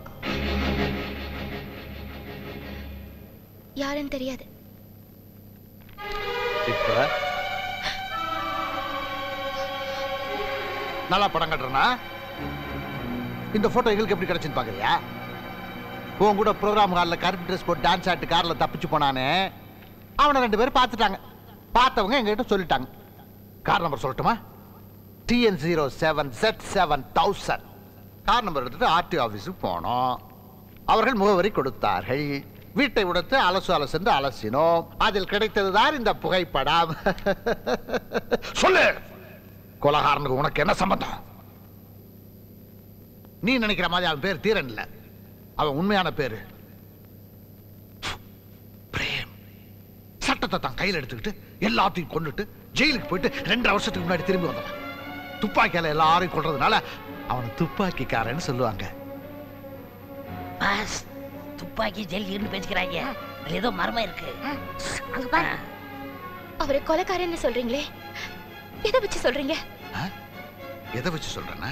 யாருன்னு தெரியாது இப்ப நல்லா படம் கட்டுறனா இந்த போட்டோ எங்களுக்கு எப்படி கிடைச்சுன்னு பாக்குறியா உன் கூட ப்ரோக்ராம் ஹாலில் கருப்பு ட்ரெஸ் போட்டு டான்ஸ் ஆட்டு கார்ல தப்பிச்சு போனானே அவனை ரெண்டு பேரும் பார்த்துட்டாங்க பார்த்தவங்க எங்ககிட்ட சொல்லிட்டாங்க கார் நம்பர் சொல்லட்டுமா TN zero seven Z seven thousand car number எடுத்துட்டு ஆர்டி ஆஃபீஸுக்கு போனோம் அவர்கள் முகவரி கொடுத்தார்கள் வீட்டை உடைத்து அலசு அலசென்று அலசினோம் அதில் கிடைத்ததுதான் இந்த புகைப்படம் சொல்லு கொலகாரனுக்கு உனக்கு என்ன சம்பந்தம் நீ நினைக்கிற மாதிரி அவன் பேர் தீரன் இல்ல அவன் உண்மையான பேரு பிரேம் சட்டத்தை தான் கையில் எடுத்துக்கிட்டு எல்லாத்தையும் கொண்டுட்டு ஜெயிலுக்கு போயிட்டு ரெண்டரை வருஷத்துக்கு முன்னாடி திரும்பி வந்தவன் துப்பாக்கியால எல்லாரையும் கொள்றதுனால அவனை துப்பாக்கிக்காரன்னு சொல்லுவாங்க பாஸ் துப்பாக்கி ஜெயில் இருந்து பேசிக்கிறாங்க அதுல ஏதோ மர்மம் இருக்கு அங்க பாரு அவரை கொலைக்காரன்னு சொல்றீங்களே எதை வச்சு சொல்றீங்க எதை வச்சு சொல்றேன்னா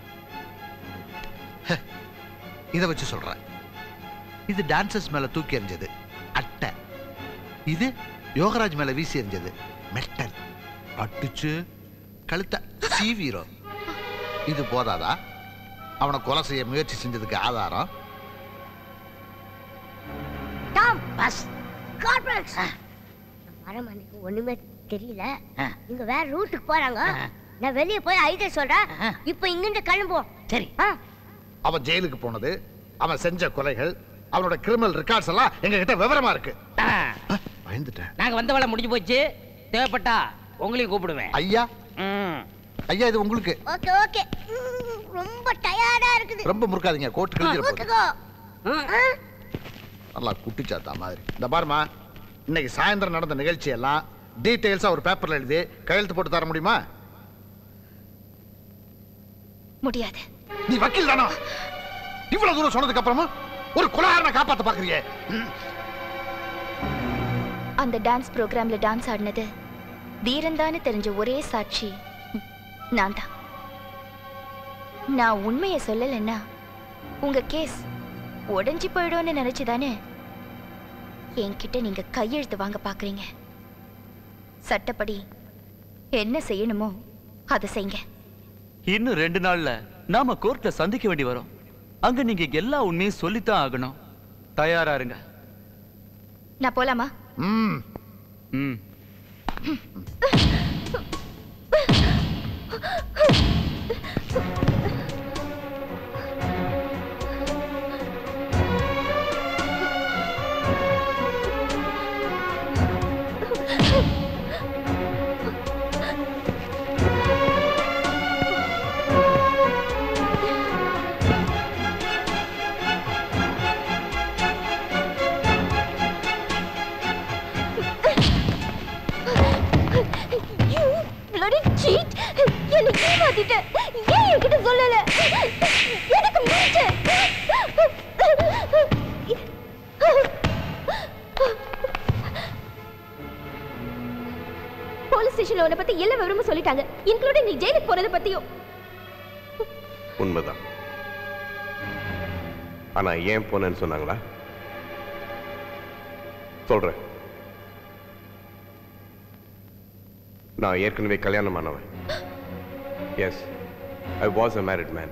ஹ, இதை வச்சு சொல்றேன் இது டான்சர்ஸ் மேல தூக்கி எறிஞ்சது அட்டை இது யோகராஜ் மேல வீசி எறிஞ்சது மெட்டல் அடிச்சு கழுத்த சீவீரம் இது போதாதா அவனை கொலை செய்ய முயற்சி செஞ்சதுக்கு ஆதாரம் டாம் பஸ் கார்பரேட்ஸ் வரம் அன்னைக்கு ஒண்ணுமே தெரியல இங்க வேற ரூட்டுக்கு போறாங்க நான் வெளிய போய் ஐடியா சொல்றேன் இப்போ இங்கிருந்து கிளம்புவோம் சரி அவன் ஜெயிலுக்கு போனது அவன் செஞ்ச கொலைகள் அவனோட கிரிமினல் ரெக்கார்ட்ஸ் எல்லாம் எங்க கிட்ட விவரமா இருக்கு பயந்துட்டேன் நாங்க வந்த வேலை முடிஞ்சு போச்சு தேவைப்பட்டா உங்களையும் கூப்பிடுவேன் ஐயா ஐயா இது உங்களுக்கு ஓகே ஓகே ரொம்ப டயர்டா இருக்குது ரொம்ப முறுக்காதீங்க கோட்டு கிழிஞ்சிட போகுது ஊத்துக்கோ நல்லா குட்டிச்சாத்தா மாதிரி இந்த பாருமா இன்னைக்கு சாயந்தரம் நடந்த நிகழ்ச்சி எல்லாம் டீடைல்ஸா ஒரு பேப்பர்ல எழுதி கையெழுத்து போட்டு தர முடியுமா முடியாது நீ வக்கீல் தானா இவ்வளவு தூரம் சொன்னதுக்கு அப்புறமா ஒரு கொலகாரனை காப்பாத்த பாக்குறியே ம். அந்த டான்ஸ் ப்ரோக்ராம்ல டான்ஸ் ஆடினது தீரந்தான்னு தெரிஞ்ச ஒரே சாட்சி ம், நான் தான் நான் உண்மையை சொல்லலைன்னா உங்க கேஸ் உடைஞ்சு போயிடும்னு நினைச்சுதானே என்கிட்ட நீங்க கையெழுத்து வாங்க பாக்குறீங்க சட்டப்படி என்ன செய்யணுமோ அதை செய்யுங்க இன்னும் ரெண்டு நாள்ல நாம கோர்ட்ல சந்திக்க வேண்டி வரும் அங்க நீங்க எல்லா உண்மையும் சொல்லித்தான் ஆகணும் தயாரா இருங்க நான் போலாமா ம் ம் You bloody cheat! என்னை ஏமாத்திட்ட ஏன் என்கிட்ட சொல்லல எனக்கு முடிச்ச போலீஸ் ஸ்டேஷன்ல உன்னை பத்தி எல்லா விவரமும் சொல்லிட்டாங்க இன்க்ளூடிங் நீ ஜெயிலுக்கு போறத பத்தியும் உண்மைதான் ஆனா ஏன் போனேன்னு சொன்னாங்களா சொல்றேன் நான் ஏற்கனவே கல்யாணம் ஆனவன் yes I was a married man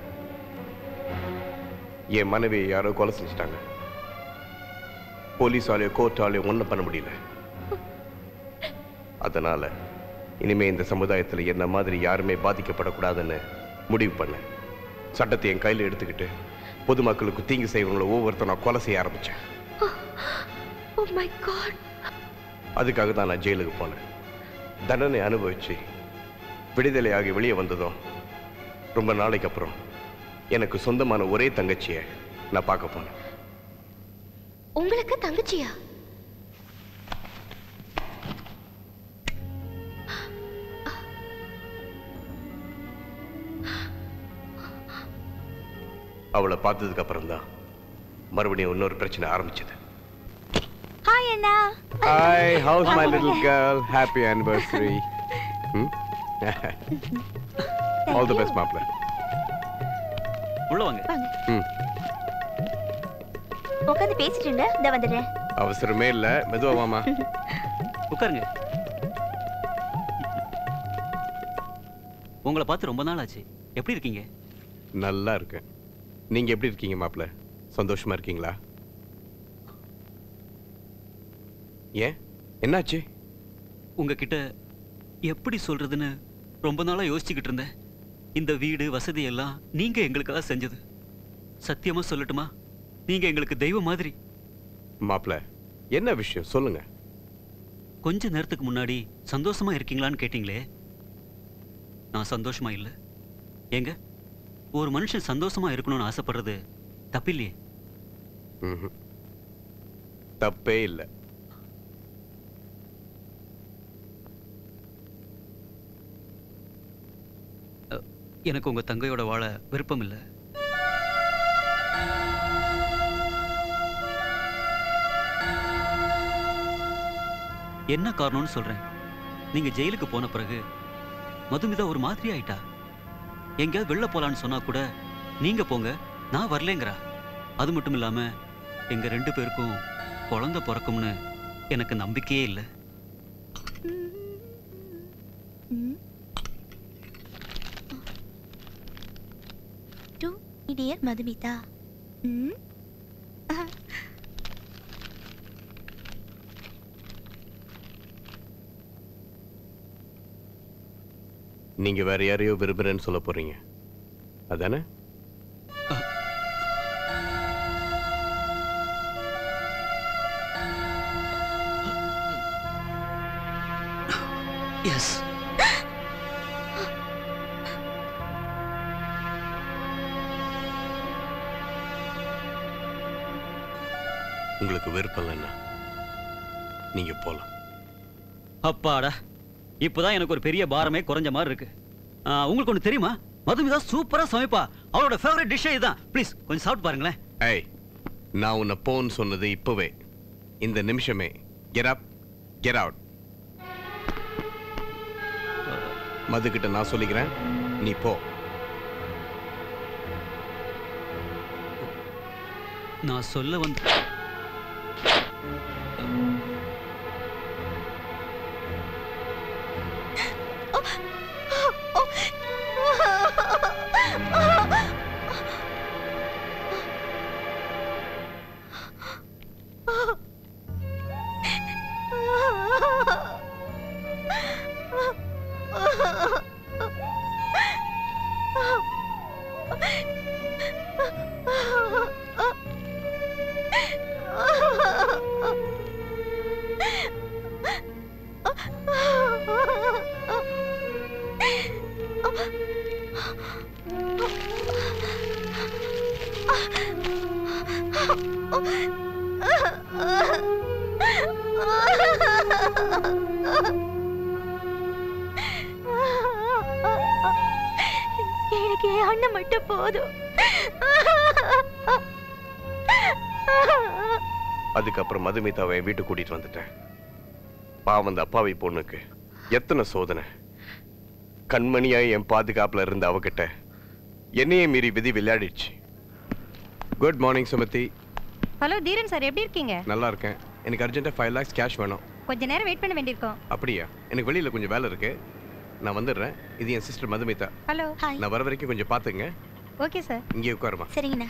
என் மனைவி யாரோ கொலை செஞ்சுட்டாங்க போலீஸாலேயோ கோர்ட்டாலேயோ ஒன்றும் பண்ண முடியல அதனால இனிமே இந்த சமுதாயத்தில் என்ன மாதிரி யாருமே பாதிக்கப்படக்கூடாதுன்னு முடிவு பண்ணேன் சட்டத்தை என் கையில் எடுத்துக்கிட்டு பொதுமக்களுக்கு தீங்கு செய்வங்களை ஒவ்வொருத்தரும் கொலை செய்ய ஆரம்பிச்சேன் ஓ மை காட் அதுக்காக தான் நான் ஜெயிலுக்கு போனேன் தண்டனை அனுபவிச்சு விடுதலையாகி வெளியே வந்ததும் ரொம்ப நாளைக்கு அப்புறம் எனக்கு சொந்தமான ஒரே தங்கச்சியை நான் பார்க்க போனேன் உங்களுக்கு தங்கச்சியா அவளை பார்த்ததுக்கு அப்புறம் தான் மறுபடியும் இன்னொரு பிரச்சனை ஆரம்பிச்சது ஹாய் அண்ணா hi how's my little girl happy anniversary all the best மாப்ள உள்ள வாங்க ம் உட்காந்து பேசிட்டு இருங்க இந்த வந்துடுறேன் அவசரமே இல்ல மெதுவா வாமா உட்காருங்க உங்களை பார்த்து ரொம்ப நாள் ஆச்சு எப்படி இருக்கீங்க நல்லா இருக்கேன் நீங்க எப்படி இருக்கீங்க மாப்ள சந்தோஷமா இருக்கீங்களா ஏன் என்னாச்சு உங்ககிட்ட எப்படி சொல்றதுன்னு ரொம்ப நாளா யோசிச்சுக்கிட்டு இருந்தேன் இந்த வீடு வசதி எல்லாம் நீங்க எங்களுக்காக செஞ்சது சத்தியமா சொல்லட்டுமா நீங்க எங்களுக்கு தெய்வம் மாதிரி மாப்ள என்ன விஷயம் சொல்லுங்க கொஞ்ச நேரத்துக்கு முன்னாடி சந்தோஷமா இருக்கீங்களான்னு கேட்டீங்களே நான் சந்தோஷமா இல்ல ஏங்க ஒரு மனுஷன் சந்தோஷமா இருக்கணும்னு ஆசைப்படுறது தப்பில்லையே ம்ஹும். தப்பே இல்லை எனக்கு உங்க தங்கையோட வாழ விருப்பம் இல்லை என்ன காரணம்னு சொல்றேன் நீங்க ஜெயிலுக்கு போன பிறகு மதுமிதா ஒரு மாதிரி ஆயிட்டா எங்கேயாவது வெளில போலான்னு சொன்னா கூட நீங்க போங்க நான் வரலேங்கிறா அது மட்டும் இல்லாம எங்க ரெண்டு பேருக்கும் குழந்தை பிறக்கும்னு எனக்கு நம்பிக்கையே இல்லை டு டியர் மதுமிதா ம் நீங்க வேற யாரையோ விரும்புறேன்னு சொல்ல போறீங்க அதானே எஸ் உங்களுக்கு விருப்பம் இல்லைன்னா நீங்க போலாம் அப்பாடா இப்போதான் எனக்கு ஒரு பெரிய பாரமே குறைஞ்ச மாதிரி இருக்கு ஆ, உங்களுக்கு ஒன்று தெரியுமா மதுமிதா சூப்பரா சமைப்பா அவளோட ஃபேவரட் டிஷ்ஷே இதுதான் ப்ளீஸ் கொஞ்சம் சாப்பிட்டு பாருங்களேன் ஏய் நான் உன்னை போன்னு சொன்னது இப்பவே இந்த நிமிஷமே கெட் அப் கெட் அவுட் மதுக்கிட்ட நான் சொல்லிக்கிறேன் நீ போ நான் சொல்ல வந்து எனக்கு என் அண்ணன் மட்டும் போதும் அதுக்கப்புறம் மதுமிதாவை என் வீட்டுக்கு கூட்டிட்டு வந்துட்டேன் பாவம் அந்த அப்பாவி பொண்ணுக்கு எத்தனை சோதனை கண்மணியாய் என் பாதுகாப்புல இருந்த அவகிட்ட என்னையே மீறி விதி விளையாடிடுச்சு good morning Sumathi hello Dheeran sir எப்படி இருக்கீங்க நல்லா இருக்கேன் எனக்கு அர்ஜென்ட்டாக ஃபைவ் லேக்ஸ் கேஷ் வேணும் கொஞ்ச நேரம் வெயிட் பண்ண வேண்டியிருக்கோம் அப்படியா எனக்கு வெளியில கொஞ்சம் வேலை இருக்கு நான் வந்துடுறேன் இது என் சிஸ்டர் மதுமிதா ஹலோ நான் வர வரைக்கும் கொஞ்சம் பார்த்துங்க ஓகே சார் இங்கே உட்காருமா சரிங்கண்ணா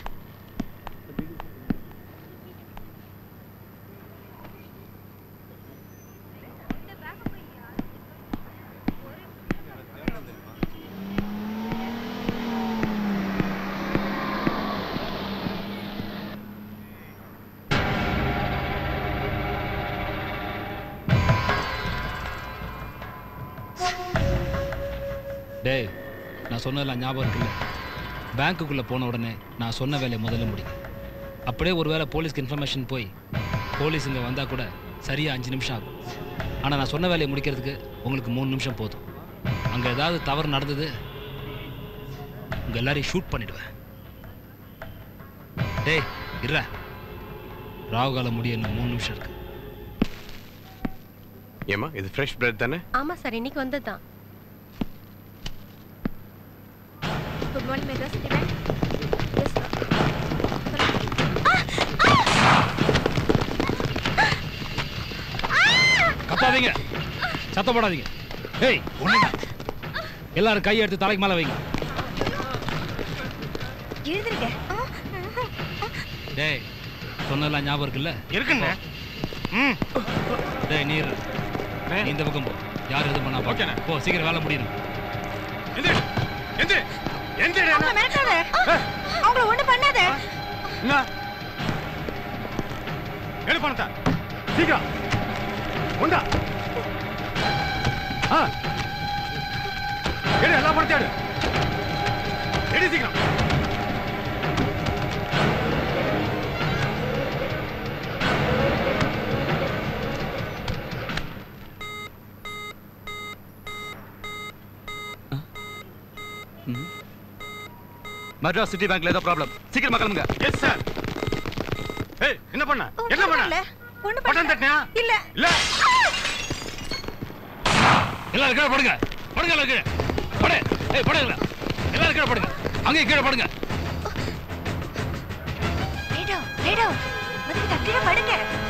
டேய் நான் சொன்னதெல்லாம் ஞாபகம் இருக்குல்ல பேங்க்குக்குள்ளே போன உடனே நான் சொன்ன வேலையை முதல்ல முடியும் அப்படியே ஒருவேளை போலீஸ்க்கு இன்ஃபர்மேஷன் போய் போலீஸ் இங்கே வந்தால் கூட சரியாக அஞ்சு நிமிஷம் ஆகும் ஆனால் நான் சொன்ன வேலையை முடிக்கிறதுக்கு உங்களுக்கு மூணு நிமிஷம் போதும் அங்கே ஏதாவது தவறு நடந்தது உங்கள் எல்லாரையும் ஷூட் பண்ணிடுவேன் டேய் இருற ராகுகாலம் முடிய இன்னும் மூணு நிமிஷம் இருக்கு ஏமா இது ஃப்ரெஷ் பிரெட் தானே ஆமா சார் இன்னைக்கு வந்தது தான் good morning Madras city bank கத்தாதீங்க சத்தம் போடாதீங்க ஏய் ஒண்ணுங்க எல்லாரும் கையை எடுத்து தலைக்கு மேல வைங்க எழுதுருங்க டேய் சொன்னதெல்லாம் ஞாபகம் இருக்குல்ல இருக்குங்க டேய் நீர் நீ இந்த பக்கம் போ யார் எது பண்ணா ஓகே போ சீக்கிரம் வேலை முடியணும் எந்திரி எந்திரி அவங்கள மிரட்டாத அவங்கள ஒண்ணு பண்ணாத என்ன எடு பணத்தை சீக்கிரம் உண்டா ஆ எடு எல்லா பணத்தையும் எடு எடு சீக்கிரம் மெட்ராஸ் சிட்டி பேங்க்ல ஏதோ ப்ராப்ளம் சீக்கிரமா கிளம்புங்க எஸ் சார் ஏய் என்ன பண்ண என்ன பண்ண ஒண்ணு பட்டன் தட்டியா இல்ல இல்ல எல்லாரும் கீழே படுங்க படுங்க எல்லாரும் கீழே படு ஏய் படுங்க எல்லாரும் கீழே படுங்க அங்கேயும் கீழே படுங்க ரேடோ ரேடோ வந்து தட்டில படுங்க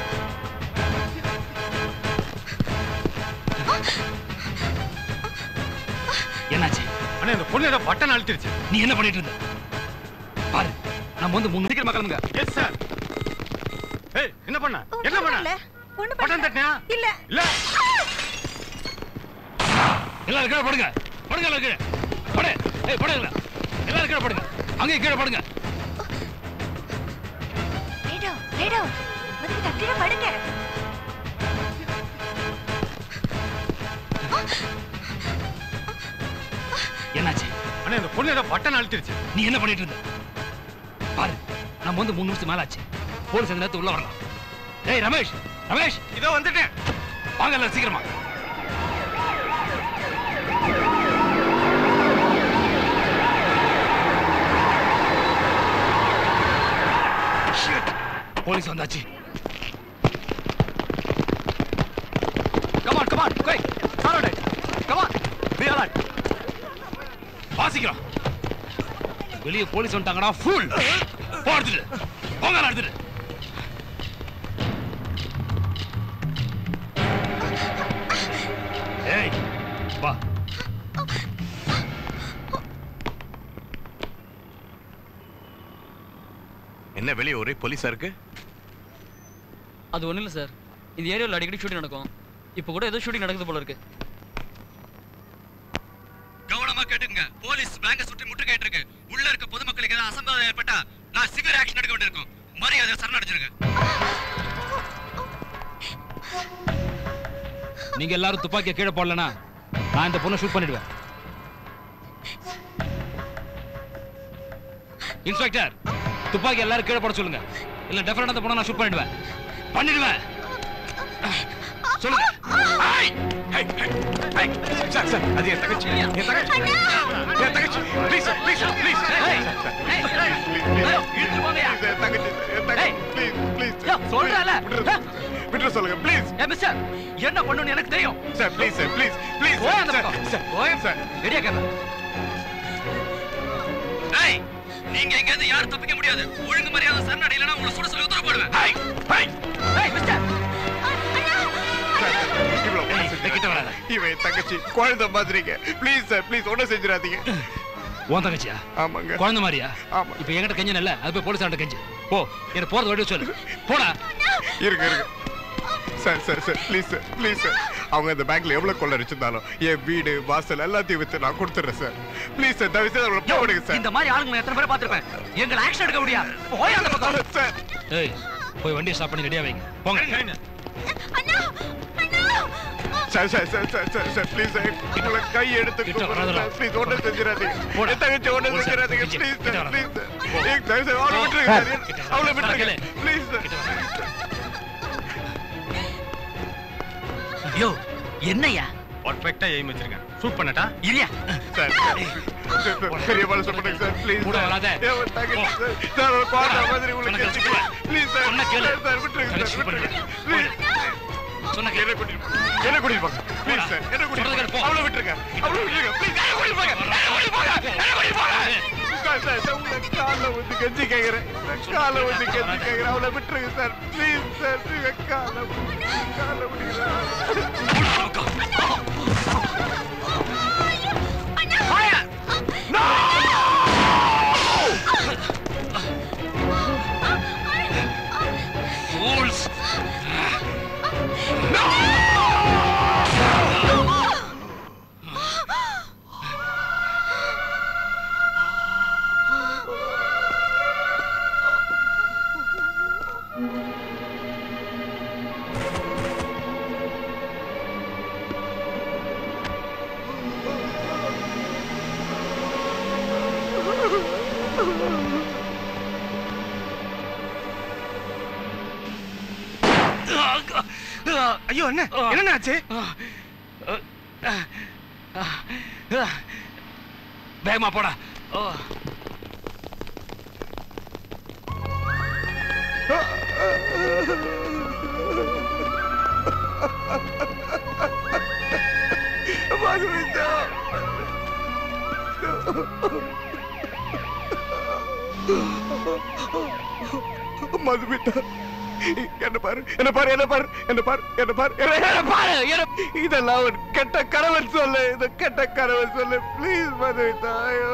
என்னாச்சு அண்ணா இந்த பொண்ணு ஏதோ பட்டன் அழுத்திருச்சு நீ என்ன பண்ணிட்டு இருந்த பாரு நம்ம வந்து மூணு சீக்கிரமா கிளம்புங்க எஸ் சார் ஏய் என்ன பண்ண என்ன பண்ண ஒண்ணு பட்டன் தட்டியா இல்ல இல்ல எல்லாரும் கீழே படுங்க படுங்க எல்லாரும் கீழே படு ஏய் படுங்க எல்லாரும் கீழே படுங்க அங்கேயும் கீழே படுங்க ரேடோ ரேடோ வந்து தட்டில படுங்க என்னாச்சு அண்ணா இந்த பொண்ணு ஏதோ பட்டன் அழுத்திருச்சு நீ என்ன பண்ணிட்டு இருந்த பாரு நம்ம வந்து மூணு நிமிஷம் மேல ஆச்சு போலீஸ் அந்த நேரத்து உள்ள வரலாம் டேய் ரமேஷ் ரமேஷ் இதோ வந்துட்டேன் வாங்க எல்லாரும் சீக்கிரமா Shit. போலீஸ் வந்தாச்சு Come on, come on, quick. Surround it. Come on. Be alert. வாசிக்கிறோம் வெளியே போலீஸ் வந்துட்டாங்கடா ஃபுல் போடுறது போங்க எடுத்துட்டு ஏய் வா என்ன வெளியே ஒரே போலீஸா இருக்கு அது ஒண்ணும் இல்ல சார் இந்த ஏரியாவில் அடிக்கடி ஷூட்டிங் நடக்கும் இப்போ கூட ஏதோ ஷூட்டிங் நடக்குது போல இருக்கு கவனமா கேட்டுங்க போலீஸ் பேங்க சுற்றி முற்றுகையிட்டு இருக்கு உள்ள இருக்க பொதுமக்களுக்கு ஏதாவது அசம்பாவிதம் ஏற்பட்டா நான் சிவியர் ஆக்ஷன் எடுக்க வேண்டியிருக்கும் மரியாதை சரணடைஞ்சிருங்க நீங்க எல்லாரும் துப்பாக்கியை கீழே போடலனா நான் இந்த பொண்ணை ஷூட் பண்ணிடுவேன் இன்ஸ்பெக்டர் துப்பாக்கி எல்லாரும் கீழே போட சொல்லுங்க இல்ல டெஃபரெண்ட் அந்த பொண்ணை நான் ஷூட் பண்ணிடுவேன் பண்ணிடுவேன் சொல்லுங்க சார் சார் அது என் தங்கச்சி என் தங்கச்சி என் தங்கச்சி ப்ளீஸ் ப்ளீஸ் ப்ளீஸ் சொல்றல விட்டுற சொல்லுங்க ப்ளீஸ் ஏ மிஸ்டர் என்ன பண்ணனும் எனக்கு தெரியும் sir please sir please please போய் அந்த பக்கம் சார் போய் சார் ரெடியா கேள ஏய் நீங்க எங்க இருந்து யாரும் தப்பிக்க முடியாது ஒழுங்கு மரியாதை சரணடை இல்லனா உங்களை சுட சொல்லி உத்தரவு போடுவேன் ஹை ஹை ஏய் மிஸ்டர் இவ்வளவு ஒண்ணு செஞ்சிடாதீங்க. இவன் என் தங்கச்சி குழந்தை மாதிரிங்க ப்ளீஸ் சார் ப்ளீஸ் ஒன்றும் செஞ்சிடாதீங்க உன் தங்கச்சியா ஆமாங்க குழந்தை மாதிரியா ஆமா இப்போ என்கிட்ட கெஞ்சன் இல்ல அது போய் போலீஸ் கெஞ்சு போ என்ன போறது வழி சொல்லு போடா இருங்க இருங்க sir sir sir please sir please sir அவங்க அந்த பேங்க்ல எவ்வளவு கொள்ளடிச்சிருந்தாலும் என் வீடு வாசல் எல்லாத்தையும் வித்து நான் கொடுத்துறேன் சார் ப்ளீஸ் சார் தயவு செய்து அவங்களை போடுங்க சார் இந்த மாதிரி ஆளுங்களை எத்தனை பேரை பார்த்திருப்பேன் எங்களை ஆக்ஷன் எடுக்க முடியாது போய் அந்த பக்கம் சார் ஏய் போய் வண்டியை ஸ்டாப் பண்ணி ரெடியா வைங்க போங்க sir sir sir sir sir sir please sir உங்களை கை எடுத்து ப்ளீஸ் ஒன்றும் செஞ்சிடாதீங்க என் தங்கச்சி ஒன்றும் செஞ்சிடாதீங்க ப்ளீஸ் சார் ப்ளீஸ் சார் ஏய், தயவு செய்து அவளை விட்டுருங்க சார் அவளை விட்டுருங்க ப்ளீஸ் சார் யோ என்னையா பர்ஃபெக்ட்டா எய்ம் வச்சிருக்கேன் ஷூட் பண்ணட்டா இல்லையா சார் பெரிய மனசு பண்ணுங்க சார் ப்ளீஸ் கூட வராத. என் தங்கச்சி சார் சார் ஒரு குழந்தை மாதிரி உங்களுக்கு கெஞ்சிக்கிறேன் ப்ளீஸ் சார் சொன்னா கேளு. சார், சார் விட்டுருங்க சார் விட்டுருங்க ப்ளீஸ் சொன்ன என்ன கூட்டிட்டு போங்க என்ன கூட்டிட்டு போங்க ப்ளீஸ் சார் என்ன கூட்டிட்டு போங்க அவளை விட்டுருங்க அவளை விட்டுருங்க ப்ளீஸ் என்ன கூட்டிட்டு போங்க என்ன கூட்டிட்டு போங்க என்ன கூட்டிட்டு போங்க சார் சார் சார் உங்களை காலை வந்து கெஞ்சி கேட்குறேன் காலை வந்து கெஞ்சி கேட்குறேன் அவளை விட்டுருங்க சார் ப்ளீஸ் சார் நீங்க காலை காலை Fools! ஐயோ என்ன என்ன ஆச்சு வேகமா போடா ஓ மதுமிட்டா என்ன பாரு என்ன பாரு என்ன பாரு என்ன பாரு என்ன பாரு என்ன என்ன பாரு என்ன இதெல்லாம் ஒரு கெட்ட கணவன் சொல்லு இது கெட்ட கணவன் சொல்லு ப்ளீஸ் மதுமிட்டா ஐயோ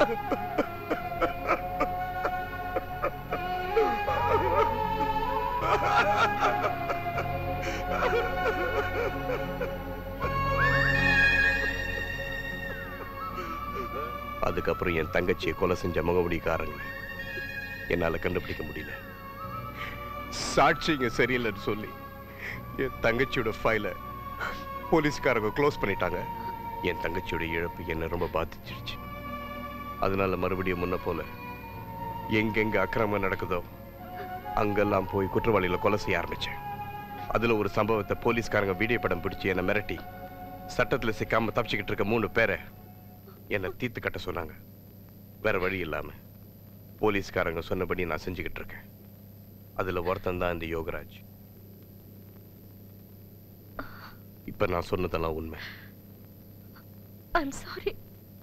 அதுக்கப்புறம் என் தங்கச்சியை கொலை செஞ்ச முகமுடிக்காரங்க என்னால கண்டுபிடிக்க முடியல சாட்சிங்க சரியில்லைன்னு சொல்லி என் தங்கச்சியோட ஃபைல போலீஸ்காரங்க க்ளோஸ் பண்ணிட்டாங்க என் தங்கச்சியோட இழப்பு என்னை ரொம்ப பாதிச்சிருச்சு அதனால மறுபடியும் முன்ன போல எங்கெங்க அக்கிரமம் நடக்குதோ அங்கெல்லாம் போய் குற்றவாளிகளை கொலை செய்ய ஆரம்பிச்சேன் அதுல ஒரு சம்பவத்தை போலீஸ்காரங்க வீடியோ படம் பிடிச்சு என்னை மிரட்டி சட்டத்துல சிக்காம தப்பிச்சுக்கிட்டு இருக்க மூணு பேரை என்னை தீர்த்து கட்ட சொன்னாங்க வேற வழி இல்லாம போலீஸ்காரங்க சொன்னபடி நான் செஞ்சுக்கிட்டு இருக்கேன் அதுல ஒருத்தன் தான் இந்த யோகராஜ் இப்ப நான் சொன்னதெல்லாம் உண்மை ஐம் சாரி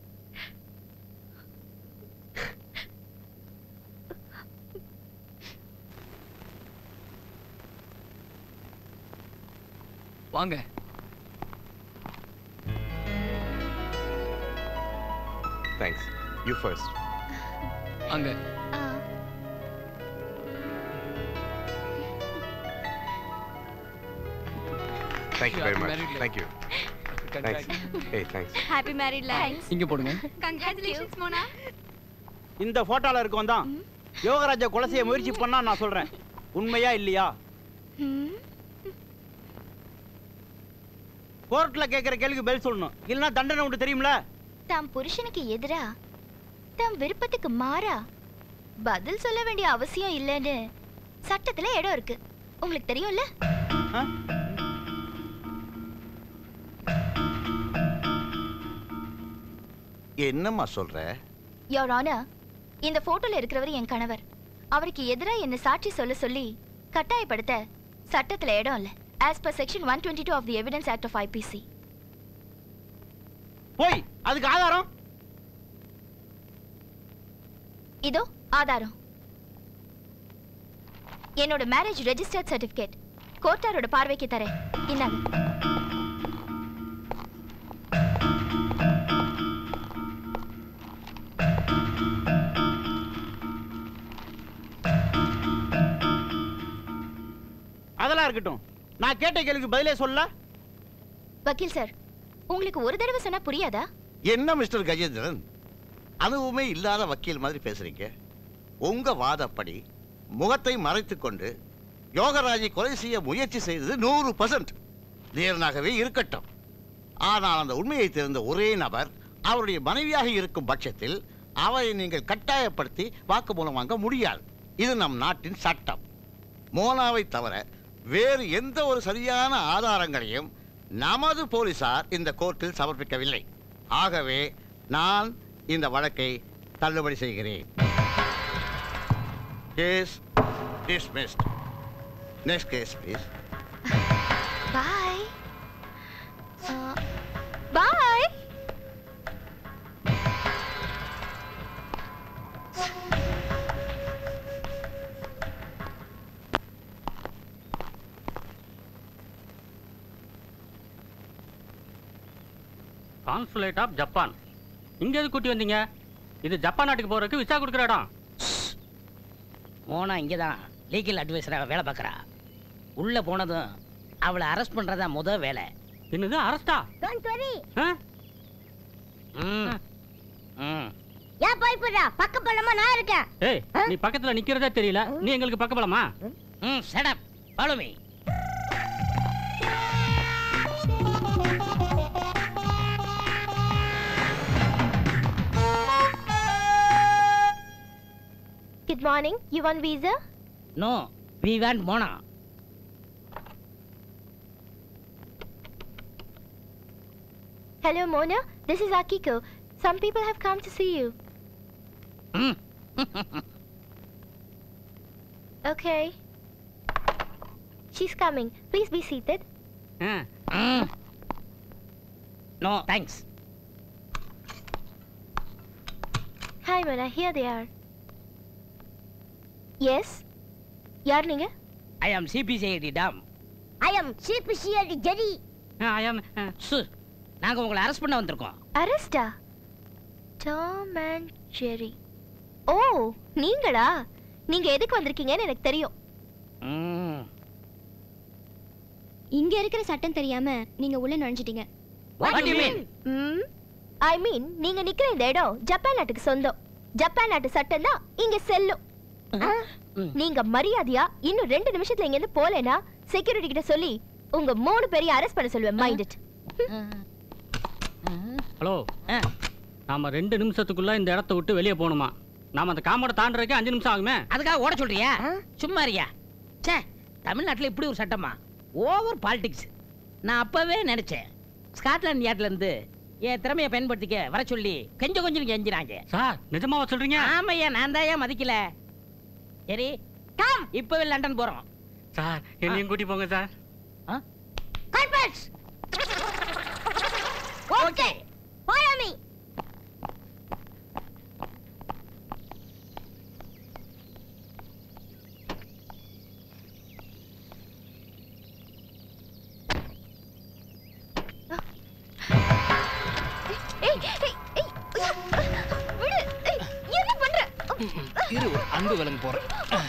வாங்க தேங்க்ஸ் யூ ஃபர்ஸ்ட் அங்க thank you very much Happy married life. Thank you thanks ஏய் தேங்க்ஸ் ஹாப்பி மேரிட் லைஃப் இங்க போடுங்க கங்க்ராச்சுலேஷன்ஸ் மோனா இந்த போட்டோல இருக்கவன் தான் யோகராஜா கொலை செய்ய முயற்சி பண்ணா நான் சொல்றேன் உண்மையா இல்லையா கோர்ட்ல கேக்குற கேள்விக்கு பதில் சொல்லணும் இல்லைன்னா தண்டனை உண்டு தெரியும்ல தம் புருஷனுக்கு எதிரா தம் விருப்பத்துக்கு மாறா பதில் சொல்ல வேண்டிய அவசியம் இல்லைன்னு சட்டத்துல இடம் இருக்கு உங்களுக்கு தெரியும்ல என்னம்மா சொல்ற யோர் ஆனர் இந்த போட்டோல இருக்கிறவர் என் கணவர் அவருக்கு எதிரா என்ன சாட்சி சொல்ல சொல்லி கட்டாயப்படுத்த சட்டத்துல இடம் இல்ல as per section one twenty two of the evidence act of IPC போய் அதுக்கு ஆதாரம் இதோ ஆதாரம் என்னோட மேரேஜ் ரெஜிஸ்டர்ட் சர்டிபிகேட் கோர்ட்டாரோட பார்வைக்கு தரேன் இந்தாங்க அதெல்லாம் இருக்கட்டும் நான் கேட்ட கேள்விக்கு பதிலே சொல்ல வக்கீல் சார் உங்களுக்கு ஒரு தடவை சொன்னா புரியாதா என்ன மிஸ்டர் கஜேந்திரன் அனுபவமே இல்லாத வக்கீல் மாதிரி பேசுறீங்க உங்க வாதப்படி முகத்தை மறைத்துக் கொண்டு யோகராஜை கொலை செய்ய முயற்சி செய்தது நூறு பர்சன்ட் தீரனாகவே இருக்கட்டும் ஆனால் அந்த உண்மையை தெரிந்த ஒரே நபர் அவருடைய மனைவியாக இருக்கும் பட்சத்தில் அவரை நீங்கள் கட்டாயப்படுத்தி வாக்குமூலம் வாங்க முடியாது இது நம் நாட்டின் சட்டம் மோனாவை தவிர வேறு எந்த ஒரு சரியான ஆதாரங்களையும் நமது போலீசார் இந்த கோர்ட்டில் சமர்ப்பிக்கவில்லை ஆகவே நான் இந்த வழக்கை தள்ளுபடி செய்கிறேன் case dismissed next case please bye bye consulate of Japan இங்க எது கூட்டி வந்தீங்க இது ஜப்பான் நாட்டுக்கு போறதுக்கு விசா கொடுக்குற இடம் மோனா இங்கே தான் லீகல் அட்வைசராக வேலை பார்க்குறா உள்ளே போனதும் அவளை அரெஸ்ட் பண்ணுறதா முத வேலை என்னது அரெஸ்டா டோன்ட் வரி ம் ம் ஏன் பயப்படுறா பக்க பலமா நான் இருக்கேன் ஏய் நீ பக்கத்துல நிக்கிறதே தெரியல நீ எங்களுக்கு பக்கபலமா ம் shut up follow me good morning you want visa no we want Mona Hello, Mona. This is Akiko. Some people have come to see you. okay. She's coming. Please be seated. No thanks Hi, Mona. Here they are. Yes? யார் நீங்க I am CBCID Tom I am CBCID Jerry I am சு நாங்கள் உங்களை arrest பண்ண வந்திருக்கோம் அரெஸ்டா Tom and ஜெரி ஓ நீங்களா நீங்க எதுக்கு வந்திருக்கீங்கன்னு எனக்கு தெரியும் ம் இங்க இருக்கிற சட்டம் தெரியாம நீங்க உள்ள நுழைஞ்சிட்டீங்க What do you mean? ம் ஐ மீன் நீங்க நிக்கிற இந்த இடம் ஜப்பான் நாட்டுக்கு சொந்தம் ஜப்பான் நாட்டு சட்டம் தான் இங்க செல்லும் ஆ, நீங்க மரியாதையா இன்னும் ரெண்டு நிமிஷத்துல இங்க இருந்து போலேனா செக்யூரிட்டி கிட்ட சொல்லி உங்க மூணு பேரையும் அரெஸ்ட் பண்ண சொல்லுவேன் மைண்ட் இட் ஹலோ நாம ரெண்டு நிமிஷத்துக்குள்ள இந்த இடத்த விட்டு வெளியே போகணுமா நாம அந்த காம்போட தாண்டறதுக்கு அஞ்சு நிமிஷம் ஆகுமே அதுக்காக ஓட சொல்றியா சும்மா இருயா ச்சே தமிழ்நாட்டில் இப்படி ஒரு சட்டமா ஓவர் பாலிடிக்ஸ் நான் அப்பவே நினைச்சேன் ஸ்காட்லாந்து யார்ட்ல இருந்து என் திறமையை பயன்படுத்திக்க வர சொல்லி கொஞ்சம் கொஞ்சம் கெஞ்சினாங்க சார் நிஜமாவா சொல்றீங்க ஆமையா நான் தான் ஏன் மதிக்கல சரி கம் இப்பவே லண்டன் போறோம் சார் என்னையும் கூட்டி போங்க sir carpets okay follow me ஏய் ஏய் ஏய் ஐயோ, விடு ஏய், என்ன பண்ற இரு ஒரு அன்பு விலங்கு போறேன்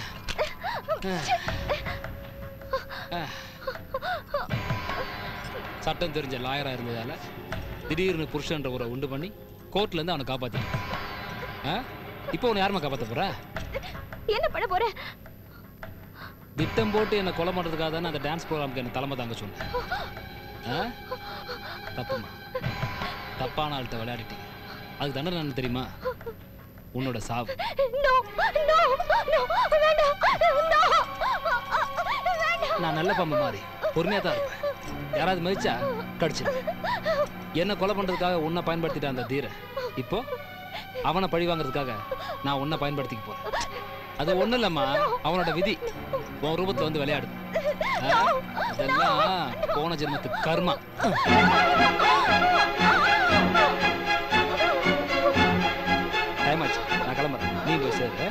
சட்டம் தெரிஞ்ச லாயரா இருந்ததால திடீர்னு புருஷன்ற உரை உண்டு பண்ணி கோர்ட்ல இருந்து அவனை காப்பாத்திட்டான் ஆ? இப்போ உன்னை யாரும்மா காப்பாத்த போற என்ன பண்ண போற திட்டம் போட்டு என்னை கொலை பண்றதுக்காக தானே அந்த டான்ஸ் ப்ரோக்ராமுக்கு என்ன தலைமை தாங்க சொன்னேன் ஆ? தப்புமா தப்பான ஆள்கிட்ட விளையாடிட்டீங்க அதுக்கு தண்டனை என்ன தெரியுமா உன்னோட சாவு நோ நோ நோ வேண்டாம் நோ நான் நல்ல பாம்பு மாதிரி பொறுமையா தான் இருப்பேன் யாராவது மதிச்சா கடிச்சிடு என்ன கொலை பண்றதுக்காக உன்னை பயன்படுத்திட்ட அந்த தீர இப்போ அவனை பழி வாங்குறதுக்காக நான் உன்னை பயன்படுத்திக்க போறேன் அது ஒண்ணும் இல்லம்மா அவனோட விதி உன் ரூபத்துல வந்து விளையாடு ஆ? இதெல்லாம் போன ஜென்மத்து கர்மா டைம் ஆச்சு நான் கிளம்புறேன் நீ போய் சேரு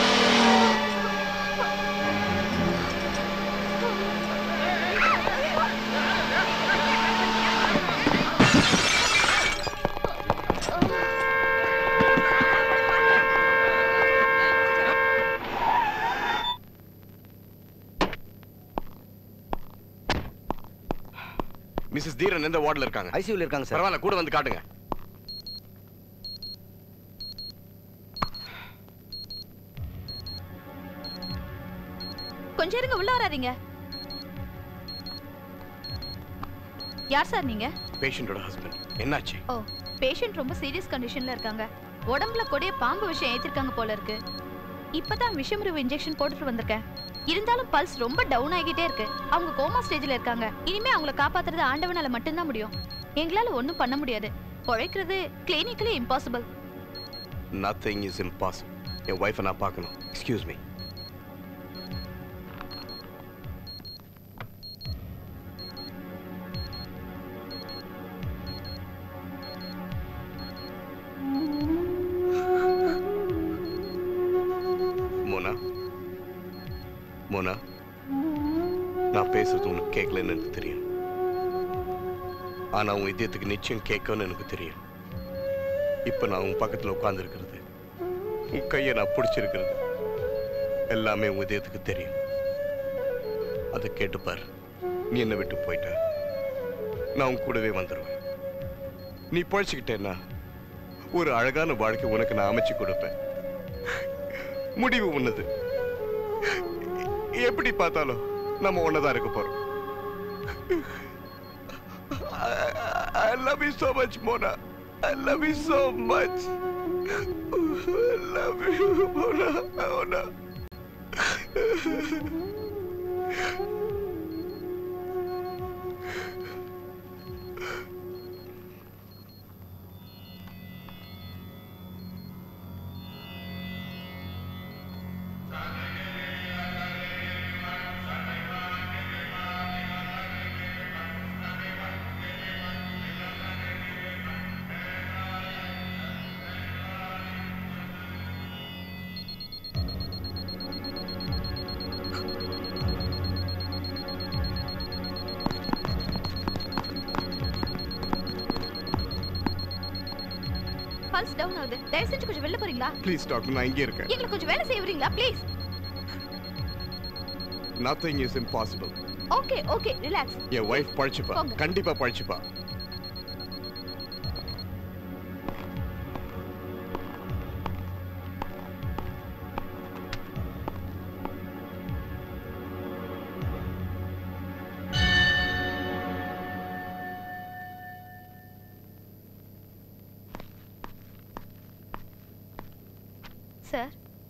ஆ மிஸ்ஸஸ் தீரன் எந்த வார்டில் இருக்காங்க ஐசியூல இருக்காங்க சார் பரவாயில்ல கூட வந்து காட்டுங்க கொஞ்சம் இருங்க உள்ள வராதீங்க யார் சார் நீங்க பேஷண்டோட ஹஸ்பண்ட் என்னாச்சு ஓ பேஷண்ட் ரொம்ப சீரியஸ் கண்டிஷன்ல இருக்காங்க உடம்புல கொடிய பாம்பு விஷயம் ஏத்திருக்காங்க போல இருக்கு இப்பதான் விஷமுறிவு இன்ஜெக்ஷன் போட்டுட்டு வந்திருக்கேன் இருந்தாலும் பல்ஸ் ரொம்ப டவுன் ஆகிட்டே இருக்கு அவங்க கோமா ஸ்டேஜ்ல இருக்காங்க இனிமே அவங்கள காப்பாத்துறது ஆண்டவனால மட்டும்தான் முடியும் எங்களால ஒண்ணும் பண்ண முடியாது பொழைக்கிறது clinically impossible nothing is impossible என் ஒய்ஃபை நான் பார்க்கணும் எக்ஸ்கியூஸ் மீ மோனா மோனா நான் பேசுறது உனக்கு கேட்கலன்னு எனக்கு தெரியும் ஆனா உன் இதயத்துக்கு நிச்சயம் கேட்கும்னு எனக்கு தெரியும் இப்ப நான் உன் பக்கத்துல உட்கார்ந்து இருக்கிறது உன் கையை நான் பிடிச்சிருக்கிறது எல்லாமே உன் இதயத்துக்கு தெரியும் அதை கேட்டுப்பார் நீ என்னை விட்டு போயிட்ட நான் உன் கூடவே வந்துடுவேன் நீ பழச்சிக்கிட்டேன்னா ஒரு அழகான வாழ்க்கை உனக்கு நான் அமைச்சு கொடுப்பேன் முடிவு உன்னது எப்படி பார்த்தாலும் நம்ம ஒன்னதான் இருக்க போறோம் I love you so much, Mona. I love you so much. I love you, Mona. Mona. Pulse down ஆகுது தயவு செஞ்சு கொஞ்சம் வெளில போறீங்களா ப்ளீஸ் டாக்டர் நான் இங்கே இருக்கேன் எங்களுக்கு கொஞ்சம் வேலை செய்ய விடுறீங்களா please nothing is impossible okay okay relax என் ஒய்ஃப் பழிச்சுப்பா போங்க. கண்டிப்பா பழிச்சுப்பா சார்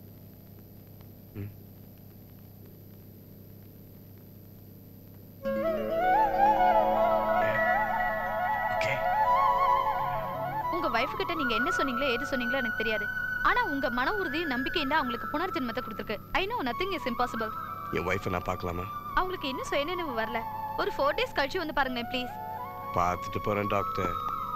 உங்க வைஃப் கிட்ட நீங்க என்ன சொன்னீங்களோ ஏது சொன்னீங்களோ எனக்கு தெரியாது ஆனா உங்க மன உறுதி நம்பிக்கையும் தான் அவங்களுக்கு புனர்ஜென்மத்தை கொடுத்துருக்கு I know nothing is impossible என் ஒய்ஃபை நான் பார்க்கலாமா அவங்களுக்கு இன்னும் சுயநினைவு வரல ஒரு ஃபோர் டேஸ் கழிச்சு வந்து பாருங்களேன் ப்ளீஸ் பார்த்துட்டு போறேன் doctor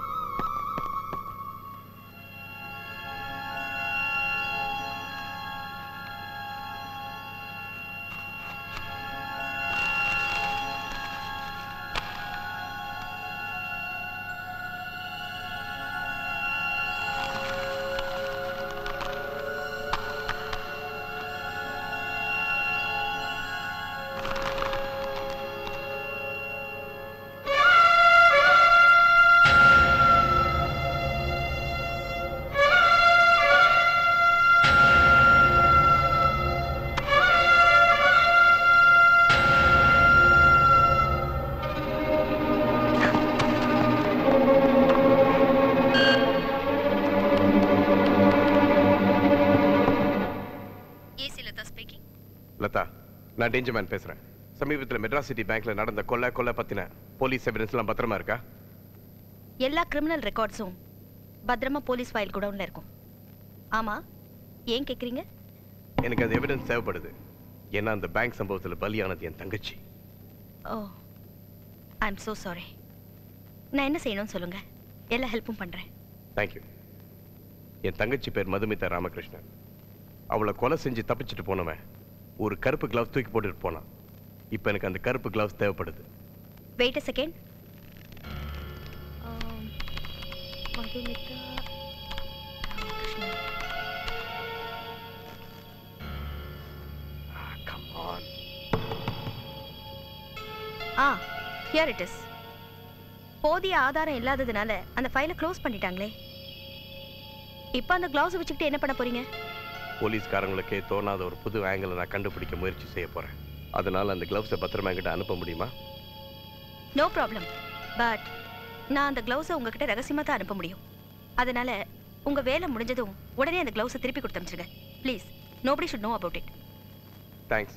AC Latha speaking Latha நான் டேஞ்சர் மேன் பேசுறேன் சமீபத்தில் மெட்ராஸ் சிட்டி பேங்க்ல நடந்த கொலை கொலை பத்தின போலீஸ் எவிடன்ஸ்லாம் பத்திரமா இருக்கா எல்லா கிரிமினல் ரெக்கார்ட்ஸும் பத்திரமா போலீஸ் ஃபைல் குடவுன்ல இருக்கும் ஆமா ஏன் கேக்குறீங்க எனக்கு அந்த எவிடன்ஸ் தேவைப்படுது ஏன்னா அந்த பேங்க் சம்பவத்தில் பலியானது என் தங்கச்சி oh I am so sorry நான் என்ன செய்யணும்னு சொல்லுங்க எல்லா ஹெல்ப்பும் பண்றேன் தேங்க்யூ என் தங்கச்சி பேர் மதுமிதா ராமகிருஷ்ணன் அவளை கொலை செஞ்சு தப்பிச்சுட்டு போனவன் ஒரு கருப்பு கிளவுஸ் தூக்கி போட்டுட்டு போனான் இப்போ எனக்கு அந்த கருப்பு கிளவுஸ் தேவைப்படுது wait a second Madhumitha Ramakrishnan ah here it is போதிய ஆதாரம் இல்லாததுனால அந்த ஃபைலை க்ளோஸ் பண்ணிட்டாங்களே இப்போ அந்த கிளவுஸ் வச்சுக்கிட்டு என்ன பண்ண போறீங்க போலீஸ்காரங்களுக்கே தோணாத ஒரு புது ஆங்கிளை நான் கண்டுபிடிக்க முயற்சி செய்ய போறேன் அதனால அந்த கிளவுஸை பத்திரமா என்கிட்ட அனுப்ப முடியுமா நோ ப்ராப்ளம் பட் நான் அந்த கிளவுஸை உங்ககிட்ட ரகசியமா தான் அனுப்ப முடியும் அதனால உங்க வேலை முடிஞ்சதும் உடனே அந்த கிளவுஸை திருப்பி கொடுத்து அனுப்பிச்சிருங்க please nobody should know about it thanks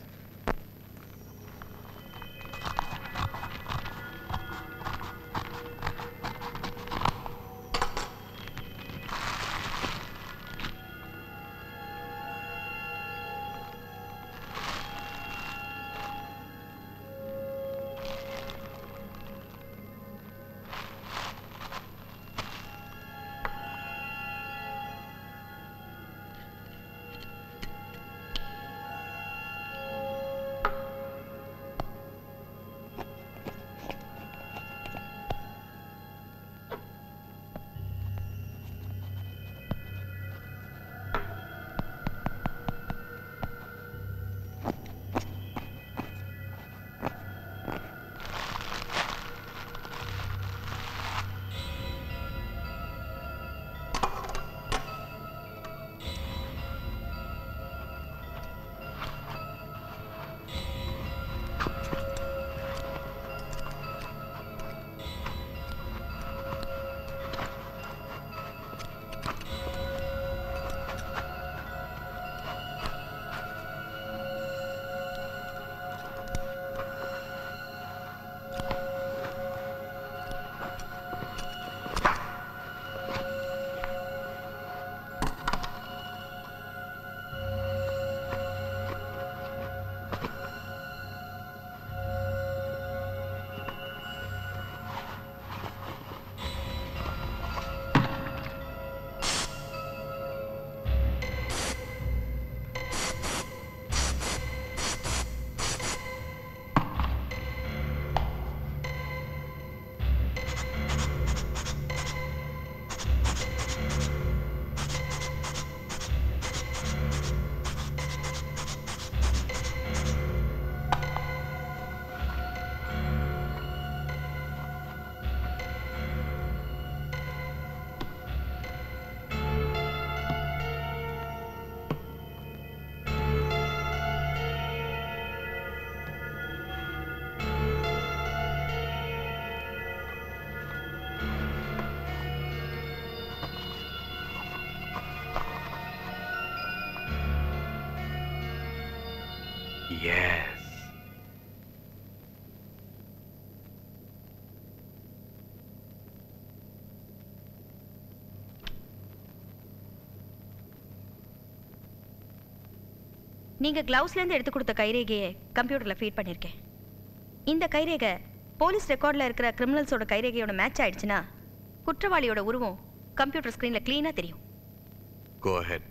Yes. நீங்க கிளவுஸ்ல இருந்து எடுத்து கொடுத்த கைரேகையை கம்ப்யூட்டர்ல ஃபீட் பண்ணிருக்கேன் இந்த கைரேகை போலீஸ் ரெக்கார்ட்ல இருக்கிற கிரிமினல்ஸோட கைரேகையோட மேட்ச் ஆயிடுச்சுன்னா குற்றவாளியோட உருவம் கம்ப்யூட்டர் ஸ்கிரீன்ல க்ளீனா தெரியும் Go ahead.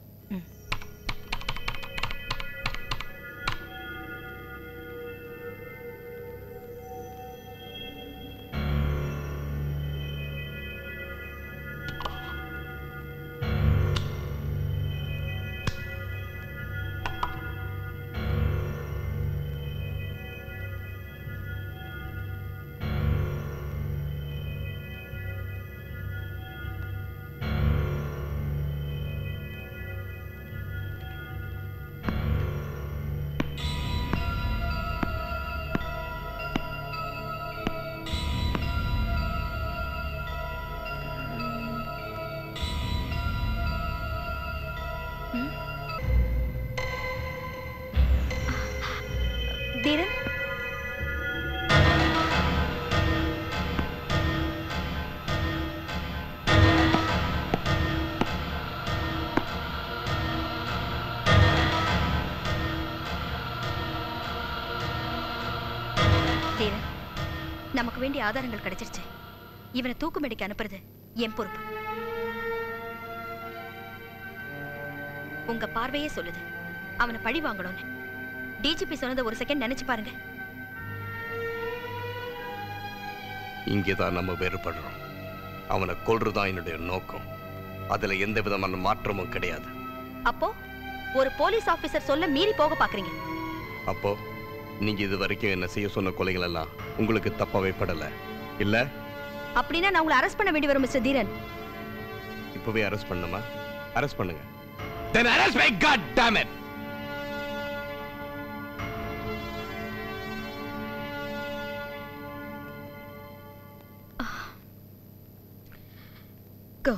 தீரன் தீரன் நமக்கு வேண்டிய ஆதாரங்கள் கிடைச்சிருச்சு இவனை தூக்குமேடைக்கு அனுப்புறது என் பொறுப்பு உங்க பார்வையே சொல்லுது அவனை பழி வாங்கணும்னு டிஜிபி சொன்னதை ஒரு செகண்ட் நினைச்சு பாருங்க இங்கே தான் நம்ம வேறுபடுறோம் அவனை கொல்றதுதான் என்னுடைய நோக்கம் அதுல எந்த விதமான மாற்றமும் கிடையாது அப்போ ஒரு போலீஸ் ஆபீசர் சொல்ல மீறி போக பாக்குறீங்க அப்போ நீங்க இது வரைக்கும் என்ன செய்ய சொன்ன கொலைகள் எல்லாம் உங்களுக்கு தப்பாவே படல இல்ல அப்படின்னா நான் உங்களை அரெஸ்ட் பண்ண வேண்டி வரும் மிஸ்டர் தீரன் இப்பவே அரெஸ்ட் பண்ணுமா அரெஸ்ட் பண்ணுங்க Then arrest my god damn it! Go.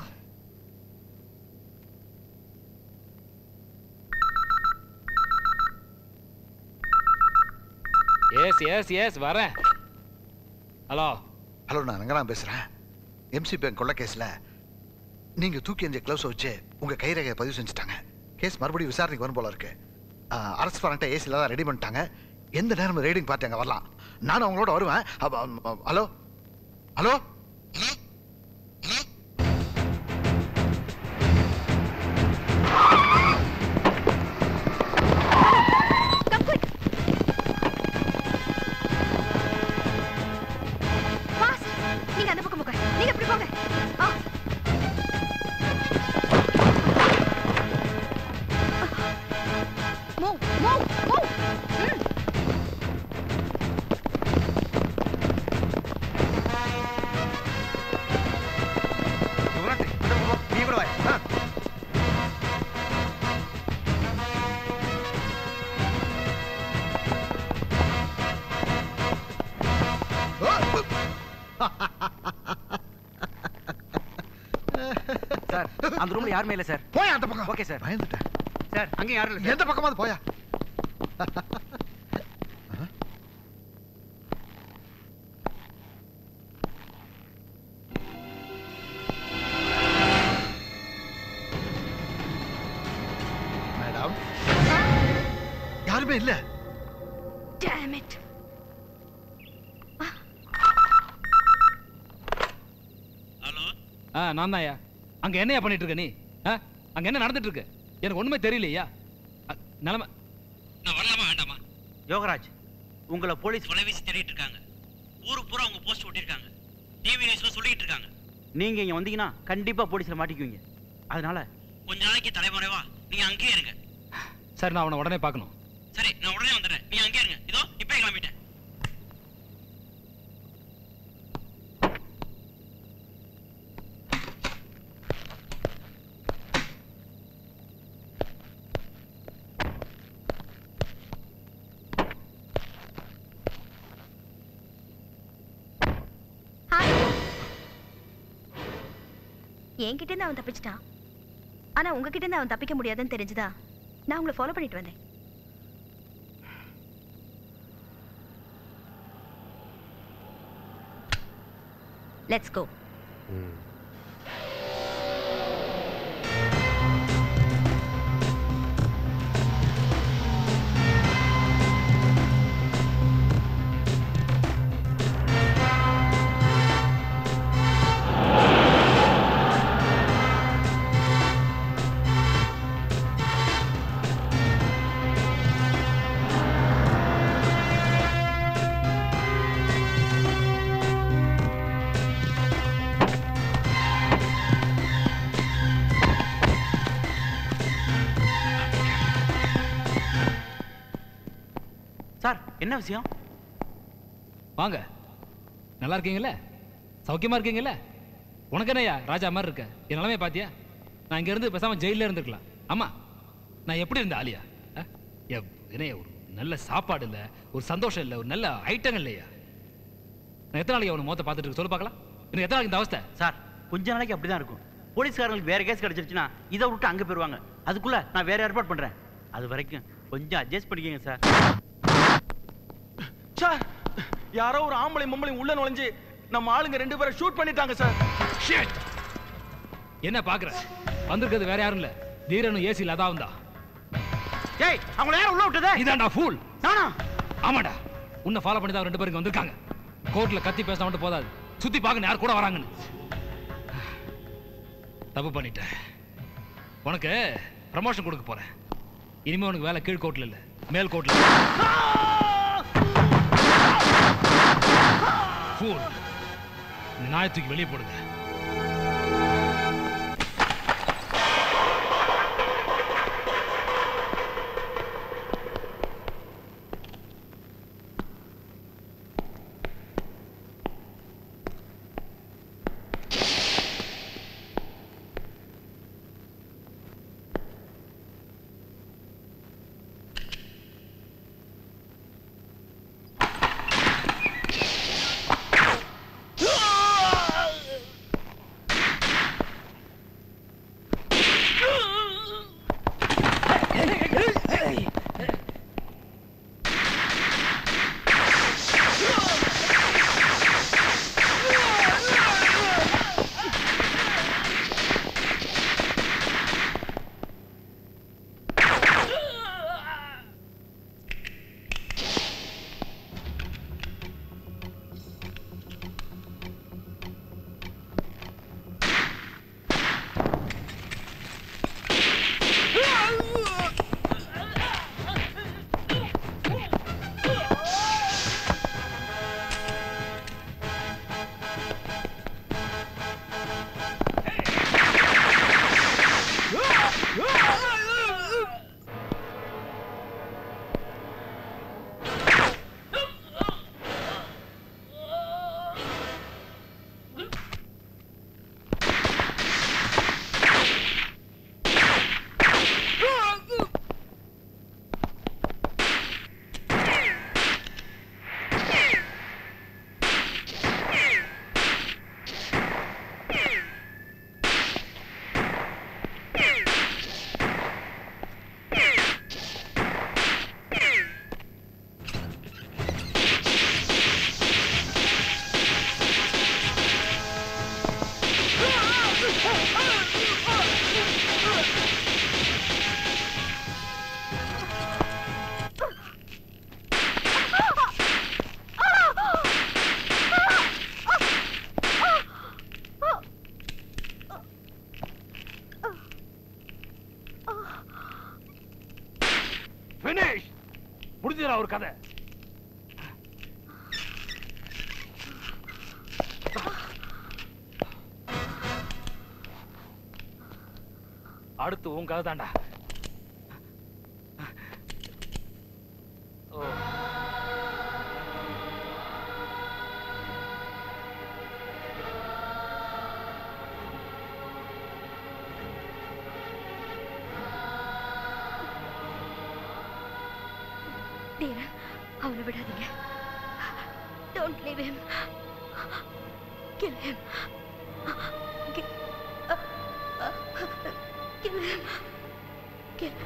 Yes yes yes வரேன் ஹலோ ஹலோ நான் ரங்கராம் பேசுறேன் எம்சி பேங்க் கொள்ள கேஸ்ல நீங்க தூக்கி எறிஞ்ச க்ளவுஸ் வச்சு உங்க கைரேகையை பதிவு செஞ்சுட்டாங்க கேஸ் மறுபடியும் விசாரணைக்கு வரும் போல இருக்கு அரசு வாரண்ட்டை ஏசில தான் ரெடி பண்ணிட்டாங்க எந்த நேரமும் ரைடிங் பார்ட்டி அங்கே வரலாம் நானும் அவங்களோட வருவேன் அப்ப, அம், ஹலோ ஹலோ ஃபாஸ்ட் நீங்க அந்த பக்கம் போங்க நீங்க இப்படி போங்க ஆ. Move, move, move. ம். நீ கூட வா ஆ. சார் அந்த ரூம்ல யாருமே இல்ல சார் போய் அந்த பக்கம் ஓகே சார் பயந்துட்டேன் சார் அங்க யாரும் இல்ல எந்த பக்கமாவது போயா மேடம் யாருமே இல்ல Damn it. ஆ நான் தான்யா அங்க என்னையா பண்ணிட்டு இருக்க நீ ஆ அங்க என்ன நடந்துட்டு இருக்கு எனக்கு ஒண்ணுமே தெரியலையா அ, நிலைமை நான் வரலாமா வேண்டாமா யோகராஜ் உங்களை போலீஸ் வலை வீசி தேடிட்டு இருக்காங்க ஊரு பூரா உங்க போஸ்ட் ஒட்டிருக்காங்க டிவி நியூஸ்ல சொல்லிட்டு இருக்காங்க நீங்க இங்க வந்தீங்கன்னா கண்டிப்பா போலீஸ்ல மாட்டிக்குவீங்க அதனால கொஞ்ச நாளைக்கு தலைமுறைவா நீங்க அங்கேயே இருங்க சரி நான் அவனை உடனே பார்க்கணும் சரி நான் உடனே வந்துடுறேன் நீங்க அங்கேயே இருங்க இதோ இப்பே கிளம்பிட்டேன் என்கிட்ட இருந்து அவன் தப்பிச்சிட்டான் ஆனா உங்ககிட்ட இருந்து அவன் தப்பிக்க முடியாதுன்னு தெரிஞ்சுதா நான் உங்களை ஃபாலோ பண்ணிட்டு வந்தேன் லெட்ஸ் கோ சார் என்ன விஷயம் வாங்க நல்லா இருக்கீங்கல்ல சௌக்கியமா இருக்கீங்கல்ல உனக்கு என்னய்யா ராஜா மாதிரி இருக்க என் நிலைமைய பாத்தியா நான் இங்க இருந்து பேசாம ஜெயில இருந்திருக்கலாம் ஆமா நான் எப்படி இருந்தேன் ஆலியா அஹ்? எப்- என்னய்யா ஒரு நல்ல சாப்பாடு இல்ல ஒரு சந்தோஷம் இல்ல ஒரு நல்ல ஐட்டங்கள் இல்லையா நான் எத்தனை நாளைக்கு அவனை மொத்த பார்த்துட்டு இருக்க சொல்லு பார்க்கலாம் எனக்கு எத்தனை நாளைக்கு இந்த அவஸ்தை சார் கொஞ்ச நாளைக்கு அப்படிதான் இருக்கும் போலீஸ்காரங்களுக்கு வேற கேஸ் கிடைச்சிருச்சுன்னா இதை விட்டு அங்க போயிருவாங்க அதுக்குள்ள நான் வேற ஏற்பாடு பண்றேன் அது வரைக்கும் கொஞ்சம் அட்ஜஸ்ட் பண்ணிக்கங்க சார் சார் யாரோ ஒரு ஆம்பளை பொம்பளை உள்ள நுழைஞ்சு நம்ம ஆளுங்க ரெண்டு பேரை ஷூட் பண்ணிட்டாங்க சார் என்ன பாக்குற வந்திருக்கிறது வேற யாரும் இல்ல தீரனும் ஏசி லதாவும் தான் ஏய் அவங்கள யாரும் உள்ள விட்டதே இதான்டா ஃபூல் நானா ஆமாடா உன்னை ஃபாலோ பண்ணி தான் ரெண்டு பேருக்கு வந்திருக்காங்க கோர்ட்ல கத்தி பேச மட்டும் போதாது சுத்தி பார்க்க யார் கூட வராங்கன்னு தப்பு பண்ணிட்டேன் உனக்கு ப்ரமோஷன் கொடுக்க போறேன் இனிமே உனக்கு வேலை கீழ் கோர்ட்ல இல்ல மேல் கோர்ட்ல ஃபூல் இந்த நாயை தூக்கி வெளியே போடுங்க ஃபினிஷ் முடிஞ்சிடா ஒரு கதை அடுத்து உன் கதை தான்டா ஓ தீரன் அவனை விடாதீங்க don't leave him kill him kill him kill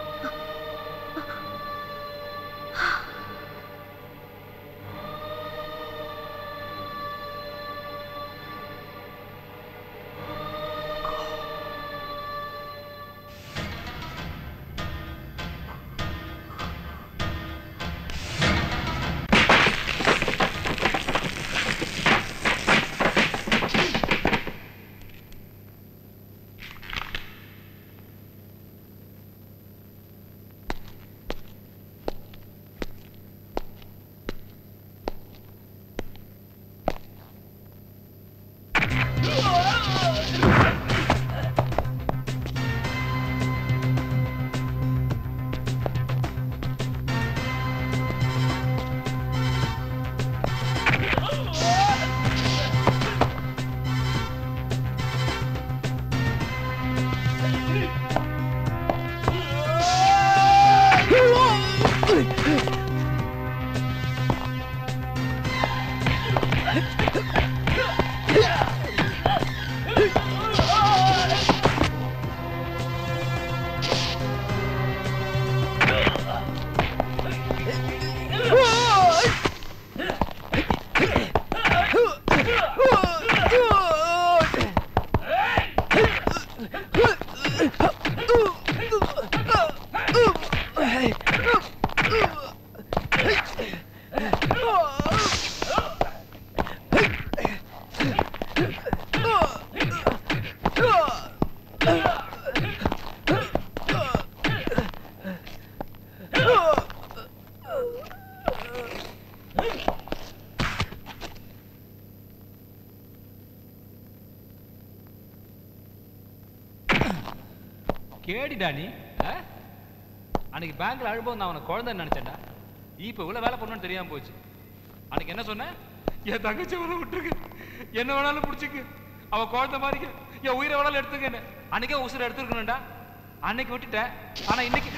கேடிடா நீ ஆ? அன்னைக்கு பேங்க்ல அழும்போது நான் அவனை குழந்தைன்னு நினைச்சேன்டா இப்போ இவ்வளவு வேலை பண்ணணும்னு தெரியாம போச்சு அன்னைக்கு என்ன சொன்ன என் தங்கச்சி அவனை விட்டுருக்கு என்ன வேணாலும் பிடிச்சிக்கு அவ குழந்தை மாதிரி என் உயிரை வேணாலும் எடுத்துக்க என்ன அன்னைக்கே உசுரை எடுத்துருக்கணும்டா அன்னைக்கு விட்டுட்டேன் ஆனா இன்னைக்கு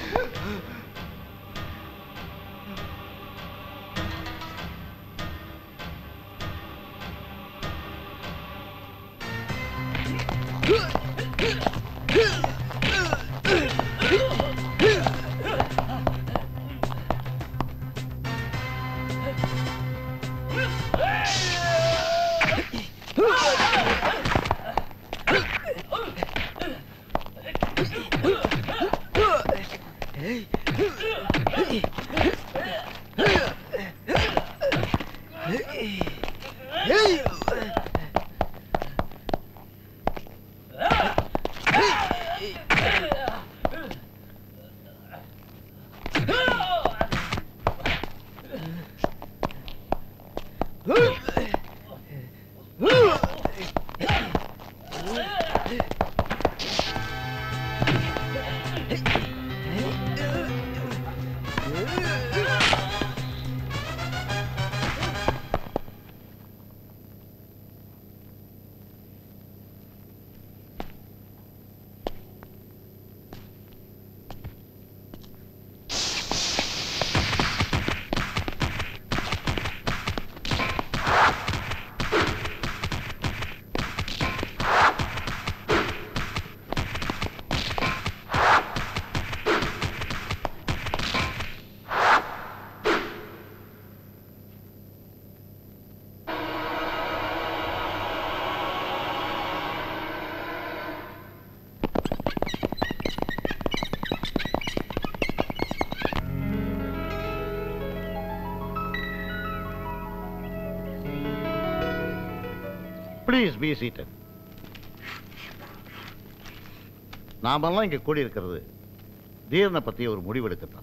ப்ளீஸ் பி சீட்டட் நாமெல்லாம் இங்க கூடி இருக்கிறது தீரனை பத்தி ஒரு முடிவெடுக்கத்தான்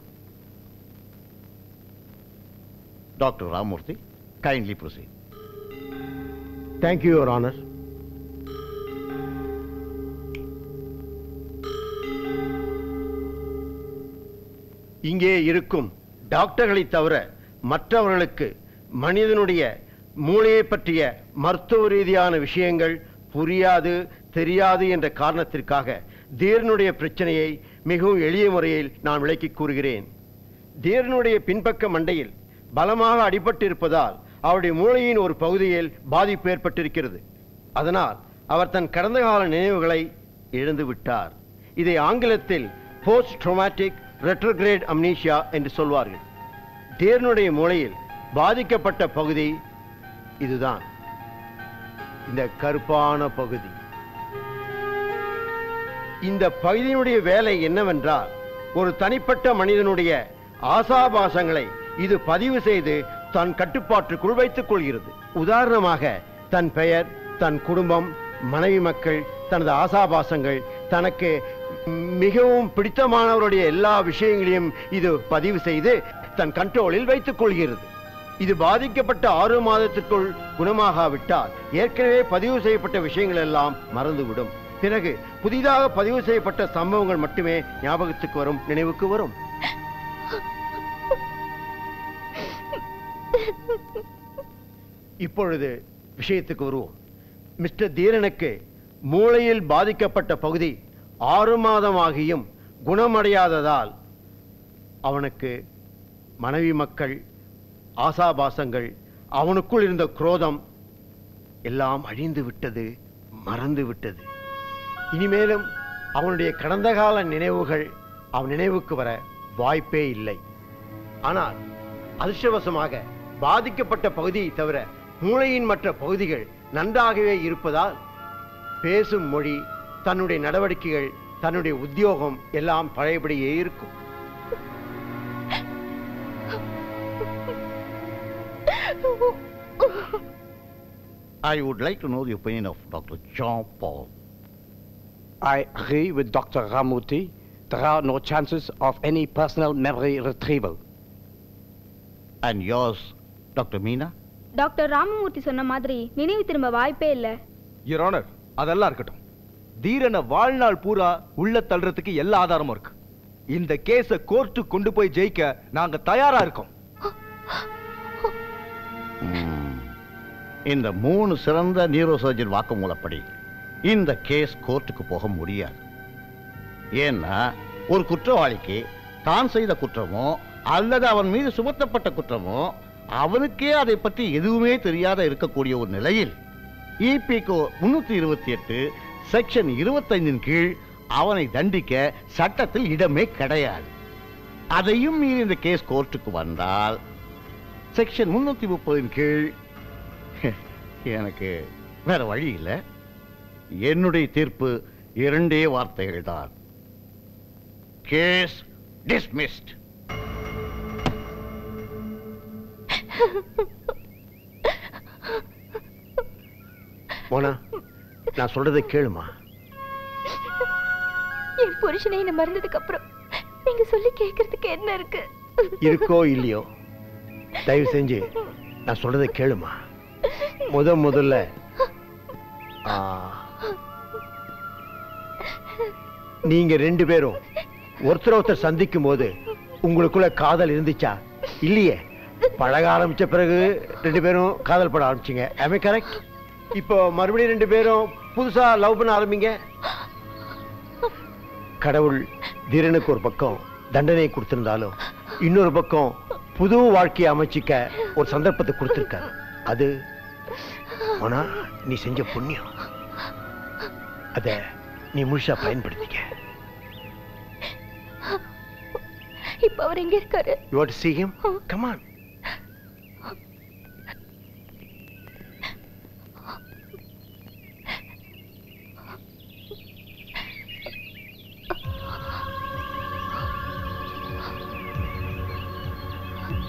doctor Ramamurthy kindly proceed thank you your honour இங்கே இருக்கும் டாக்டர்களை தவிர மற்றவர்களுக்கு மனிதனுடைய மூளையை பற்றிய மருத்துவ ரீதியான விஷயங்கள் புரியாது தெரியாது என்ற காரணத்திற்காக தீரனுடைய பிரச்சனையை மிகவும் எளிய முறையில் நான் விளக்கிக் கூறுகிறேன் தீரனுடைய பின்பக்க மண்டையில் பலமாக அடிபட்டிருப்பதால் அவருடைய மூளையின் ஒரு பகுதியில் பாதிப்பு ஏற்பட்டிருக்கிறது அதனால் அவர் தன் கடந்த கால நினைவுகளை இழந்து விட்டார் இதை ஆங்கிலத்தில் போஸ்ட் ட்ரோமேட்டிக் ரெட்ரோகிரேட் அம்னீஷியா என்று சொல்வார்கள் தேர்னுடைய மூளையில் பாதிக்கப்பட்ட பகுதி இதுதான் இந்த கருப்பான பகுதி இந்த பகுதியினுடைய வேலை என்னவென்றால் ஒரு தனிப்பட்ட மனிதனுடைய ஆசாபாசங்களை இது பதிவு செய்து தன் கட்டுப்பாட்டுக்குள் வைத்துக் கொள்கிறது உதாரணமாக தன் பெயர் தன் குடும்பம் மனைவி மக்கள் தனது ஆசாபாசங்கள் தனக்கு மிகவும் பிடித்தமானவருடைய எல்லா விஷயங்களையும் இது பதிவு செய்து தன் கண்ட்ரோலில் வைத்துக் கொள்கிறது இது பாதிக்கப்பட்ட ஆறு மாதத்திற்குள் குணமாகாவிட்டால் ஏற்கனவே பதிவு செய்யப்பட்ட விஷயங்கள் எல்லாம் மறந்துவிடும் பிறகு புதிதாக பதிவு செய்யப்பட்ட சம்பவங்கள் மட்டுமே ஞாபகத்துக்கு வரும் நினைவுக்கு வரும் இப்பொழுது விஷயத்துக்கு வருவோம் மிஸ்டர் தீரனுக்கு மூளையில் பாதிக்கப்பட்ட பகுதி ஆறு மாதமாகியும் குணமடையாததால் அவனுக்கு மனைவி மக்கள் ஆசாபாசங்கள் அவனுக்குள் இருந்த குரோதம் எல்லாம் அழிந்து விட்டது மறந்து விட்டது இனிமேலும் அவனுடைய கடந்த கால நினைவுகள் அவன் நினைவுக்கு வர வாய்ப்பே இல்லை ஆனால் அதிர்ஷ்டவசமாக பாதிக்கப்பட்ட பகுதியை தவிர மூளையின் மற்ற பகுதிகள் நன்றாகவே இருப்பதால் பேசும் மொழி தன்னுடைய நடவடிக்கைகள் தன்னுடைய உத்தியோகம் எல்லாம் பழையபடியே இருக்கும் I would like to know the opinion of Dr. Jean Paul. I agree with Dr. Ramuti. There are no chances of any personal memory retrieval. And yours, Dr. Meena? Doctor Ramamurthy சொன்ன மாதிரி நினைவு திரும்ப வாய்ப்பே இல்லை யுவர் ஆனர் அதெல்லாம் இருக்கட்டும் தீரனை வாழ்நாள் பூரா உள்ள தள்ளுறதுக்கு எல்லா ஆதாரமும் இருக்கு இந்த கேஸ கோர்ட்டு கொண்டு போய் ஜெயிக்க நாங்க தயாரா இருக்கோம் இந்த மூணு சிறந்த நியூரோ சர்ஜன் வாக்குமூலப்படி இந்த கேஸ் கோர்ட்டுக்கு போக முடியாது ஏன்னா ஒரு குற்றவாளிக்கு தான் செய்த குற்றமோ அல்லது அவன் மீது சுமத்தப்பட்ட குற்றமோ அவனுக்கே அதை பற்றி எதுவுமே தெரியாத இருக்கக்கூடிய ஒரு நிலையில் இபிகோ முன்னூத்தி இருபத்தி எட்டு செக்ஷன் இருபத்தைந்தின் கீழ் அவனை தண்டிக்க சட்டத்தில் இடமே கிடையாது அதையும் மீறி இந்த கேஸ் கோர்ட்டுக்கு வந்தால் செக்ஷன் முன்னூத்தி முப்பதின் கீழ் எனக்கு வேற வழி இல்லை என்னுடைய தீர்ப்பு இரண்டே வார்த்தைகள் தான் கேஸ் டிஸ்மிஸ்ட் மோனா நான் சொல்றதை கேளுமா என் புருஷனை என்ன மறந்ததுக்கு அப்புறம் நீங்க சொல்லி கேட்கறதுக்கு என்ன இருக்கு இருக்கோ இல்லையோ தயவு செஞ்சு நான் சொல்றதை கேளுமா முத முதல்ல ஆ, நீங்க ரெண்டு பேரும் ஒருத்தர் ஒருத்தர் சந்திக்கும் போது உங்களுக்குள்ள காதல் இருந்துச்சா இல்லையே பழக ஆரம்பிச்ச பிறகு ரெண்டு பேரும் காதல் பட ஆரம்பிச்சீங்க ஐ கரெக்ட் இப்போ மறுபடியும் ரெண்டு பேரும் புதுசா லவ் பண்ண ஆரம்பிங்க கடவுள் தீரனுக்கு ஒரு பக்கம் தண்டனை கொடுத்திருந்தாலும் இன்னொரு பக்கம் புது வாழ்க்கையை அமைச்சிக்க ஒரு சந்தர்ப்பத்தை கொடுத்திருக்காரு அது ஆனா நீ செஞ்ச புண்ணியம் அத நீ முழுசா பயன்படுத்திக்க இப்ப அவர் எங்க இருக்காரு you what see him come on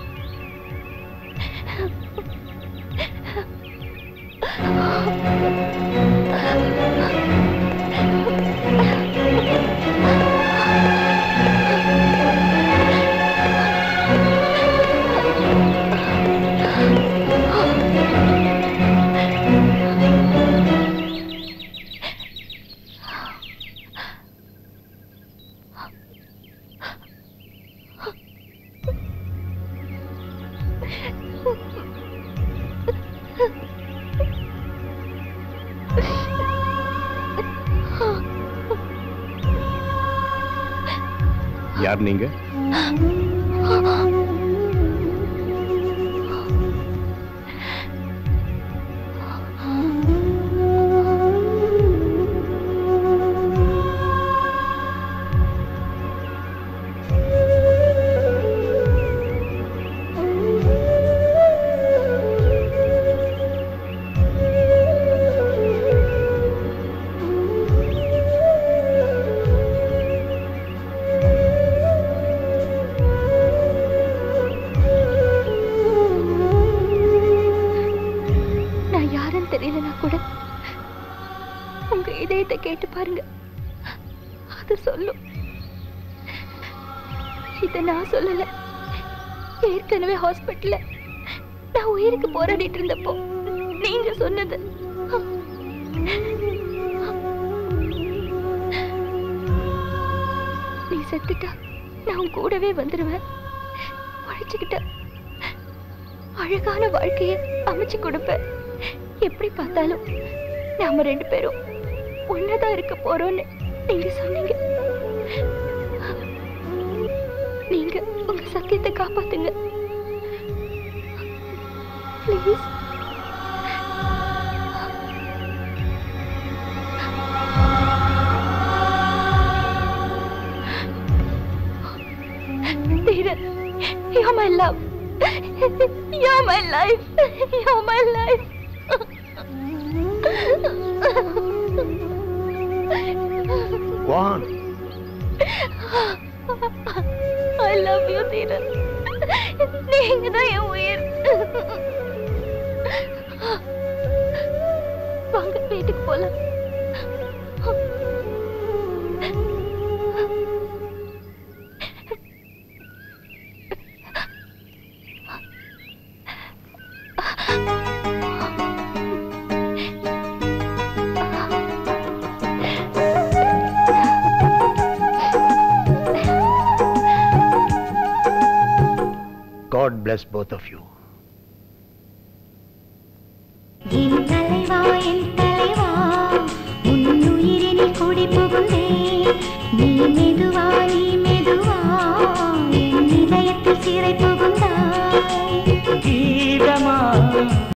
Oh, யார் நீங்க நான் யாருன்னு தெரியலனா கூட உங்க இதயத்தை கேட்டு பாருங்க அது சொல்லும் இத நான் சொல்லல ஏற்கனவே ஹாஸ்பிட்டல்ல நான் உயிருக்கு போராடிட்டு இருந்தப்போ நீங்க சொன்னது நீ செத்துட்டா நான் உன் கூடவே வந்துடுவேன் உழைச்சுக்கிட்ட அழகான வாழ்க்கைய அமைச்சு கொடுப்பேன் எப்படி பார்த்தாலும் நாம ரெண்டு பேரும் ஒன்னதான் இருக்க போறோம்னு நீங்க சொன்னீங்க நீங்க உங்க சத்தியத்தை காப்பாத்துங்க please Dheeraj, you're my love. You're my life. You're my life. Go on. I love you, Dheeraj. நீங்க தான் என் உயிர் வாங்க வீட்டுக்கு போலாம் God bless both of you.